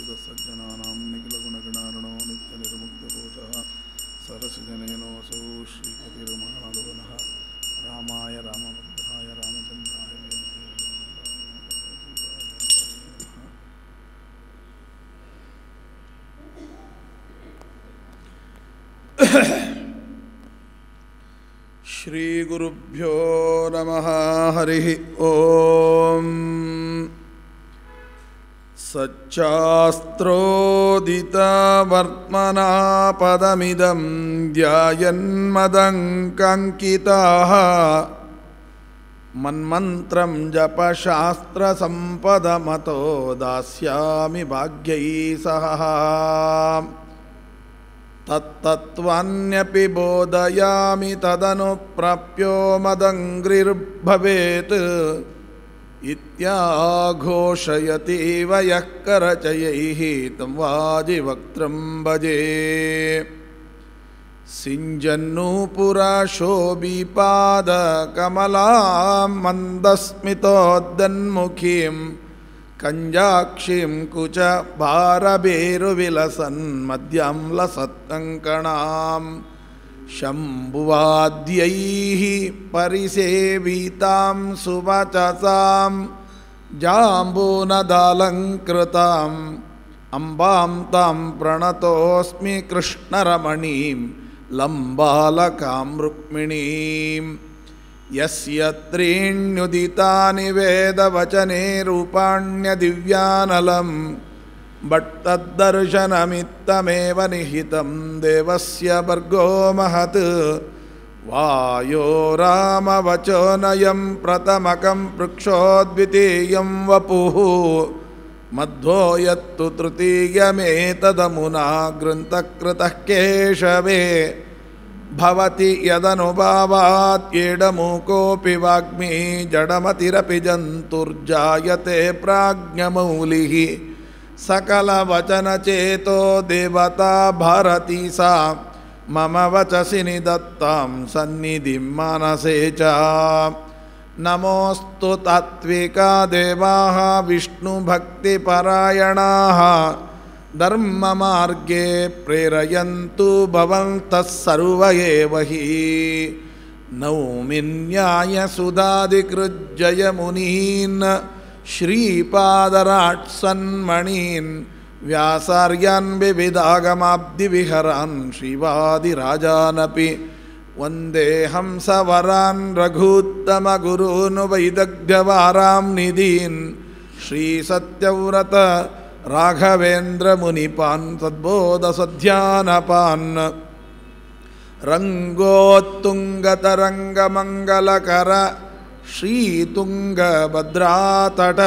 सज्जनानां निखिलगुणगणार्णो नित्यनिर्मुक्तदोषः सरसिजनेनोऽसौ श्रीपतिर्महानन्दनः रामाय रामभद्राय रामचन्द्राय श्रीगुरुभ्यो नमः हरिः ॐ सच्चास्त्रोदितवर्त्मना पदमिदं ध्यायन्मदङ्कङ्किताः मन्मन्त्रं जपशास्त्रसम्पदमतो दास्यामि भाग्यैः सह तत्तत्त्वान्यपि बोधयामि तदनुप्राप्यो मदङ्घ्रिर्भवेत् इत्याघोषयतीव यः करचयैः तं वाजिवक्त्रं भजे सिञ्जन्नूपुराशोभिपादकमलां मन्दस्मितोद्दन्मुखीं कञ्जाक्षीं कुच भारभेरुविलसन्मद्यां लसत्कङ्कणां शम्भुवाद्यैः परिसेवितां सुवचसां जाम्बूनदालङ्कृताम् अम्बां तां प्रणतोऽस्मि कृष्णरमणीं लम्बालकां रुक्मिणीं यस्य त्रीण्युदितानि वेदवचने रूपाण्यदिव्यानलं भट्टद्दर्शनमित्तमेव निहितं देवस्य भर्गो महत् वायो रामवचोनयं प्रथमकं पृक्षोद्वितीयं वपुः मध्वो यत्तु तृतीयमेतदमुना ग्रन्थकृतः केशवे भवति यदनुभावात्येडमूकोऽपि वाग्मी जडमतिरपि जन्तुर्जायते प्राज्ञमौलिः सकलवचनचेतो देवता भारती सा मम वचसि निदत्तां सन्निधिं मनसे च नमोऽस्तु तात्विका देवाः विष्णुभक्तिपरायणाः धर्ममार्गे प्रेरयन्तु भवन्तः सर्व एव हि नौमिन्यायसुधादिकृज्जयमुनीन् श्रीपादराट्सन्मणीन् व्यासार्यान् विविधागमाब्धिविहरान् श्रीवादिराजानपि वन्दे हंसवरान् रघूत्तमगुरून् वैदग्ध्यवारां निधीन् श्रीसत्यव्रत राघवेन्द्रमुनिपान् सद्बोधसध्यानपान् रङ्गोत्तुङ्गतरङ्गमङ्गलकर श्रीतुङ्गभद्रातट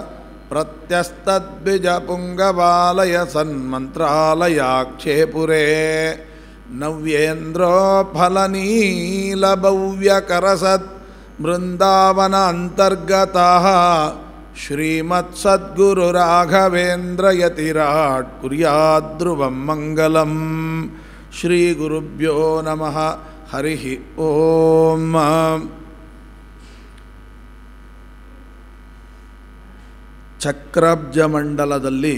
प्रत्यस्तद्विजपुङ्गबालय सन्मन्त्रालयाक्षेपुरे नव्येन्द्रोफलनीलभव्यकरसत् बृन्दावनान्तर्गताः श्रीमत्सद्गुरुराघवेन्द्रयतिराट् कुर्याद्ध्रुवं मङ्गलं श्रीगुरुभ्यो नमः हरिः ॐ ಚಕ್ರಾಬ್ಜ ಮಂಡಲದಲ್ಲಿ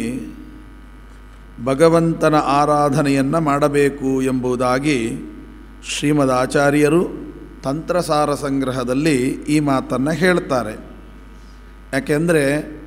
ಭಗವಂತನ ಆರಾಧನೆಯನ್ನು ಮಾಡಬೇಕು ಎಂಬುದಾಗಿ ಶ್ರೀಮದ್ ಆಚಾರ್ಯರು ತಂತ್ರಸಾರ ಸಂಗ್ರಹದಲ್ಲಿ ಈ ಮಾತನ್ನು ಹೇಳ್ತಾರೆ ಯಾಕೆಂದರೆ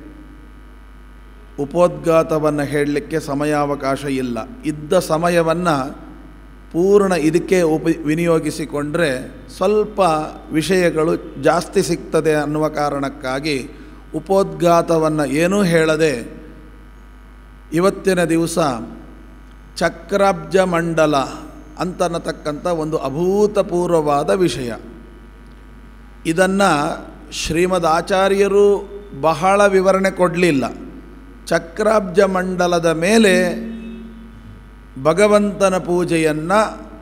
ಉಪೋದ್ಘಾತವನ್ನು ಹೇಳಲಿಕ್ಕೆ ಸಮಯಾವಕಾಶ ಇಲ್ಲ ಇದ್ದ ಸಮಯವನ್ನು ಪೂರ್ಣ ಇದಕ್ಕೆ ಉಪ ವಿನಿಯೋಗಿಸಿಕೊಂಡ್ರೆ ಸ್ವಲ್ಪ ವಿಷಯಗಳು ಜಾಸ್ತಿ ಸಿಗ್ತದೆ ಅನ್ನುವ ಕಾರಣಕ್ಕಾಗಿ ಉಪೋದ್ಘಾತವನ್ನು ಏನೂ ಹೇಳದೆ ಇವತ್ತಿನ ದಿವಸ ಚಕ್ರಾಬ್ಜ ಮಂಡಲ ಅಂತನ್ನತಕ್ಕಂಥ ಒಂದು ಅಭೂತಪೂರ್ವವಾದ ವಿಷಯ ಇದನ್ನು ಶ್ರೀಮದ್ ಆಚಾರ್ಯರು ಬಹಳ ವಿವರಣೆ ಕೊಡಲಿಲ್ಲ ಚಕ್ರಾಬ್ಜ ಮಂಡಲದ ಮೇಲೆ ಭಗವಂತನ ಪೂಜೆಯನ್ನು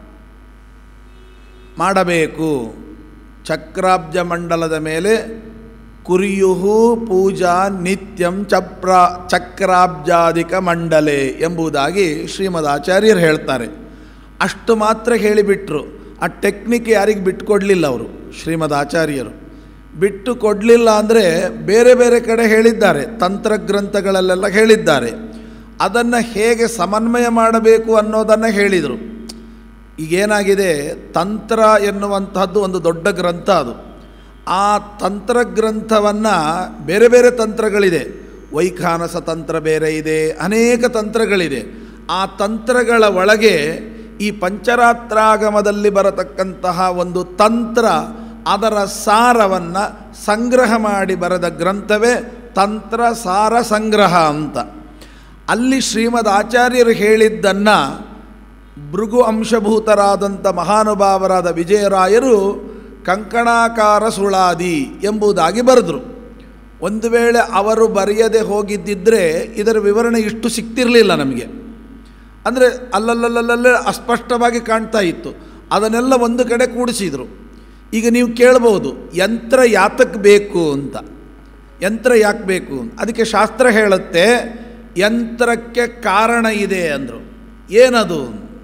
ಮಾಡಬೇಕು ಚಕ್ರಾಬ್ಜ ಮಂಡಲದ ಮೇಲೆ ಕುರಿಯುಹು ಪೂಜಾ ನಿತ್ಯಂ ಚಪ್ರ ಚಕ್ರಾಬ್ಜಾದಿಕ ಮಂಡಲೆ ಎಂಬುದಾಗಿ ಶ್ರೀಮದ್ ಆಚಾರ್ಯರು ಹೇಳ್ತಾರೆ ಅಷ್ಟು ಮಾತ್ರ ಹೇಳಿಬಿಟ್ರು ಆ ಟೆಕ್ನಿಕ್ ಯಾರಿಗೆ ಬಿಟ್ಟುಕೊಡಲಿಲ್ಲ ಅವರು ಶ್ರೀಮದ್ ಆಚಾರ್ಯರು ಬಿಟ್ಟು ಕೊಡಲಿಲ್ಲ ಅಂದರೆ ಬೇರೆ ಬೇರೆ ಕಡೆ ಹೇಳಿದ್ದಾರೆ ತಂತ್ರಗ್ರಂಥಗಳಲ್ಲೆಲ್ಲ ಹೇಳಿದ್ದಾರೆ ಅದನ್ನು ಹೇಗೆ ಸಮನ್ವಯ ಮಾಡಬೇಕು ಅನ್ನೋದನ್ನು ಹೇಳಿದರು ಈಗೇನಾಗಿದೆ ತಂತ್ರ ಎನ್ನುವಂತಹದ್ದು ಒಂದು ದೊಡ್ಡ ಗ್ರಂಥ ಅದು ಆ ತಂತ್ರ ಗ್ರಂಥವನ್ನು ಬೇರೆ ಬೇರೆ ತಂತ್ರಗಳಿದೆ ವೈಖಾನಸ ತಂತ್ರ ಬೇರೆ ಇದೆ ಅನೇಕ ತಂತ್ರಗಳಿದೆ ಆ ತಂತ್ರಗಳ ಒಳಗೆ ಈ ಪಂಚರಾತ್ರಾಗಮದಲ್ಲಿ ಬರತಕ್ಕಂತಹ ಒಂದು ತಂತ್ರ ಅದರ ಸಾರವನ್ನು ಸಂಗ್ರಹ ಮಾಡಿ ಬರೆದ ಗ್ರಂಥವೇ ತಂತ್ರ ಸಾರ ಸಂಗ್ರಹ ಅಂತ ಅಲ್ಲಿ ಶ್ರೀಮದ್ ಆಚಾರ್ಯರು ಹೇಳಿದ್ದನ್ನು ಭೃಗು ಅಂಶಭೂತರಾದಂಥ ಮಹಾನುಭಾವರಾದ ವಿಜಯರಾಯರು ಕಂಕಣಾಕಾರ ಸುಳಾದಿ ಎಂಬುದಾಗಿ ಬರೆದರು ಒಂದು ವೇಳೆ ಅವರು ಬರೆಯದೆ ಹೋಗಿದ್ದಿದ್ದರೆ ಇದರ ವಿವರಣೆ ಇಷ್ಟು ಸಿಕ್ತಿರಲಿಲ್ಲ ನಮಗೆ ಅಂದರೆ ಅಲ್ಲಲ್ಲಲ್ಲಲ್ಲೇ ಅಸ್ಪಷ್ಟವಾಗಿ ಕಾಣ್ತಾ ಇತ್ತು ಅದನ್ನೆಲ್ಲ ಒಂದು ಕಡೆ ಕೂಡಿಸಿದರು ಈಗ ನೀವು ಕೇಳ್ಬೋದು ಯಂತ್ರ ಯಾತಕ್ಕೆ ಬೇಕು ಅಂತ ಯಂತ್ರ ಯಾಕೆ ಬೇಕು ಅದಕ್ಕೆ ಶಾಸ್ತ್ರ ಹೇಳುತ್ತೆ ಯಂತ್ರಕ್ಕೆ ಕಾರಣ ಇದೆ ಅಂದರು ಏನದು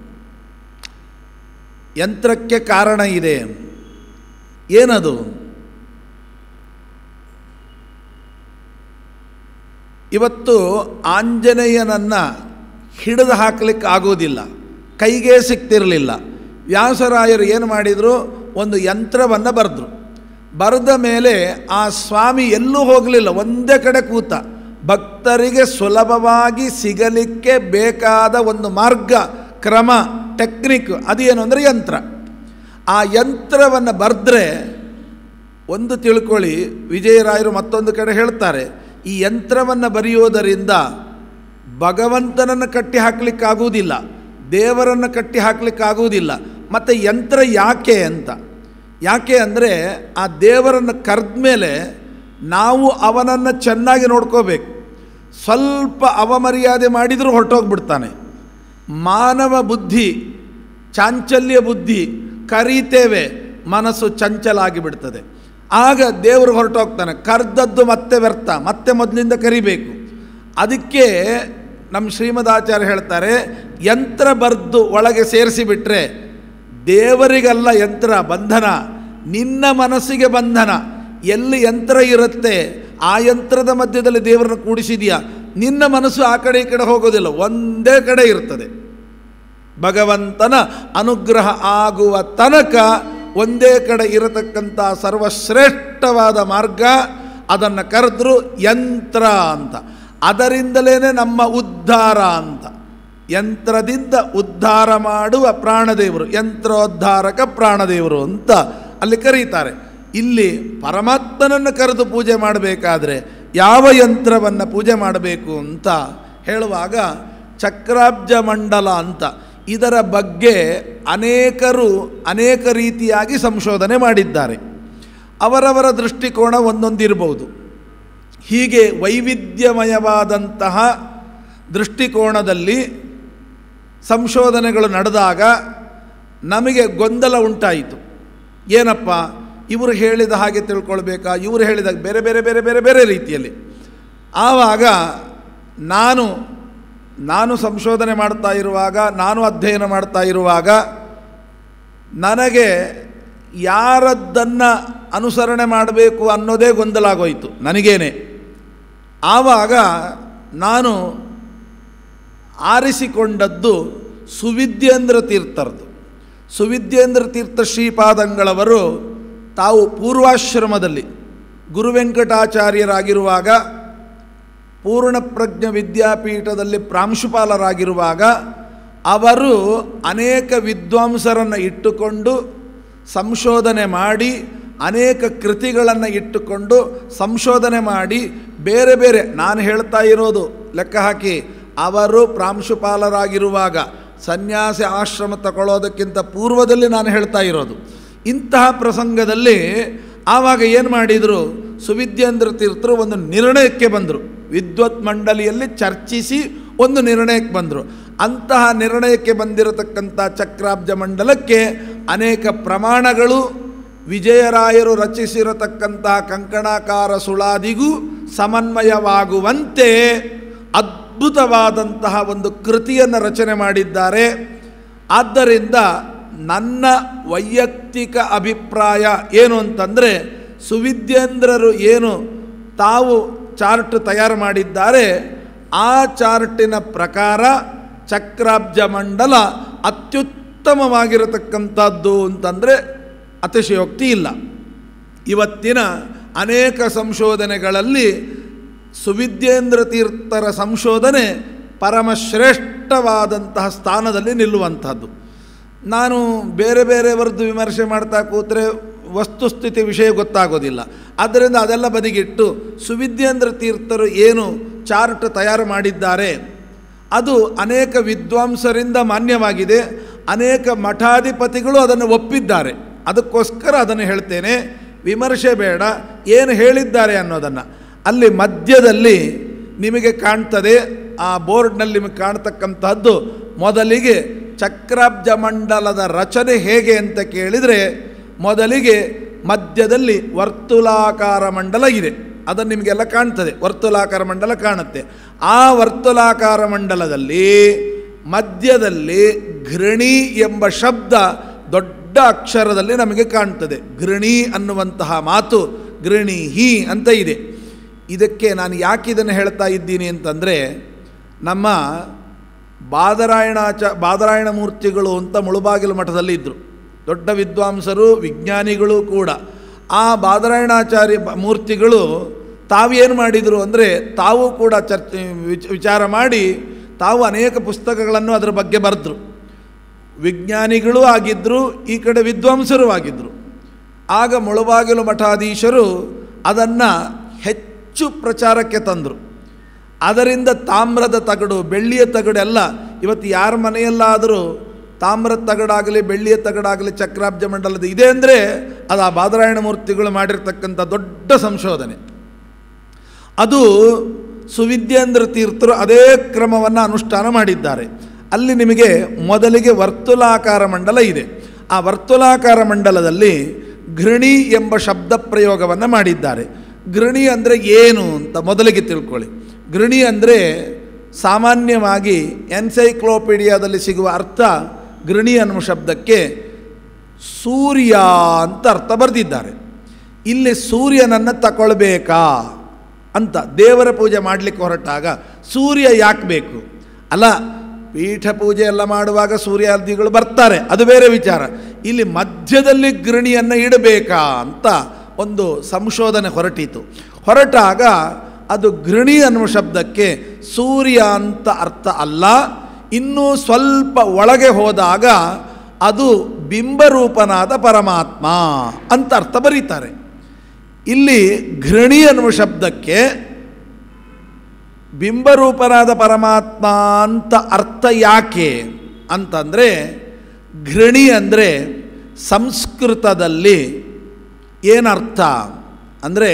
ಯಂತ್ರಕ್ಕೆ ಕಾರಣ ಇದೆ ಏನದು ಇವತ್ತು ಆಂಜನೇಯನನ್ನು ಹಿಡಿದು ಹಾಕಲಿಕ್ಕೆ ಆಗೋದಿಲ್ಲ ಕೈಗೆ ಸಿಗ್ತಿರಲಿಲ್ಲ ವ್ಯಾಸರಾಯರು ಏನು ಮಾಡಿದರು ಒಂದು ಯಂತ್ರವನ್ನು ಬರೆದ್ರು ಬರೆದ ಮೇಲೆ ಆ ಸ್ವಾಮಿ ಎಲ್ಲೂ ಹೋಗಲಿಲ್ಲ ಒಂದೇ ಕಡೆ ಕೂತ ಭಕ್ತರಿಗೆ ಸುಲಭವಾಗಿ ಸಿಗಲಿಕ್ಕೆ ಬೇಕಾದ ಒಂದು ಮಾರ್ಗ ಕ್ರಮ ಟೆಕ್ನಿಕ್ ಅದೇನು ಅಂದರೆ ಯಂತ್ರ ಆ ಯಂತ್ರವನ್ನು ಬರೆದ್ರೆ ಒಂದು ತಿಳ್ಕೊಳ್ಳಿ ವಿಜಯರಾಯರು ಮತ್ತೊಂದು ಕಡೆ ಹೇಳ್ತಾರೆ ಈ ಯಂತ್ರವನ್ನು ಬರೆಯೋದರಿಂದ ಭಗವಂತನನ್ನು ಕಟ್ಟಿ ಹಾಕಲಿಕ್ಕಾಗುವುದಿಲ್ಲ ದೇವರನ್ನು ಕಟ್ಟಿ ಹಾಕಲಿಕ್ಕಾಗುವುದಿಲ್ಲ ಮತ್ತು ಯಂತ್ರ ಯಾಕೆ ಅಂತ ಯಾಕೆ ಅಂದರೆ ಆ ದೇವರನ್ನು ಕರೆದ ಮೇಲೆ ನಾವು ಅವನನ್ನು ಚೆನ್ನಾಗಿ ನೋಡ್ಕೋಬೇಕು ಸ್ವಲ್ಪ ಅವಮರ್ಯಾದೆ ಮಾಡಿದರೂ ಹೊರಟೋಗ್ಬಿಡ್ತಾನೆ ಮಾನವ ಬುದ್ಧಿ ಚಾಂಚಲ್ಯ ಬುದ್ಧಿ ಕರೀತೇವೆ ಮನಸ್ಸು ಚಂಚಲ ಆಗಿಬಿಡ್ತದೆ ಆಗ ದೇವರು ಹೊರಟೋಗ್ತಾನೆ ಕರೆದದ್ದು ಮತ್ತೆ ವ್ಯರ್ಥ ಮತ್ತೆ ಮೊದಲಿಂದ ಕರಿಬೇಕು ಅದಕ್ಕೆ ನಮ್ಮ ಶ್ರೀಮದಾಚಾರ್ಯ ಹೇಳ್ತಾರೆ ಯಂತ್ರ ಬರೆದು ಒಳಗೆ ಸೇರಿಸಿಬಿಟ್ರೆ ದೇವರಿಗಲ್ಲ ಯಂತ್ರ ಬಂಧನ ನಿನ್ನ ಮನಸ್ಸಿಗೆ ಬಂಧನ ಎಲ್ಲಿ ಯಂತ್ರ ಇರುತ್ತೆ ಆ ಯಂತ್ರದ ಮಧ್ಯದಲ್ಲಿ ದೇವರನ್ನು ಕೂಡಿಸಿದೆಯಾ ನಿನ್ನ ಮನಸ್ಸು ಆ ಕಡೆ ಈ ಕಡೆ ಹೋಗೋದಿಲ್ಲ ಒಂದೇ ಕಡೆ ಇರ್ತದೆ ಭಗವಂತನ ಅನುಗ್ರಹ ಆಗುವ ತನಕ ಒಂದೇ ಕಡೆ ಇರತಕ್ಕಂಥ ಸರ್ವಶ್ರೇಷ್ಠವಾದ ಮಾರ್ಗ ಅದನ್ನು ಕರೆದ್ರು ಯಂತ್ರ ಅಂತ ಅದರಿಂದಲೇ ನಮ್ಮ ಉದ್ಧಾರ ಅಂತ ಯಂತ್ರದಿಂದ ಉದ್ಧಾರ ಮಾಡುವ ಪ್ರಾಣದೇವರು ಯಂತ್ರೋದ್ಧಾರಕ ಪ್ರಾಣದೇವರು ಅಂತ ಅಲ್ಲಿ ಕರೀತಾರೆ ಇಲ್ಲಿ ಪರಮಾತ್ಮನನ್ನು ಕರೆದು ಪೂಜೆ ಮಾಡಬೇಕಾದ್ರೆ ಯಾವ ಯಂತ್ರವನ್ನು ಪೂಜೆ ಮಾಡಬೇಕು ಅಂತ ಹೇಳುವಾಗ ಚಕ್ರಾಬ್ಜ ಮಂಡಲ ಅಂತ ಇದರ ಬಗ್ಗೆ ಅನೇಕರು ಅನೇಕ ರೀತಿಯಾಗಿ ಸಂಶೋಧನೆ ಮಾಡಿದ್ದಾರೆ ಅವರವರ ದೃಷ್ಟಿಕೋನ ಒಂದೊಂದಿರ್ಬೋದು ಹೀಗೆ ವೈವಿಧ್ಯಮಯವಾದಂತಹ ದೃಷ್ಟಿಕೋನದಲ್ಲಿ ಸಂಶೋಧನೆಗಳು ನಡೆದಾಗ ನಮಗೆ ಗೊಂದಲ ಉಂಟಾಯಿತು ಏನಪ್ಪ ಇವರು ಹೇಳಿದ ಹಾಗೆ ತಿಳ್ಕೊಳ್ಬೇಕಾ ಇವರು ಹೇಳಿದ ಬೇರೆ ಬೇರೆ ಬೇರೆ ಬೇರೆ ಬೇರೆ ರೀತಿಯಲ್ಲಿ ಆವಾಗ ನಾನು ನಾನು ಸಂಶೋಧನೆ ಮಾಡ್ತಾ ಇರುವಾಗ ನಾನು ಅಧ್ಯಯನ ಮಾಡ್ತಾ ಇರುವಾಗ ನನಗೆ ಯಾರದ್ದನ್ನು ಅನುಸರಣೆ ಮಾಡಬೇಕು ಅನ್ನೋದೇ ಗೊಂದಲ ಆಗೋಯಿತು ನನಗೇನೆ ಆವಾಗ ನಾನು ಆರಿಸಿಕೊಂಡದ್ದು ಸುವಿದ್ಯೇಂದ್ರ ತೀರ್ಥರದು ಸುವಿದ್ಯೇಂದ್ರ ತೀರ್ಥ ಶ್ರೀಪಾದಂಗಳವರು ತಾವು ಪೂರ್ವಾಶ್ರಮದಲ್ಲಿ ಗುರುವೆಂಕಟಾಚಾರ್ಯರಾಗಿರುವಾಗ ಪೂರ್ಣಪ್ರಜ್ಞ ವಿದ್ಯಾಪೀಠದಲ್ಲಿ ಪ್ರಾಂಶುಪಾಲರಾಗಿರುವಾಗ ಅವರು ಅನೇಕ ವಿದ್ವಾಂಸರನ್ನು ಇಟ್ಟುಕೊಂಡು ಸಂಶೋಧನೆ ಮಾಡಿ ಅನೇಕ ಕೃತಿಗಳನ್ನು ಇಟ್ಟುಕೊಂಡು ಸಂಶೋಧನೆ ಮಾಡಿ ಬೇರೆ ಬೇರೆ ನಾನು ಹೇಳ್ತಾ ಇರೋದು ಲೆಕ್ಕ ಹಾಕಿ ಅವರು ಪ್ರಾಂಶುಪಾಲರಾಗಿರುವಾಗ ಸನ್ಯಾಸಿ ಆಶ್ರಮ ತಗೊಳ್ಳೋದಕ್ಕಿಂತ ಪೂರ್ವದಲ್ಲಿ ನಾನು ಹೇಳ್ತಾ ಇರೋದು ಇಂತಹ ಪ್ರಸಂಗದಲ್ಲಿ ಆವಾಗ ಏನು ಮಾಡಿದರು ಸುವಿದ್ಯೇಂದ್ರ ತೀರ್ಥರು ಒಂದು ನಿರ್ಣಯಕ್ಕೆ ಬಂದರು ವಿದ್ವತ್ ಮಂಡಳಿಯಲ್ಲಿ ಚರ್ಚಿಸಿ ಒಂದು ನಿರ್ಣಯಕ್ಕೆ ಬಂದರು ಅಂತಹ ನಿರ್ಣಯಕ್ಕೆ ಬಂದಿರತಕ್ಕಂಥ ಚಕ್ರಾಬ್ಜ ಮಂಡಲಕ್ಕೆ ಅನೇಕ ಪ್ರಮಾಣಗಳು ವಿಜಯರಾಯರು ರಚಿಸಿರತಕ್ಕಂತಹ ಕಂಕಣಾಕಾರ ಸುಳಾದಿಗೂ ಸಮನ್ವಯವಾಗುವಂತೆ ಅದ್ಭುತವಾದಂತಹ ಒಂದು ಕೃತಿಯನ್ನು ರಚನೆ ಮಾಡಿದ್ದಾರೆ ಆದ್ದರಿಂದ ನನ್ನ ವೈಯಕ್ತಿಕ ಅಭಿಪ್ರಾಯ ಏನು ಅಂತಂದರೆ ಸುವಿದ್ಯೇಂದ್ರರು ಏನು ತಾವು ಚಾರ್ಟ್ ತಯಾರು ಮಾಡಿದ್ದಾರೆ ಆ ಚಾರ್ಟಿನ ಪ್ರಕಾರ ಚಕ್ರಾಬ್ಜ ಮಂಡಲ ಅತ್ಯುತ್ತಮವಾಗಿರತಕ್ಕಂಥದ್ದು ಅಂತಂದರೆ ಅತಿಶಯೋಕ್ತಿ ಇಲ್ಲ ಇವತ್ತಿನ ಅನೇಕ ಸಂಶೋಧನೆಗಳಲ್ಲಿ ಸುವಿದ್ಯೇಂದ್ರ ತೀರ್ಥರ ಸಂಶೋಧನೆ ಪರಮಶ್ರೇಷ್ಠವಾದಂತಹ ಸ್ಥಾನದಲ್ಲಿ ನಿಲ್ಲುವಂಥದ್ದು ನಾನು ಬೇರೆ ಬೇರೆಯವರದ್ದು ವಿಮರ್ಶೆ ಮಾಡ್ತಾ ಕೂತ್ರೆ ವಸ್ತುಸ್ಥಿತಿ ವಿಷಯ ಗೊತ್ತಾಗೋದಿಲ್ಲ ಆದ್ದರಿಂದ ಅದೆಲ್ಲ ಬದಿಗಿಟ್ಟು ಸುವಿದ್ಯೇಂದ್ರ ತೀರ್ಥರು ಏನು ಚಾರ್ಟ್ ತಯಾರು ಮಾಡಿದ್ದಾರೆ ಅದು ಅನೇಕ ವಿದ್ವಾಂಸರಿಂದ ಮಾನ್ಯವಾಗಿದೆ ಅನೇಕ ಮಠಾಧಿಪತಿಗಳು ಅದನ್ನು ಒಪ್ಪಿದ್ದಾರೆ ಅದಕ್ಕೋಸ್ಕರ ಅದನ್ನು ಹೇಳ್ತೇನೆ ವಿಮರ್ಶೆ ಬೇಡ ಏನು ಹೇಳಿದ್ದಾರೆ ಅನ್ನೋದನ್ನು ಅಲ್ಲಿ ಮಧ್ಯದಲ್ಲಿ ನಿಮಗೆ ಕಾಣ್ತದೆ ಆ ಬೋರ್ಡ್ನಲ್ಲಿ ನಿಮಗೆ ಕಾಣ್ತಕ್ಕಂಥದ್ದು ಮೊದಲಿಗೆ ಚಕ್ರಾಬ್ಜ ಮಂಡಲದ ರಚನೆ ಹೇಗೆ ಅಂತ ಕೇಳಿದರೆ ಮೊದಲಿಗೆ ಮಧ್ಯದಲ್ಲಿ ವರ್ತುಲಾಕಾರ ಮಂಡಲ ಇದೆ ಅದನ್ನು ನಿಮಗೆಲ್ಲ ಕಾಣ್ತದೆ ವರ್ತುಲಾಕಾರ ಮಂಡಲ ಕಾಣುತ್ತೆ ಆ ವರ್ತುಲಾಕಾರ ಮಂಡಲದಲ್ಲಿ ಮಧ್ಯದಲ್ಲಿ ಘೃಣಿ ಎಂಬ ಶಬ್ದ ದೊಡ್ಡ ಅಕ್ಷರದಲ್ಲಿ ನಮಗೆ ಕಾಣ್ತದೆ ಘೃಣಿ ಅನ್ನುವಂತಹ ಮಾತು ಗೃಣಿ ಹಿ ಅಂತ ಇದೆ ಇದಕ್ಕೆ ನಾನು ಯಾಕೆ ಇದನ್ನು ಹೇಳ್ತಾ ಇದ್ದೀನಿ ಅಂತಂದರೆ ನಮ್ಮ ಬಾದರಾಯಣಾಚ ಬಾದರಾಯಣ ಮೂರ್ತಿಗಳು ಅಂತ ಮುಳುಬಾಗಿಲು ಮಠದಲ್ಲಿ ಇದ್ದರು ದೊಡ್ಡ ವಿದ್ವಾಂಸರು ವಿಜ್ಞಾನಿಗಳು ಕೂಡ ಆ ಬಾದರಾಯಣಾಚಾರ್ಯ ಬ- ಮೂರ್ತಿಗಳು ತಾವೇನು ಮಾಡಿದರು ಅಂದರೆ ತಾವು ಕೂಡ ಚರ್ಚೆ ವಿಚ- ವಿಚಾರ ಮಾಡಿ ತಾವು ಅನೇಕ ಪುಸ್ತಕಗಳನ್ನು ಅದರ ಬಗ್ಗೆ ಬರೆದ್ರು ವಿಜ್ಞಾನಿಗಳೂ ಆಗಿದ್ದರು ಈ ಕಡೆ ವಿದ್ವಾಂಸರೂ ಆಗಿದ್ದರು ಆಗ ಮುಳುಬಾಗಿಲು ಮಠಾಧೀಶರು ಅದನ್ನು ಹೆಚ್ಚು ಪ್ರಚಾರಕ್ಕೆ ತಂದರು ಅದರಿಂದ ತಾಮ್ರದ ತಗಡು ಬೆಳ್ಳಿಯ ತಗಡೆಲ್ಲ ಇವತ್ತು ಯಾರ ಮನೆಯಲ್ಲಾದರೂ ತಾಮ್ರದ ತಗಡಾಗಲಿ ಬೆಳ್ಳಿಯ ತಗಡಾಗಲಿ ಚಕ್ರಾಬ್ಜ ಮಂಡಲದ ಇದೆ ಅಂದರೆ ಅದು ಆ ಬಾದರಾಯಣ ಮೂರ್ತಿಗಳು ಮಾಡಿರ್ತಕ್ಕಂಥ ದೊಡ್ಡ ಸಂಶೋಧನೆ ಅದು ಸುವಿದ್ಯೇಂದ್ರ ತೀರ್ಥರು ಅದೇ ಕ್ರಮವನ್ನು ಅನುಷ್ಠಾನ ಮಾಡಿದ್ದಾರೆ ಅಲ್ಲಿ ನಿಮಗೆ ಮೊದಲಿಗೆ ವರ್ತುಲಾಕಾರ ಮಂಡಲ ಇದೆ ಆ ವರ್ತುಲಾಕಾರ ಮಂಡಲದಲ್ಲಿ ಘೃಣಿ ಎಂಬ ಶಬ್ದ ಪ್ರಯೋಗವನ್ನು ಮಾಡಿದ್ದಾರೆ ಘೃಣಿ ಅಂದರೆ ಏನು ಅಂತ ಮೊದಲಿಗೆ ತಿಳ್ಕೊಳ್ಳಿ ಘೃಣಿ ಅಂದರೆ ಸಾಮಾನ್ಯವಾಗಿ ಎನ್ಸೈಕ್ಲೋಪೀಡಿಯಾದಲ್ಲಿ ಸಿಗುವ ಅರ್ಥ ಘೃಣಿ ಅನ್ನುವ ಶಬ್ದಕ್ಕೆ ಸೂರ್ಯ ಅಂತ ಅರ್ಥ ಬರೆದಿದ್ದಾರೆ ಇಲ್ಲಿ ಸೂರ್ಯನನ್ನು ತಗೊಳ್ಬೇಕಾ ಅಂತ ದೇವರ ಪೂಜೆ ಮಾಡಲಿಕ್ಕೆ ಹೊರಟಾಗ ಸೂರ್ಯ ಯಾಕೆ ಬೇಕು ಅಲ್ಲ ಪೀಠ ಪೂಜೆ ಎಲ್ಲ ಮಾಡುವಾಗ ಸೂರ್ಯಾದಿಗಳು ಬರ್ತಾರೆ ಅದು ಬೇರೆ ವಿಚಾರ ಇಲ್ಲಿ ಮಧ್ಯದಲ್ಲಿ ಗೃಣಿಯನ್ನು ಇಡಬೇಕಾ ಅಂತ ಒಂದು ಸಂಶೋಧನೆ ಹೊರಟಿತು ಹೊರಟಾಗ ಅದು ಗೃಣಿ ಅನ್ನುವ ಶಬ್ದಕ್ಕೆ ಸೂರ್ಯ ಅಂತ ಅರ್ಥ ಅಲ್ಲ ಇನ್ನೂ ಸ್ವಲ್ಪ ಒಳಗೆ ಹೋದಾಗ ಅದು ಬಿಂಬರೂಪನಾದ ಪರಮಾತ್ಮ ಅಂತ ಅರ್ಥ ಬರೀತಾರೆ ಇಲ್ಲಿ ಘೃಣಿ ಅನ್ನುವ ಶಬ್ದಕ್ಕೆ ಬಿಂಬರೂಪನಾದ ಪರಮಾತ್ಮ ಅಂತ ಅರ್ಥ ಯಾಕೆ ಅಂತಂದರೆ ಘೃಣಿ ಅಂದರೆ ಸಂಸ್ಕೃತದಲ್ಲಿ ಏನರ್ಥ ಅಂದರೆ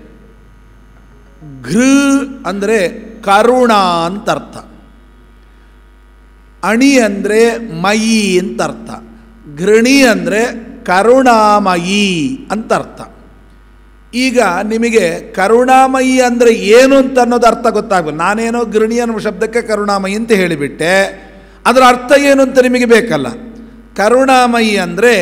ಘೃ ಅಂದರೆ ಕರುಣ ಅಂತ ಅರ್ಥ ಅಣಿ ಅಂದರೆ ಮಯಿ ಅಂತ ಅರ್ಥ ಘೃಣಿ ಅಂದರೆ ಕರುಣಾಮಯಿ ಅಂತ ಅರ್ಥ ಈಗ ನಿಮಗೆ ಕರುಣಾಮಯಿ ಅಂದರೆ ಏನು ಅಂತ ಅನ್ನೋದು ಅರ್ಥ ಗೊತ್ತಾಗಬೇಕು ನಾನೇನೋ ಗೃಣಿ ಅನ್ನೋ ಶಬ್ದಕ್ಕೆ ಕರುಣಾಮಯಿ ಅಂತ ಹೇಳಿಬಿಟ್ಟೆ ಅದರ ಅರ್ಥ ಏನು ಅಂತ ನಿಮಗೆ ಬೇಕಲ್ಲ ಕರುಣಾಮಯಿ ಅಂದರೆ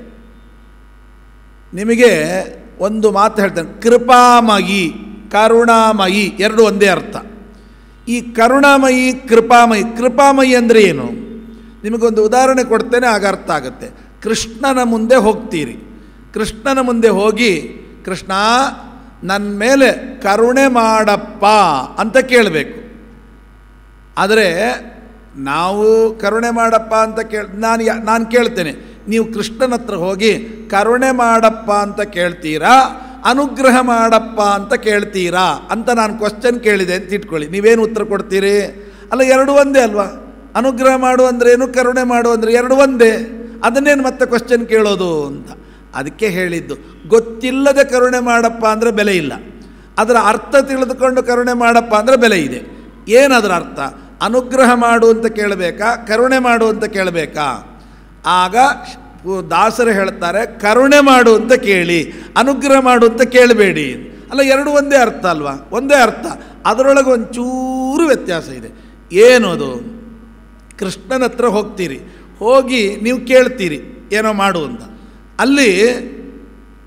ನಿಮಗೆ ಒಂದು ಮಾತು ಹೇಳ್ತೇನೆ ಕೃಪಾಮಯಿ ಕರುಣಾಮಯಿ ಎರಡು ಒಂದೇ ಅರ್ಥ ಈ ಕರುಣಾಮಯಿ ಕೃಪಾಮಯಿ ಕೃಪಾಮಯಿ ಅಂದರೆ ಏನು ನಿಮಗೊಂದು ಉದಾಹರಣೆ ಕೊಡ್ತೇನೆ ಆಗ ಅರ್ಥ ಆಗುತ್ತೆ ಕೃಷ್ಣನ ಮುಂದೆ ಹೋಗ್ತೀರಿ ಕೃಷ್ಣನ ಮುಂದೆ ಹೋಗಿ ಕೃಷ್ಣ ನನ್ನ ಮೇಲೆ ಕರುಣೆ ಮಾಡಪ್ಪ ಅಂತ ಕೇಳಬೇಕು ಆದರೆ ನಾವು ಕರುಣೆ ಮಾಡಪ್ಪ ಅಂತ ಕೇಳ ನಾನು ಯಾ ನಾನು ಕೇಳ್ತೇನೆ ನೀವು ಕೃಷ್ಣನ ಹತ್ರ ಹೋಗಿ ಕರುಣೆ ಮಾಡಪ್ಪ ಅಂತ ಕೇಳ್ತೀರಾ ಅನುಗ್ರಹ ಮಾಡಪ್ಪ ಅಂತ ಕೇಳ್ತೀರಾ ಅಂತ ನಾನು ಕ್ವಶನ್ ಕೇಳಿದೆ ಅಂತ ಇಟ್ಕೊಳ್ಳಿ ನೀವೇನು ಉತ್ತರ ಕೊಡ್ತೀರಿ ಅಲ್ಲ ಎರಡು ಒಂದೇ ಅಲ್ವಾ ಅನುಗ್ರಹ ಮಾಡು ಅಂದ್ರೇನು ಕರುಣೆ ಮಾಡು ಅಂದರೆ ಎರಡು ಒಂದೇ ಅದನ್ನೇನು ಮತ್ತೆ ಕ್ವಶನ್ ಕೇಳೋದು ಅಂತ ಅದಕ್ಕೆ ಹೇಳಿದ್ದು ಗೊತ್ತಿಲ್ಲದೆ ಕರುಣೆ ಮಾಡಪ್ಪ ಅಂದರೆ ಬೆಲೆ ಇಲ್ಲ ಅದರ ಅರ್ಥ ತಿಳಿದುಕೊಂಡು ಕರುಣೆ ಮಾಡಪ್ಪ ಅಂದರೆ ಬೆಲೆ ಇದೆ ಏನದರ ಅರ್ಥ ಅನುಗ್ರಹ ಮಾಡು ಅಂತ ಕೇಳಬೇಕಾ ಕರುಣೆ ಮಾಡು ಅಂತ ಕೇಳಬೇಕಾ ಆಗ ದಾಸರು ಹೇಳ್ತಾರೆ ಕರುಣೆ ಮಾಡು ಅಂತ ಕೇಳಿ ಅನುಗ್ರಹ ಮಾಡು ಅಂತ ಕೇಳಬೇಡಿ ಅಲ್ಲ ಎರಡು ಒಂದೇ ಅರ್ಥ ಅಲ್ವಾ ಒಂದೇ ಅರ್ಥ ಅದರೊಳಗೆ ಒಂಚೂರು ವ್ಯತ್ಯಾಸ ಇದೆ ಏನು ಅದು ಕೃಷ್ಣನ ಹತ್ರ ಹೋಗ್ತೀರಿ ಹೋಗಿ ನೀವು ಕೇಳ್ತೀರಿ ಏನೋ ಮಾಡು ಅಂತ ಅಲ್ಲಿ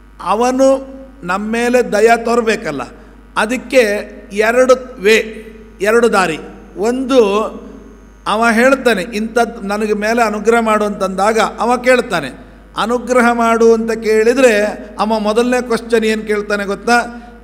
ಅವನು ನಮ್ಮ ಮೇಲೆ ದಯ ತೋರಬೇಕಲ್ಲ ಅದಕ್ಕೆ ಎರಡು ವೇ ಎರಡು ದಾರಿ ಒಂದು ಅವ ಹೇಳ್ತಾನೆ ಇಂಥದ್ದು ನನಗೆ ಮೇಲೆ ಅನುಗ್ರಹ ಮಾಡು ಅಂತಂದಾಗ ಅವ ಕೇಳ್ತಾನೆ ಅನುಗ್ರಹ ಮಾಡು ಅಂತ ಕೇಳಿದರೆ ಅವ ಮೊದಲನೇ ಕ್ವಶನ್ ಏನು ಕೇಳ್ತಾನೆ ಗೊತ್ತಾ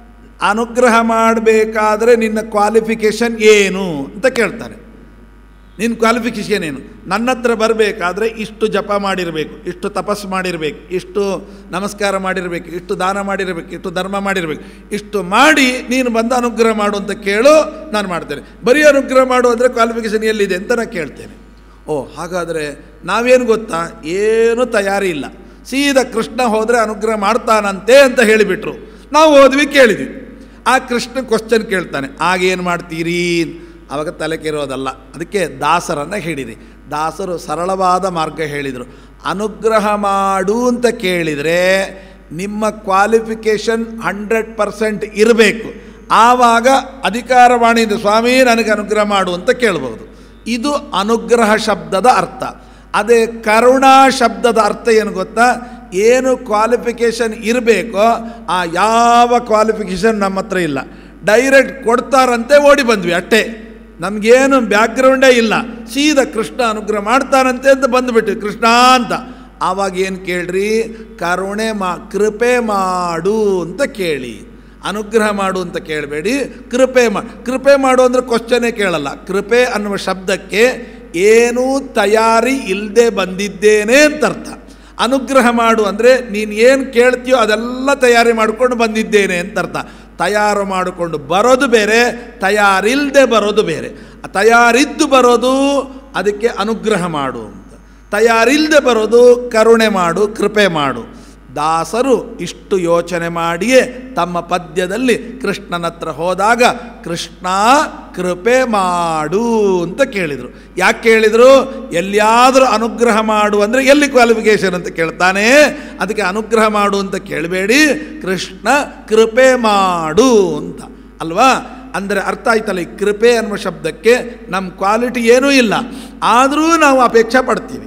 ಅನುಗ್ರಹ ಮಾಡಬೇಕಾದ್ರೆ ನಿನ್ನ ಕ್ವಾಲಿಫಿಕೇಷನ್ ಏನು ಅಂತ ಕೇಳ್ತಾನೆ ನಿನ್ನ ಕ್ವಾಲಿಫಿಕೇಷನ್ ಏನು ನನ್ನ ಹತ್ರ ಬರಬೇಕಾದ್ರೆ ಇಷ್ಟು ಜಪ ಮಾಡಿರಬೇಕು ಇಷ್ಟು ತಪಸ್ಸು ಮಾಡಿರಬೇಕು ಇಷ್ಟು ನಮಸ್ಕಾರ ಮಾಡಿರಬೇಕು ಇಷ್ಟು ದಾನ ಮಾಡಿರಬೇಕು ಇಷ್ಟು ಧರ್ಮ ಮಾಡಿರಬೇಕು ಇಷ್ಟು ಮಾಡಿ ನೀನು ಬಂದು ಅನುಗ್ರಹ ಮಾಡು ಅಂತ ಕೇಳು ನಾನು ಮಾಡ್ತೇನೆ ಬರೀ ಅನುಗ್ರಹ ಮಾಡು ಅಂದರೆ ಕ್ವಾಲಿಫಿಕೇಷನ್ ಎಲ್ಲಿದೆ ಅಂತ ನಾನು ಕೇಳ್ತೇನೆ ಓ ಹಾಗಾದರೆ ನಾವೇನು ಗೊತ್ತಾ ಏನೂ ತಯಾರಿ ಇಲ್ಲ ಸೀದಾ ಕೃಷ್ಣ ಹೋದರೆ ಅನುಗ್ರಹ ಮಾಡ್ತಾನಂತೆ ಅಂತ ಹೇಳಿಬಿಟ್ರು ನಾವು ಹೋದ್ವಿ ಕೇಳಿದ್ವಿ ಆ ಕೃಷ್ಣ ಕ್ವಶನ್ ಕೇಳ್ತಾನೆ ಆಗೇನು ಮಾಡ್ತೀರಿ ಅವಾಗ ತಲೆ ಕೆರೋದಲ್ಲ ಅದಕ್ಕೆ ದಾಸರನ್ನು ಹೇಳಿರಿ ದಾಸರು ಸರಳವಾದ ಮಾರ್ಗ ಹೇಳಿದರು ಅನುಗ್ರಹ ಮಾಡು ಅಂತ ಕೇಳಿದರೆ ನಿಮ್ಮ ಕ್ವಾಲಿಫಿಕೇಷನ್ ಹಂಡ್ರೆಡ್ ಪರ್ಸೆಂಟ್ ಇರಬೇಕು ಆವಾಗ ಅಧಿಕಾರವಾಣಿಯಿಂದ ಸ್ವಾಮಿ ನನಗೆ ಅನುಗ್ರಹ ಮಾಡು ಅಂತ ಕೇಳ್ಬೋದು ಇದು ಅನುಗ್ರಹ ಶಬ್ದದ ಅರ್ಥ ಅದೇ ಕರುಣಾ ಶಬ್ದದ ಅರ್ಥ ಏನು ಗೊತ್ತಾ ಏನು ಕ್ವಾಲಿಫಿಕೇಷನ್ ಇರಬೇಕೋ ಆ ಯಾವ ಕ್ವಾಲಿಫಿಕೇಷನ್ ನಮ್ಮ ಹತ್ರ ಇಲ್ಲ ಡೈರೆಕ್ಟ್ ಕೊಡ್ತಾರಂತೆ ಓಡಿ ಬಂದ್ವಿ ಅಷ್ಟೇ ನಮಗೇನು ಬ್ಯಾಕ್ಗ್ರೌಂಡೇ ಇಲ್ಲ ಸೀದಾ ಕೃಷ್ಣ ಅನುಗ್ರಹ ಮಾಡ್ತಾರಂತೆ ಅಂತ ಬಂದುಬಿಟ್ಟು ಕೃಷ್ಣ ಅಂತ ಆವಾಗ ಏನು ಕೇಳ್ರಿ ಕರುಣೆ ಮಾ ಕೃಪೆ ಮಾಡು ಅಂತ ಕೇಳಿ ಅನುಗ್ರಹ ಮಾಡು ಅಂತ ಕೇಳಬೇಡಿ ಕೃಪೆ ಮಾ ಕೃಪೆ ಮಾಡು ಅಂದರೆ ಕ್ವಶನೇ ಕೇಳಲ್ಲ ಕೃಪೆ ಅನ್ನುವ ಶಬ್ದಕ್ಕೆ ಏನೂ ತಯಾರಿ ಇಲ್ಲದೆ ಬಂದಿದ್ದೇನೆ ಅಂತ ಅರ್ಥ ಅನುಗ್ರಹ ಮಾಡು ಅಂದರೆ ನೀನು ಏನು ಕೇಳ್ತೀಯೋ ಅದೆಲ್ಲ ತಯಾರಿ ಮಾಡಿಕೊಂಡು ಬಂದಿದ್ದೇನೆ ಅಂತ ಅರ್ಥ ತಯಾರು ಮಾಡಿಕೊಂಡು ಬರೋದು ಬೇರೆ ತಯಾರಿಲ್ಲದೆ ಬರೋದು ಬೇರೆ ತಯಾರಿದ್ದು ಬರೋದು ಅದಕ್ಕೆ ಅನುಗ್ರಹ ಮಾಡು ಅಂತ ತಯಾರಿಲ್ಲದೆ ಬರೋದು ಕರುಣೆ ಮಾಡು ಕೃಪೆ ಮಾಡು ದಾಸರು ಇಷ್ಟು ಯೋಚನೆ ಮಾಡಿಯೇ ತಮ್ಮ ಪದ್ಯದಲ್ಲಿ ಕೃಷ್ಣನ ಹತ್ರ ಹೋದಾಗ ಕೃಷ್ಣ ಕೃಪೆ ಮಾಡು ಅಂತ ಕೇಳಿದರು ಯಾಕೆ ಕೇಳಿದರು ಎಲ್ಲಿಯಾದರೂ ಅನುಗ್ರಹ ಮಾಡು ಅಂದರೆ ಎಲ್ಲಿ ಕ್ವಾಲಿಫಿಕೇಷನ್ ಅಂತ ಕೇಳ್ತಾನೆ ಅದಕ್ಕೆ ಅನುಗ್ರಹ ಮಾಡು ಅಂತ ಕೇಳಬೇಡಿ ಕೃಷ್ಣ ಕೃಪೆ ಮಾಡು ಅಂತ ಅಲ್ವಾ ಅಂದರೆ ಅರ್ಥ ಆಯ್ತಲ್ಲ ಈ ಕೃಪೆ ಅನ್ನುವ ಶಬ್ದಕ್ಕೆ ನಮ್ಮ ಕ್ವಾಲಿಟಿ ಏನೂ ಇಲ್ಲ ಆದರೂ ನಾವು ಅಪೇಕ್ಷೆ ಪಡ್ತೀವಿ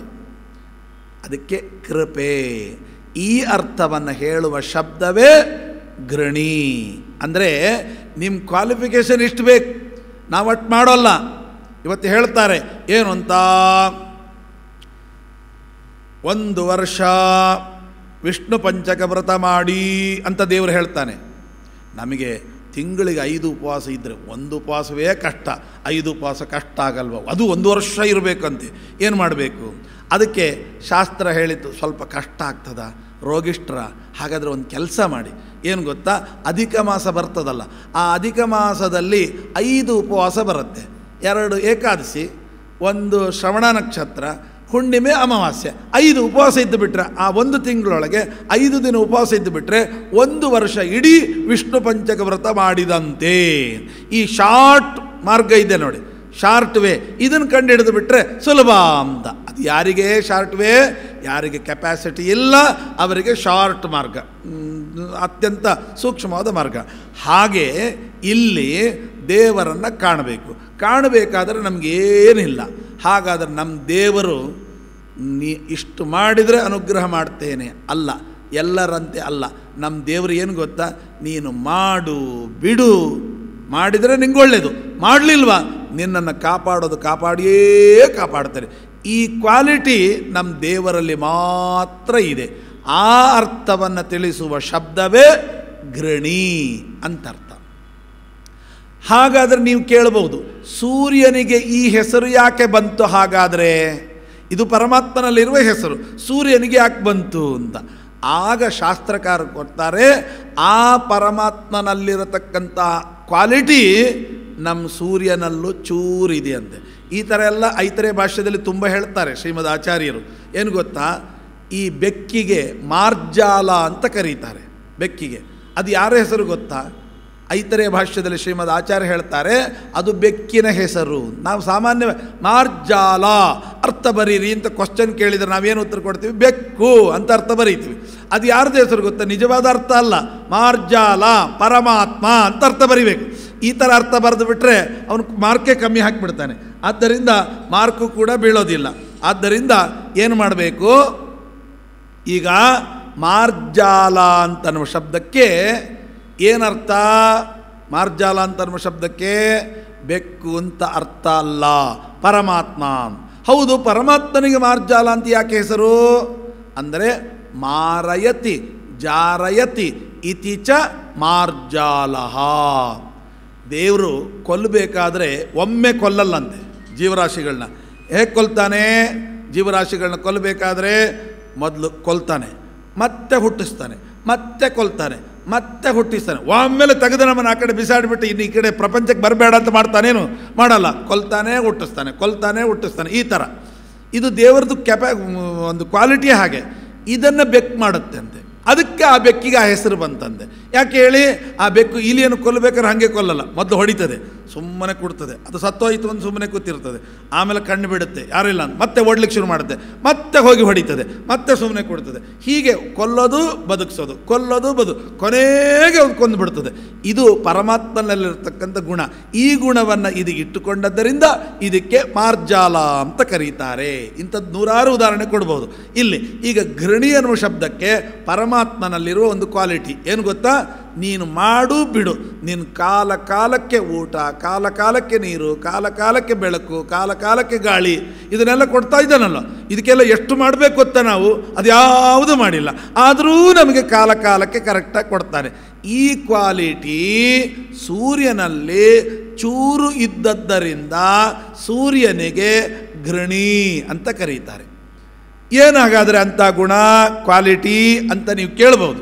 ಅದಕ್ಕೆ ಕೃಪೆ ಈ ಅರ್ಥವನ್ನು ಹೇಳುವ ಶಬ್ದವೇ ಗೃಣಿ ಅಂದರೆ ನಿಮ್ಮ ಕ್ವಾಲಿಫಿಕೇಷನ್ ಇಷ್ಟು ಬೇಕು ನಾವು ಅಟ್ಟು ಮಾಡೋಲ್ಲ ಇವತ್ತು ಹೇಳ್ತಾರೆ ಏನು ಅಂತ ಒಂದು ವರ್ಷ ವಿಷ್ಣು ಪಂಚಕ ವ್ರತ ಮಾಡಿ ಅಂತ ದೇವರು ಹೇಳ್ತಾನೆ ನಮಗೆ ತಿಂಗಳಿಗೆ ಐದು ಉಪವಾಸ ಇದ್ದರೆ ಒಂದು ಉಪವಾಸವೇ ಕಷ್ಟ ಐದು ಉಪವಾಸ ಕಷ್ಟ ಆಗಲ್ವ ಅದು ಒಂದು ವರ್ಷ ಇರಬೇಕಂತೆ ಏನು ಮಾಡಬೇಕು ಅದಕ್ಕೆ ಶಾಸ್ತ್ರ ಹೇಳಿತ್ತು ಸ್ವಲ್ಪ ಕಷ್ಟ ಆಗ್ತದ ರೋಗಿಷ್ಟ್ರ ಹಾಗಾದರೆ ಒಂದು ಕೆಲಸ ಮಾಡಿ ಏನು ಗೊತ್ತಾ ಅಧಿಕ ಮಾಸ ಬರ್ತದಲ್ಲ ಆ ಅಧಿಕ ಮಾಸದಲ್ಲಿ ಐದು ಉಪವಾಸ ಬರುತ್ತೆ ಎರಡು ಏಕಾದಶಿ ಒಂದು ಶ್ರವಣ ನಕ್ಷತ್ರ ಹುಣ್ಣಿಮೆ ಅಮಾವಾಸ್ಯೆ ಐದು ಉಪವಾಸ ಇದ್ದು ಬಿಟ್ಟರೆ ಆ ಒಂದು ತಿಂಗಳೊಳಗೆ ಐದು ದಿನ ಉಪವಾಸ ಇದ್ದು ಬಿಟ್ಟರೆ ಒಂದು ವರ್ಷ ಇಡೀ ವಿಷ್ಣು ಪಂಚಕ ವ್ರತ ಮಾಡಿದಂತೆ ಈ ಶಾರ್ಟ್ ಮಾರ್ಗ ಇದೆ ನೋಡಿ ಶಾರ್ಟ್ ವೇ ಇದನ್ನು ಕಂಡು ಹಿಡಿದು ಬಿಟ್ಟರೆ ಸುಲಭ ಅಂತ ಅದು ಯಾರಿಗೆ ಶಾರ್ಟ್ ವೇ ಯಾರಿಗೆ ಕೆಪಾಸಿಟಿ ಇಲ್ಲ ಅವರಿಗೆ ಶಾರ್ಟ್ ಮಾರ್ಗ ಹ್ಮ್, ಅತ್ಯಂತ ಸೂಕ್ಷ್ಮವಾದ ಮಾರ್ಗ ಹಾಗೆ ಇಲ್ಲಿ ದೇವರನ್ನು ಕಾಣಬೇಕು ಕಾಣಬೇಕಾದರೆ ನಮಗೇನಿಲ್ಲ ಹಾಗಾದರೆ ನಮ್ಮ ದೇವರು ನೀ ಇಷ್ಟು ಮಾಡಿದರೆ ಅನುಗ್ರಹ ಮಾಡ್ತೇನೆ ಅಲ್ಲ ಎಲ್ಲರಂತೆ ಅಲ್ಲ ನಮ್ಮ ದೇವರು ಏನು ಗೊತ್ತಾ ನೀನು ಮಾಡು ಬಿಡು ಮಾಡಿದರೆ ನಿಂಗೆ ಒಳ್ಳೆಯದು ಮಾಡಲಿಲ್ವಾ ನಿನ್ನನ್ನು ಕಾಪಾಡೋದು ಕಾಪಾಡಿಯೇ ಕಾಪಾಡ್ತಾರೆ ಈ ಕ್ವಾಲಿಟಿ ನಮ್ಮ ದೇವರಲ್ಲಿ ಮಾತ್ರ ಇದೆ ಆ ಅರ್ಥವನ್ನು ತಿಳಿಸುವ ಶಬ್ದವೇ ಗೃಣಿ ಅಂತರ್ಥ ಹಾಗಾದರೆ ನೀವು ಕೇಳಬಹುದು ಸೂರ್ಯನಿಗೆ ಈ ಹೆಸರು ಯಾಕೆ ಬಂತು ಹಾಗಾದರೆ ಇದು ಪರಮಾತ್ಮನಲ್ಲಿರುವ ಹೆಸರು ಸೂರ್ಯನಿಗೆ ಯಾಕೆ ಬಂತು ಅಂತ ಆಗ ಶಾಸ್ತ್ರಕಾರ ಕೊಡ್ತಾರೆ ಆ ಪರಮಾತ್ಮನಲ್ಲಿರತಕ್ಕಂಥ ಕ್ವಾಲಿಟಿ ನಮ್ಮ ಸೂರ್ಯನಲ್ಲೂ ಚೂರಿದೆ ಅಂತೆ ಈ ಥರ ಎಲ್ಲ ಐತರೆ ಭಾಷೆಯಲ್ಲಿ ತುಂಬ ಹೇಳ್ತಾರೆ ಶ್ರೀಮದ್ ಆಚಾರ್ಯರು ಏನು ಗೊತ್ತಾ ಈ ಬೆಕ್ಕಿಗೆ ಮಾರ್ಜಾಲ ಅಂತ ಕರೀತಾರೆ ಬೆಕ್ಕಿಗೆ ಅದು ಯಾರ ಹೆಸರು ಗೊತ್ತಾ ಐತರೆ ಭಾಷ್ಯದಲ್ಲಿ ಶ್ರೀಮದ್ ಆಚಾರ್ಯ ಹೇಳ್ತಾರೆ ಅದು ಬೆಕ್ಕಿನ ಹೆಸರು ನಾವು ಸಾಮಾನ್ಯ ಮಾರ್ಜಾಲ ಅರ್ಥ ಬರೀರಿ ಅಂತ ಕ್ವಶನ್ ಕೇಳಿದರೆ ನಾವೇನು ಉತ್ತರ ಕೊಡ್ತೀವಿ ಬೆಕ್ಕು ಅಂತ ಅರ್ಥ ಬರೀತೀವಿ ಅದು ಯಾರ್ದು ಹೆಸರು ಗೊತ್ತಾ ನಿಜವಾದ ಅರ್ಥ ಅಲ್ಲ ಮಾರ್ಜಾಲ ಪರಮಾತ್ಮ ಅಂತ ಅರ್ಥ ಬರಿಬೇಕು ಈ ಥರ ಅರ್ಥ ಬರೆದು ಬಿಟ್ಟರೆ ಅವನು ಮಾರ್ಕೆ ಕಮ್ಮಿ ಹಾಕಿಬಿಡ್ತಾನೆ ಆದ್ದರಿಂದ ಮಾರ್ಕು ಕೂಡ ಬೀಳೋದಿಲ್ಲ ಆದ್ದರಿಂದ ಏನು ಮಾಡಬೇಕು ಈಗ ಮಾರ್ಜಾಲ ಅಂತನ್ನುವ ಶಬ್ದಕ್ಕೆ ಏನರ್ಥ ಮಾರ್ಜಾಲ ಅಂತನ್ನುವ ಶಬ್ದಕ್ಕೆ ಬೆಕ್ಕು ಅಂತ ಅರ್ಥ ಅಲ್ಲ ಪರಮಾತ್ಮ ಹೌದು ಪರಮಾತ್ಮನಿಗೆ ಮಾರ್ಜಾಲ ಅಂತ ಯಾಕೆ ಹೆಸರು ಅಂದರೆ ಮಾರಯತಿ ಜಾರಯತಿ ಇತಿ ಚ ಮಾರ್ಜಾಲಹ ದೇವರು ಕೊಲ್ಲಬೇಕಾದ್ರೆ ಒಮ್ಮೆ ಕೊಲ್ಲಲ್ಲಂತೆ ಜೀವರಾಶಿಗಳನ್ನ ಹೇಗೆ ಕೊಲ್ತಾನೆ ಜೀವರಾಶಿಗಳನ್ನ ಕೊಲ್ಲಬೇಕಾದ್ರೆ ಮೊದಲು ಕೊಲ್ತಾನೆ ಮತ್ತೆ ಹುಟ್ಟಿಸ್ತಾನೆ ಮತ್ತೆ ಕೊಲ್ತಾನೆ ಮತ್ತೆ ಹುಟ್ಟಿಸ್ತಾನೆ ಒಮ್ಮೆಲೆ ತೆಗೆದು ನಮ್ಮನ್ನು ಆ ಕಡೆ ಬಿಸಾಡಿಬಿಟ್ಟು ಇನ್ನು ಈ ಕಡೆ ಪ್ರಪಂಚಕ್ಕೆ ಬರಬೇಡ ಅಂತ ಮಾಡ್ತಾನೇನು ಮಾಡಲ್ಲ ಕೊಲ್ತಾನೆ ಹುಟ್ಟಿಸ್ತಾನೆ ಕೊಲ್ತಾನೆ ಹುಟ್ಟಿಸ್ತಾನೆ ಈ ಥರ ಇದು ದೇವರದ್ದು ಕೆಪಾ ಒಂದು ಕ್ವಾಲಿಟಿ ಹಾಗೆ ಇದನ್ನು ಬೆಕ್ಕು ಮಾಡುತ್ತೆ ಅಂತೆ ಅದಕ್ಕೆ ಆ ಬೆಕ್ಕಿಗೆ ಆ ಹೆಸರು ಬಂತಂದೆ ಯಾಕೆ ಹೇಳಿ ಆ ಬೆಕ್ಕು ಇಲಿಯನ್ನು ಕೊಲ್ಲಬೇಕಾದ್ರೆ ಹಾಗೆ ಕೊಲ್ಲಲ್ಲ ಮೊದಲು ಹೊಡಿತದೆ ಸುಮ್ಮನೆ ಕೊಡ್ತದೆ ಅದು ಸತ್ತೋಯ್ತು ಅಂತ ಸುಮ್ಮನೆ ಕೂತಿರ್ತದೆ ಆಮೇಲೆ ಕಣ್ಣು ಬಿಡುತ್ತೆ ಯಾರಿಲ್ಲ ಅಂತ ಮತ್ತೆ ಓಡ್ಲಿಕ್ಕೆ ಶುರು ಮಾಡುತ್ತೆ ಮತ್ತೆ ಹೋಗಿ ಹೊಡಿತದೆ ಮತ್ತೆ ಸುಮ್ಮನೆ ಕೊಡ್ತದೆ ಹೀಗೆ ಕೊಲ್ಲೋದು ಬದುಕಿಸೋದು ಕೊಲ್ಲೋದು ಬದು ಕೊನೆಗೆ ಅದು ಕೊಂದು ಬಿಡ್ತದೆ ಇದು ಪರಮಾತ್ಮನಲ್ಲಿರ್ತಕ್ಕಂಥ ಗುಣ ಈ ಗುಣವನ್ನು ಇದು ಇಟ್ಟುಕೊಂಡದ್ದರಿಂದ ಇದಕ್ಕೆ ಮಾರ್ಜಾಲ ಅಂತ ಕರೀತಾರೆ ಇಂಥದ್ದು ನೂರಾರು ಉದಾಹರಣೆ ಕೊಡ್ಬೋದು ಇಲ್ಲಿ ಈಗ ಘೃಣಿ ಅನ್ನುವ ಶಬ್ದಕ್ಕೆ ಪರಮಾತ್ಮನಲ್ಲಿರುವ ಒಂದು ಕ್ವಾಲಿಟಿ ಏನು ಗೊತ್ತಾ ನೀನು ಮಾಡು ಬಿಡು ನಿನ್ನ ಕಾಲ ಕಾಲಕ್ಕೆ ಊಟ ಕಾಲ ಕಾಲಕ್ಕೆ ನೀರು ಕಾಲ ಕಾಲಕ್ಕೆ ಬೆಳಕು ಕಾಲ ಕಾಲಕ್ಕೆ ಗಾಳಿ ಇದನ್ನೆಲ್ಲ ಕೊಡ್ತಾ ಇದ್ದಾನಲ್ಲ ಇದಕ್ಕೆಲ್ಲ ಎಷ್ಟು ಮಾಡಬೇಕು ಗೊತ್ತಾ ನಾವು ಅದು ಯಾವುದು ಮಾಡಿಲ್ಲ ಆದರೂ ನಮಗೆ ಕಾಲ ಕಾಲಕ್ಕೆ ಕರೆಕ್ಟಾಗಿ ಕೊಡ್ತಾನೆ ಈ ಕ್ವಾಲಿಟಿ ಸೂರ್ಯನಲ್ಲಿ ಚೂರು ಇದ್ದದ್ದರಿಂದ ಸೂರ್ಯನಿಗೆ ಘೃಣಿ ಅಂತ ಕರೀತಾರೆ ಏನು ಹಾಗಾದರೆ ಅಂಥ ಗುಣ ಕ್ವಾಲಿಟಿ ಅಂತ ನೀವು ಕೇಳ್ಬೋದು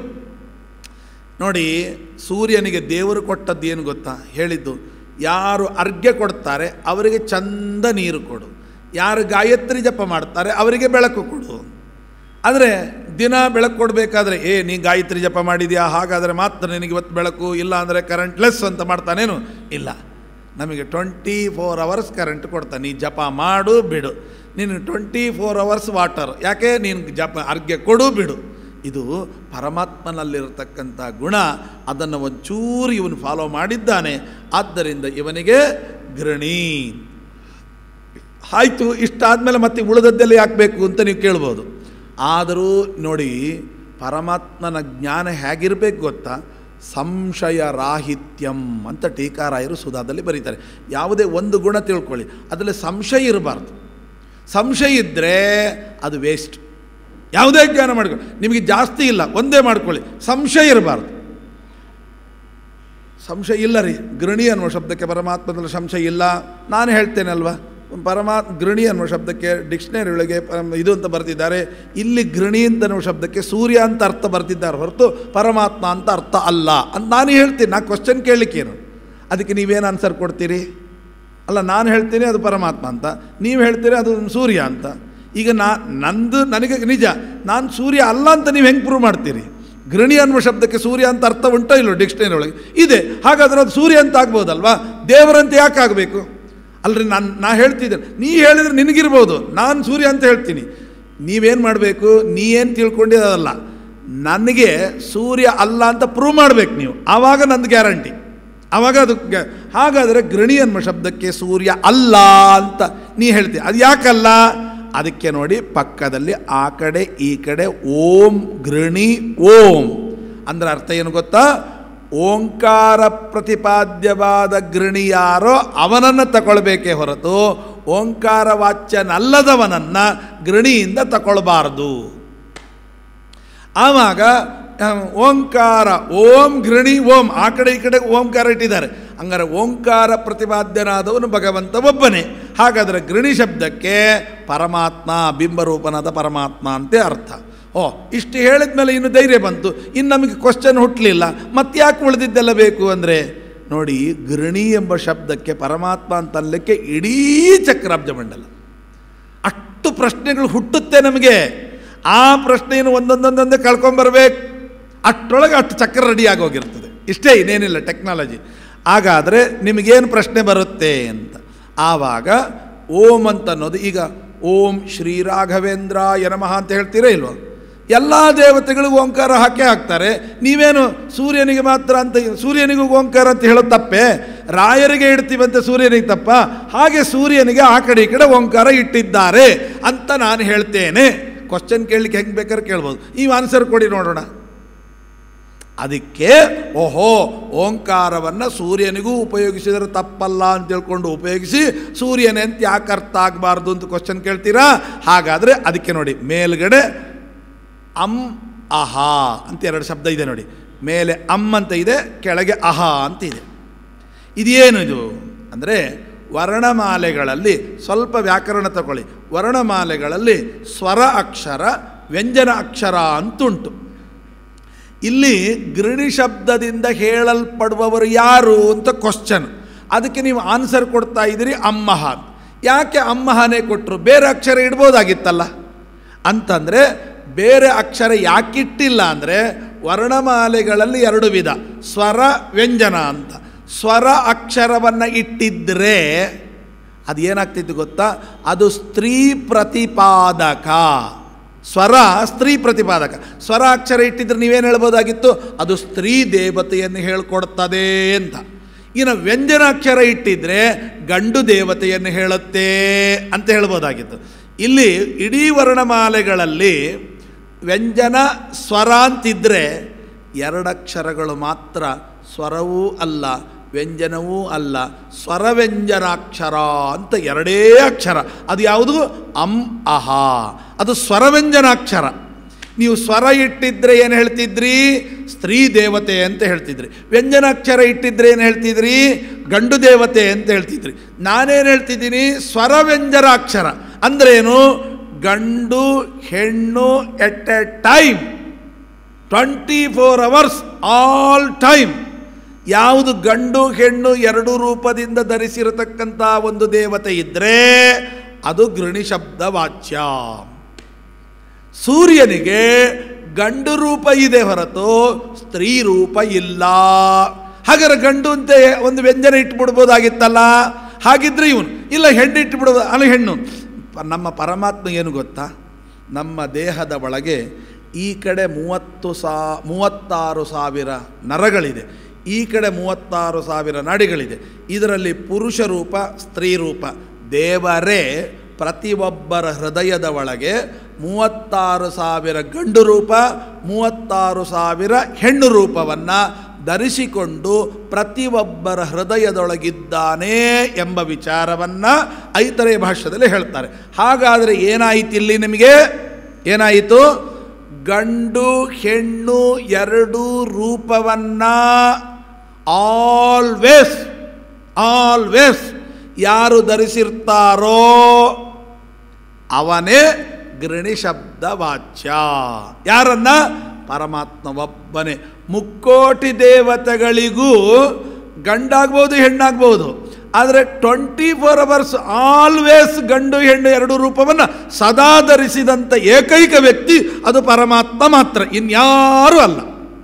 ನೋಡಿ ಸೂರ್ಯನಿಗೆ ದೇವರು ಕೊಟ್ಟದ್ದು ಏನು ಗೊತ್ತಾ ಹೇಳಿದ್ದು ಯಾರು ಅರ್ಘ್ಯ ಕೊಡ್ತಾರೆ ಅವರಿಗೆ ಚಂದ ನೀರು ಕೊಡು ಯಾರು ಗಾಯತ್ರಿ ಜಪ ಮಾಡ್ತಾರೆ ಅವರಿಗೆ ಬೆಳಕು ಕೊಡು ಆದರೆ ದಿನ ಬೆಳಕು ಕೊಡಬೇಕಾದ್ರೆ ಏ ನೀ ಗಾಯತ್ರಿ ಜಪ ಮಾಡಿದ್ಯಾ ಹಾಗಾದರೆ ಮಾತ್ರ ನಿನಗೆ ಇವತ್ತು ಬೆಳಕು ಇಲ್ಲ ಅಂದರೆ ಕರೆಂಟ್ ಲೆಸ್ ಅಂತ ಮಾಡ್ತಾನೇನು ಇಲ್ಲ ನಮಗೆ ಟ್ವೆಂಟಿ ಫೋರ್ ಅವರ್ಸ್ ಕರೆಂಟ್ ಕೊಡ್ತಾನೆ ನೀ ಜಪ ಮಾಡು ಬಿಡು ನೀನು ಟ್ವೆಂಟಿ ಫೋರ್ ಅವರ್ಸ್ ವಾಟರ್ ಯಾಕೆ ನೀನು ಜಪ ಅರ್ಘ್ಯ ಕೊಡು ಬಿಡು ಇದು ಪರಮಾತ್ಮನಲ್ಲಿರತಕ್ಕಂಥ ಗುಣ ಅದನ್ನು ಒಂಚೂರು ಇವನು ಫಾಲೋ ಮಾಡಿದ್ದಾನೆ ಆದ್ದರಿಂದ ಇವನಿಗೆ ಗೃಣಿ ಆಯಿತು ಇಷ್ಟಾದಮೇಲೆ ಮತ್ತೆ ಉಳಿದದ್ದೆಲ್ಲ ಯಾಕೆ ಬೇಕು ಅಂತ ನೀವು ಕೇಳ್ಬೋದು ಆದರೂ ನೋಡಿ ಪರಮಾತ್ಮನ ಜ್ಞಾನ ಹೇಗಿರಬೇಕು ಗೊತ್ತಾ ಸಂಶಯ ರಾಹಿತ್ಯಂ ಅಂತ ಟೀಕಾರಾಯರು ಸುಧಾದಲ್ಲಿ ಬರೀತಾರೆ ಯಾವುದೇ ಒಂದು ಗುಣ ತಿಳ್ಕೊಳ್ಳಿ ಅದರಲ್ಲಿ ಸಂಶಯ ಇರಬಾರ್ದು ಸಂಶಯ ಇದ್ದರೆ ಅದು ವೇಸ್ಟ್ ಯಾವುದೇ ಜ್ಞಾನ ಮಾಡ್ಕೊಳ್ಳಿ ನಿಮಗೆ ಜಾಸ್ತಿ ಇಲ್ಲ ಒಂದೇ ಮಾಡ್ಕೊಳ್ಳಿ ಸಂಶಯ ಇರಬಾರ್ದು ಸಂಶಯ ಇಲ್ಲ ರೀ ಗೃಣಿ ಅನ್ನುವ ಶಬ್ದಕ್ಕೆ ಪರಮಾತ್ಮದಲ್ಲಿ ಸಂಶಯ ಇಲ್ಲ ನಾನು ಹೇಳ್ತೇನೆ ಅಲ್ವಾ ಪರಮಾತ್ಮ ಗೃಣಿ ಅನ್ನುವ ಶಬ್ದಕ್ಕೆ ಡಿಕ್ಷನರಿ ಒಳಗೆ ಪರಮ- ಇದು ಅಂತ ಬರೆದಿದ್ದಾರೆ ಇಲ್ಲಿ ಗೃಣಿ ಅಂತ ಅನ್ನುವ ಶಬ್ದಕ್ಕೆ ಸೂರ್ಯ ಅಂತ ಅರ್ಥ ಬರ್ತಿದ್ದಾರೆ ಹೊರತು ಪರಮಾತ್ಮ ಅಂತ ಅರ್ಥ ಅಲ್ಲ ಅಂತ ನಾನು ಹೇಳ್ತೀನಿ ನಾ ಕ್ವಶನ್ ಕೇಳಲಿಕ್ಕೇನು ಅದಕ್ಕೆ ನೀವೇನು ಆನ್ಸರ್ ಕೊಡ್ತೀರಿ ಅಲ್ಲ ನಾನು ಹೇಳ್ತೀನಿ ಅದು ಪರಮಾತ್ಮ ಅಂತ ನೀವು ಹೇಳ್ತೀರಿ ಅದು ಸೂರ್ಯ ಅಂತ ಈಗ ನಾ ನಂದು ನನಗೆ ನಿಜ ನಾನು ಸೂರ್ಯ ಅಲ್ಲ ಅಂತ ನೀವು ಹೆಂಗೆ ಪ್ರೂವ್ ಮಾಡ್ತೀರಿ ಗೃಣಿ ಅನ್ನುವ ಶಬ್ದಕ್ಕೆ ಸೂರ್ಯ ಅಂತ ಅರ್ಥ ಉಂಟೋ ಇಲ್ಲೋ ಡಿಕ್ಷನರಿ ಒಳಗೆ ಇದೆ ಹಾಗಾದ್ರೆ ಅದು ಸೂರ್ಯ ಅಂತ ಆಗ್ಬೋದಲ್ವಾ ದೇವರಂತ ಯಾಕೆ ಆಗಬೇಕು ಅಲ್ರಿ ನಾನು ನಾ ಹೇಳ್ತಿದ್ದೆ ನೀ ಹೇಳಿದ್ರೆ ನಿನಗಿರ್ಬೋದು ನಾನು ಸೂರ್ಯ ಅಂತ ಹೇಳ್ತೀನಿ ನೀವೇನು ಮಾಡಬೇಕು ನೀ ಏನು ತಿಳ್ಕೊಂಡಿದ್ದಲ್ಲ ನನಗೆ ಸೂರ್ಯ ಅಲ್ಲ ಅಂತ ಪ್ರೂವ್ ಮಾಡಬೇಕು ನೀವು ಆವಾಗ ನಂದು ಗ್ಯಾರಂಟಿ ಆವಾಗ ಅದು ಗ್ಯಾ- ಹಾಗಾದರೆ ಗೃಣಿ ಅನ್ನುವ ಶಬ್ದಕ್ಕೆ ಸೂರ್ಯ ಅಲ್ಲ ಅಂತ ನೀ ಹೇಳ್ತೀಯ ಅದು ಯಾಕಲ್ಲ ಅದಕ್ಕೆ ನೋಡಿ ಪಕ್ಕದಲ್ಲಿ ಆ ಕಡೆ ಈ ಕಡೆ ಓಂ ಗೃಣಿ ಓಂ ಅಂದ್ರೆ ಅರ್ಥ ಏನು ಗೊತ್ತಾ ಓಂಕಾರ ಪ್ರತಿಪಾದ್ಯವಾದ ಗೃಣಿ ಯಾರೋ ಅವನನ್ನು ತಗೊಳ್ಬೇಕೇ ಹೊರತು ಓಂಕಾರ ವಾಚ್ಯನಲ್ಲದವನನ್ನು ಗೃಣಿಯಿಂದ ತಗೊಳ್ಬಾರ್ದು ಆವಾಗ ಆ, ಓಂಕಾರ ಓಂ ಗೃಣಿ ಓಂ ಆ ಕಡೆ ಈ ಕಡೆ ಓಂಕಾರ ಇಟ್ಟಿದ್ದಾರೆ ಹಂಗಾರೆ ಓಂಕಾರ ಪ್ರತಿಪಾದ್ಯನಾದವನು ಭಗವಂತ ಒಬ್ಬನೇ ಹಾಗಾದರೆ ಗೃಣಿ ಶಬ್ದಕ್ಕೆ ಪರಮಾತ್ಮ ಬಿಂಬರೂಪನಾದ ಪರಮಾತ್ಮ ಅಂತೆ ಅರ್ಥ ಓ ಇಷ್ಟು ಹೇಳಿದ ಮೇಲೆ ಇನ್ನು ಧೈರ್ಯ ಬಂತು ಇನ್ನು ನಮಗೆ ಕ್ವಶನ್ ಹುಟ್ಟಲಿಲ್ಲ ಮತ್ತೆ ಯಾಕೆ ಉಳಿದಿದ್ದೆಲ್ಲ ಬೇಕು ಅಂದರೆ ನೋಡಿ ಗೃಣಿ ಎಂಬ ಶಬ್ದಕ್ಕೆ ಪರಮಾತ್ಮ ಅಂತಲ್ಲಕ್ಕೆ ಇಡೀ ಚಕ್ರಾಬ್ಜ ಮಂಡಲ ಅಷ್ಟು ಪ್ರಶ್ನೆಗಳು ಹುಟ್ಟುತ್ತೆ ನಮಗೆ ಆ ಪ್ರಶ್ನೆಯನ್ನು ಒಂದೊಂದೊಂದೊಂದೇ ಕಳ್ಕೊಂಬರ್ಬೇಕು ಅಷ್ಟರೊಳಗೆ ಅಷ್ಟು ಚಕ್ರ ರೆಡಿ ಆಗೋಗಿರ್ತದೆ ಇಷ್ಟೇ ಇನ್ನೇನಿಲ್ಲ ಟೆಕ್ನಾಲಜಿ ಹಾಗಾದರೆ ನಿಮಗೇನು ಪ್ರಶ್ನೆ ಬರುತ್ತೆ ಅಂತ ಆವಾಗ ಓಂ ಅಂತ ಅನ್ನೋದು ಈಗ ಓಂ ಶ್ರೀರಾಘವೇಂದ್ರ ನಮಃ ಅಂತ ಹೇಳ್ತೀರಾ ಇಲ್ವೋ ಎಲ್ಲ ದೇವತೆಗಳಿಗೂ ಓಂಕಾರ ಹಾಕೇ ಹಾಕ್ತಾರೆ ನೀವೇನು ಸೂರ್ಯನಿಗೆ ಮಾತ್ರ ಅಂತ ಸೂರ್ಯನಿಗೂ ಓಂಕಾರ ಅಂತ ಹೇಳೋದು ತಪ್ಪೇ ರಾಯರಿಗೆ ಇಡ್ತೀವಂತೆ ಸೂರ್ಯನಿಗೆ ತಪ್ಪ ಹಾಗೆ ಸೂರ್ಯನಿಗೆ ಆ ಕಡೆ ಈ ಕಡೆ ಓಂಕಾರ ಇಟ್ಟಿದ್ದಾರೆ ಅಂತ ನಾನು ಹೇಳ್ತೇನೆ ಕ್ವಶನ್ ಕೇಳಲಿಕ್ಕೆ ಹೆಂಗೆ ಬೇಕಾದ್ರೆ ಕೇಳ್ಬೋದು ನೀವು ಆನ್ಸರ್ ಕೊಡಿ ನೋಡೋಣ ಅದಕ್ಕೆ ಓಹೋ ಓಂಕಾರವನ್ನು ಸೂರ್ಯನಿಗೂ ಉಪಯೋಗಿಸಿದರೆ ತಪ್ಪಲ್ಲ ಅಂತ ತಿಳ್ಕೊಂಡು ಉಪಯೋಗಿಸಿ ಸೂರ್ಯನೇ ಅಂತ ಯಾಕೆ ಅರ್ಥ ಆಗಬಾರ್ದು ಅಂತ ಕ್ವಶನ್ ಕೇಳ್ತೀರಾ ಹಾಗಾದರೆ ಅದಕ್ಕೆ ನೋಡಿ ಮೇಲ್ಗಡೆ ಅಂ ಅಹ ಅಂತ ಎರಡು ಶಬ್ದ ಇದೆ ನೋಡಿ ಮೇಲೆ ಅಮ್ ಅಂತ ಇದೆ ಕೆಳಗೆ ಅಹ ಅಂತ ಇದೆ ಇದೇನು ಇದು ಅಂದರೆ ವರ್ಣಮಾಲೆಗಳಲ್ಲಿ ಸ್ವಲ್ಪ ವ್ಯಾಕರಣ ತಗೊಳ್ಳಿ ವರ್ಣಮಾಲೆಗಳಲ್ಲಿ ಸ್ವರ ಅಕ್ಷರ ವ್ಯಂಜನ ಅಕ್ಷರ ಅಂತುಂಟು ಇಲ್ಲಿ ಗೃಣಿ ಶಬ್ದದಿಂದ ಹೇಳಲ್ಪಡುವವರು ಯಾರು ಅಂತ ಕ್ವಶನ್ ಅದಕ್ಕೆ ನೀವು ಆನ್ಸರ್ ಕೊಡ್ತಾ ಇದ್ದೀರಿ ಅಮ್ಮಹ ಯಾಕೆ ಅಮ್ಮಹನೇ ಕೊಟ್ಟರು ಬೇರೆ ಅಕ್ಷರ ಇಡ್ಬೋದಾಗಿತ್ತಲ್ಲ ಅಂತಂದರೆ ಬೇರೆ ಅಕ್ಷರ ಯಾಕಿಟ್ಟಿಲ್ಲ ಅಂದರೆ ವರ್ಣಮಾಲೆಗಳಲ್ಲಿ ಎರಡು ವಿಧ ಸ್ವರ ವ್ಯಂಜನ ಅಂತ ಸ್ವರ ಅಕ್ಷರವನ್ನು ಇಟ್ಟಿದ್ದರೆ ಅದು ಏನಾಗ್ತಿತ್ತು ಗೊತ್ತಾ ಅದು ಸ್ತ್ರೀ ಪ್ರತಿಪಾದಕ ಸ್ವರ ಸ್ತ್ರೀ ಪ್ರತಿಪಾದಕ ಸ್ವರ ಅಕ್ಷರ ಇಟ್ಟಿದ್ರೆ ನೀವೇನು ಹೇಳ್ಬೋದಾಗಿತ್ತು ಅದು ಸ್ತ್ರೀ ದೇವತೆಯನ್ನು ಹೇಳ್ಕೊಡ್ತದೆ ಅಂತ ಇನ್ನು ವ್ಯಂಜನಾಕ್ಷರ ಇಟ್ಟಿದ್ರೆ ಗಂಡು ದೇವತೆಯನ್ನು ಹೇಳುತ್ತೆ ಅಂತ ಹೇಳ್ಬೋದಾಗಿತ್ತು ಇಲ್ಲಿ ಇಡೀ ವರ್ಣಮಾಲೆಗಳಲ್ಲಿ ವ್ಯಂಜನ ಸ್ವರ ಅಂತಿದ್ರೆ ಎರಡಕ್ಷರಗಳು ಮಾತ್ರ ಸ್ವರವೂ ಅಲ್ಲ ವ್ಯಂಜನವೂ ಅಲ್ಲ ಸ್ವರವ್ಯಂಜನಾಕ್ಷರ ಅಂತ ಎರಡೇ ಅಕ್ಷರ ಅದು ಯಾವುದು ಅಂ ಅಹ ಅದು ಸ್ವರವ್ಯಂಜನಾಕ್ಷರ ನೀವು ಸ್ವರ ಇಟ್ಟಿದ್ರೆ ಏನು ಹೇಳ್ತಿದ್ರಿ ಸ್ತ್ರೀ ದೇವತೆ ಅಂತ ಹೇಳ್ತಿದ್ರಿ ವ್ಯಂಜನಾಕ್ಷರ ಇಟ್ಟಿದ್ರೆ ಏನು ಹೇಳ್ತಿದ್ರಿ ಗಂಡು ದೇವತೆ ಅಂತ ಹೇಳ್ತಿದ್ರಿ ನಾನೇನು ಹೇಳ್ತಿದ್ದೀನಿ ಸ್ವರವ್ಯಂಜನಾಕ್ಷರ ಅಂದ್ರೇನು ಗಂಡು ಹೆಣ್ಣು at a time twenty four hours all time ಯಾವುದು ಗಂಡು ಹೆಣ್ಣು ಎರಡು ರೂಪದಿಂದ ಧರಿಸಿರತಕ್ಕಂಥ ಒಂದು ದೇವತೆ ಇದ್ದರೆ ಅದು ಗೃಣಿ ಶಬ್ದ ವಾಚ್ಯ ಸೂರ್ಯನಿಗೆ ಗಂಡು ರೂಪ ಇದೆ ಹೊರತು ಸ್ತ್ರೀ ರೂಪ ಇಲ್ಲ ಹಾಗಾದ್ರೆ ಗಂಡು ಅಂತ ಒಂದು ವ್ಯಂಜನ ಇಟ್ಬಿಡ್ಬೋದಾಗಿತ್ತಲ್ಲ ಹಾಗಿದ್ರೆ ಇವನು ಇಲ್ಲ ಹೆಣ್ಣು ಇಟ್ಬಿಡ್ಬೋದು ಅಲ್ಲ ಹೆಣ್ಣು ಪ- ನಮ್ಮ ಪರಮಾತ್ಮ ಏನು ಗೊತ್ತಾ ನಮ್ಮ ದೇಹದ ಒಳಗೆ ಈ ಕಡೆ ಮೂವತ್ತು ಸಾ ಮೂವತ್ತಾರು ಸಾವಿರ ನರಗಳಿದೆ ಈ ಕಡೆ ಮೂವತ್ತಾರು ಸಾವಿರ ನಾಡಿಗಳಿದೆ ಇದರಲ್ಲಿ ಪುರುಷ ರೂಪ ಸ್ತ್ರೀ ರೂಪ ದೇವರೇ ಪ್ರತಿಯೊಬ್ಬರ ಹೃದಯದ ಒಳಗೆ ಮೂವತ್ತಾರು ಸಾವಿರ ಗಂಡು ರೂಪ ಮೂವತ್ತಾರು ಸಾವಿರ ಹೆಣ್ಣು ರೂಪವನ್ನು ಧರಿಸಿಕೊಂಡು ಪ್ರತಿಯೊಬ್ಬರ ಹೃದಯದೊಳಗಿದ್ದಾನೆ ಎಂಬ ವಿಚಾರವನ್ನು ಐತರೆಯ ಭಾಷ್ಯದಲ್ಲಿ ಹೇಳ್ತಾರೆ ಹಾಗಾದರೆ ಏನಾಯಿತು ಇಲ್ಲಿ ನಿಮಗೆ ಏನಾಯಿತು ಗಂಡು ಹೆಣ್ಣು ಎರಡು ರೂಪವನ್ನು ಆಲ್ವೇಸ್ ಆಲ್ವೇಸ್ ಯಾರು ಧರಿಸಿರ್ತಾರೋ ಅವನೇ ಗೃಣಿ ಶಬ್ದ ವಾಚ್ಯ ಯಾರನ್ನ ಪರಮಾತ್ಮ ಒಬ್ಬನೇ ಮುಕ್ಕೋಟಿ ದೇವತೆಗಳಿಗೂ ಗಂಡಾಗ್ಬೋದು ಹೆಣ್ಣಾಗ್ಬೋದು ಆದರೆ ಟ್ವೆಂಟಿ ಫೋರ್ ಅವರ್ಸ್ ಆಲ್ವೇಸ್ ಗಂಡು ಹೆಣ್ಣು ಎರಡು ರೂಪವನ್ನು ಸದಾ ಧರಿಸಿದಂಥ ಏಕೈಕ ವ್ಯಕ್ತಿ ಅದು ಪರಮಾತ್ಮ ಮಾತ್ರ ಇನ್ಯಾರೂ ಅಲ್ಲ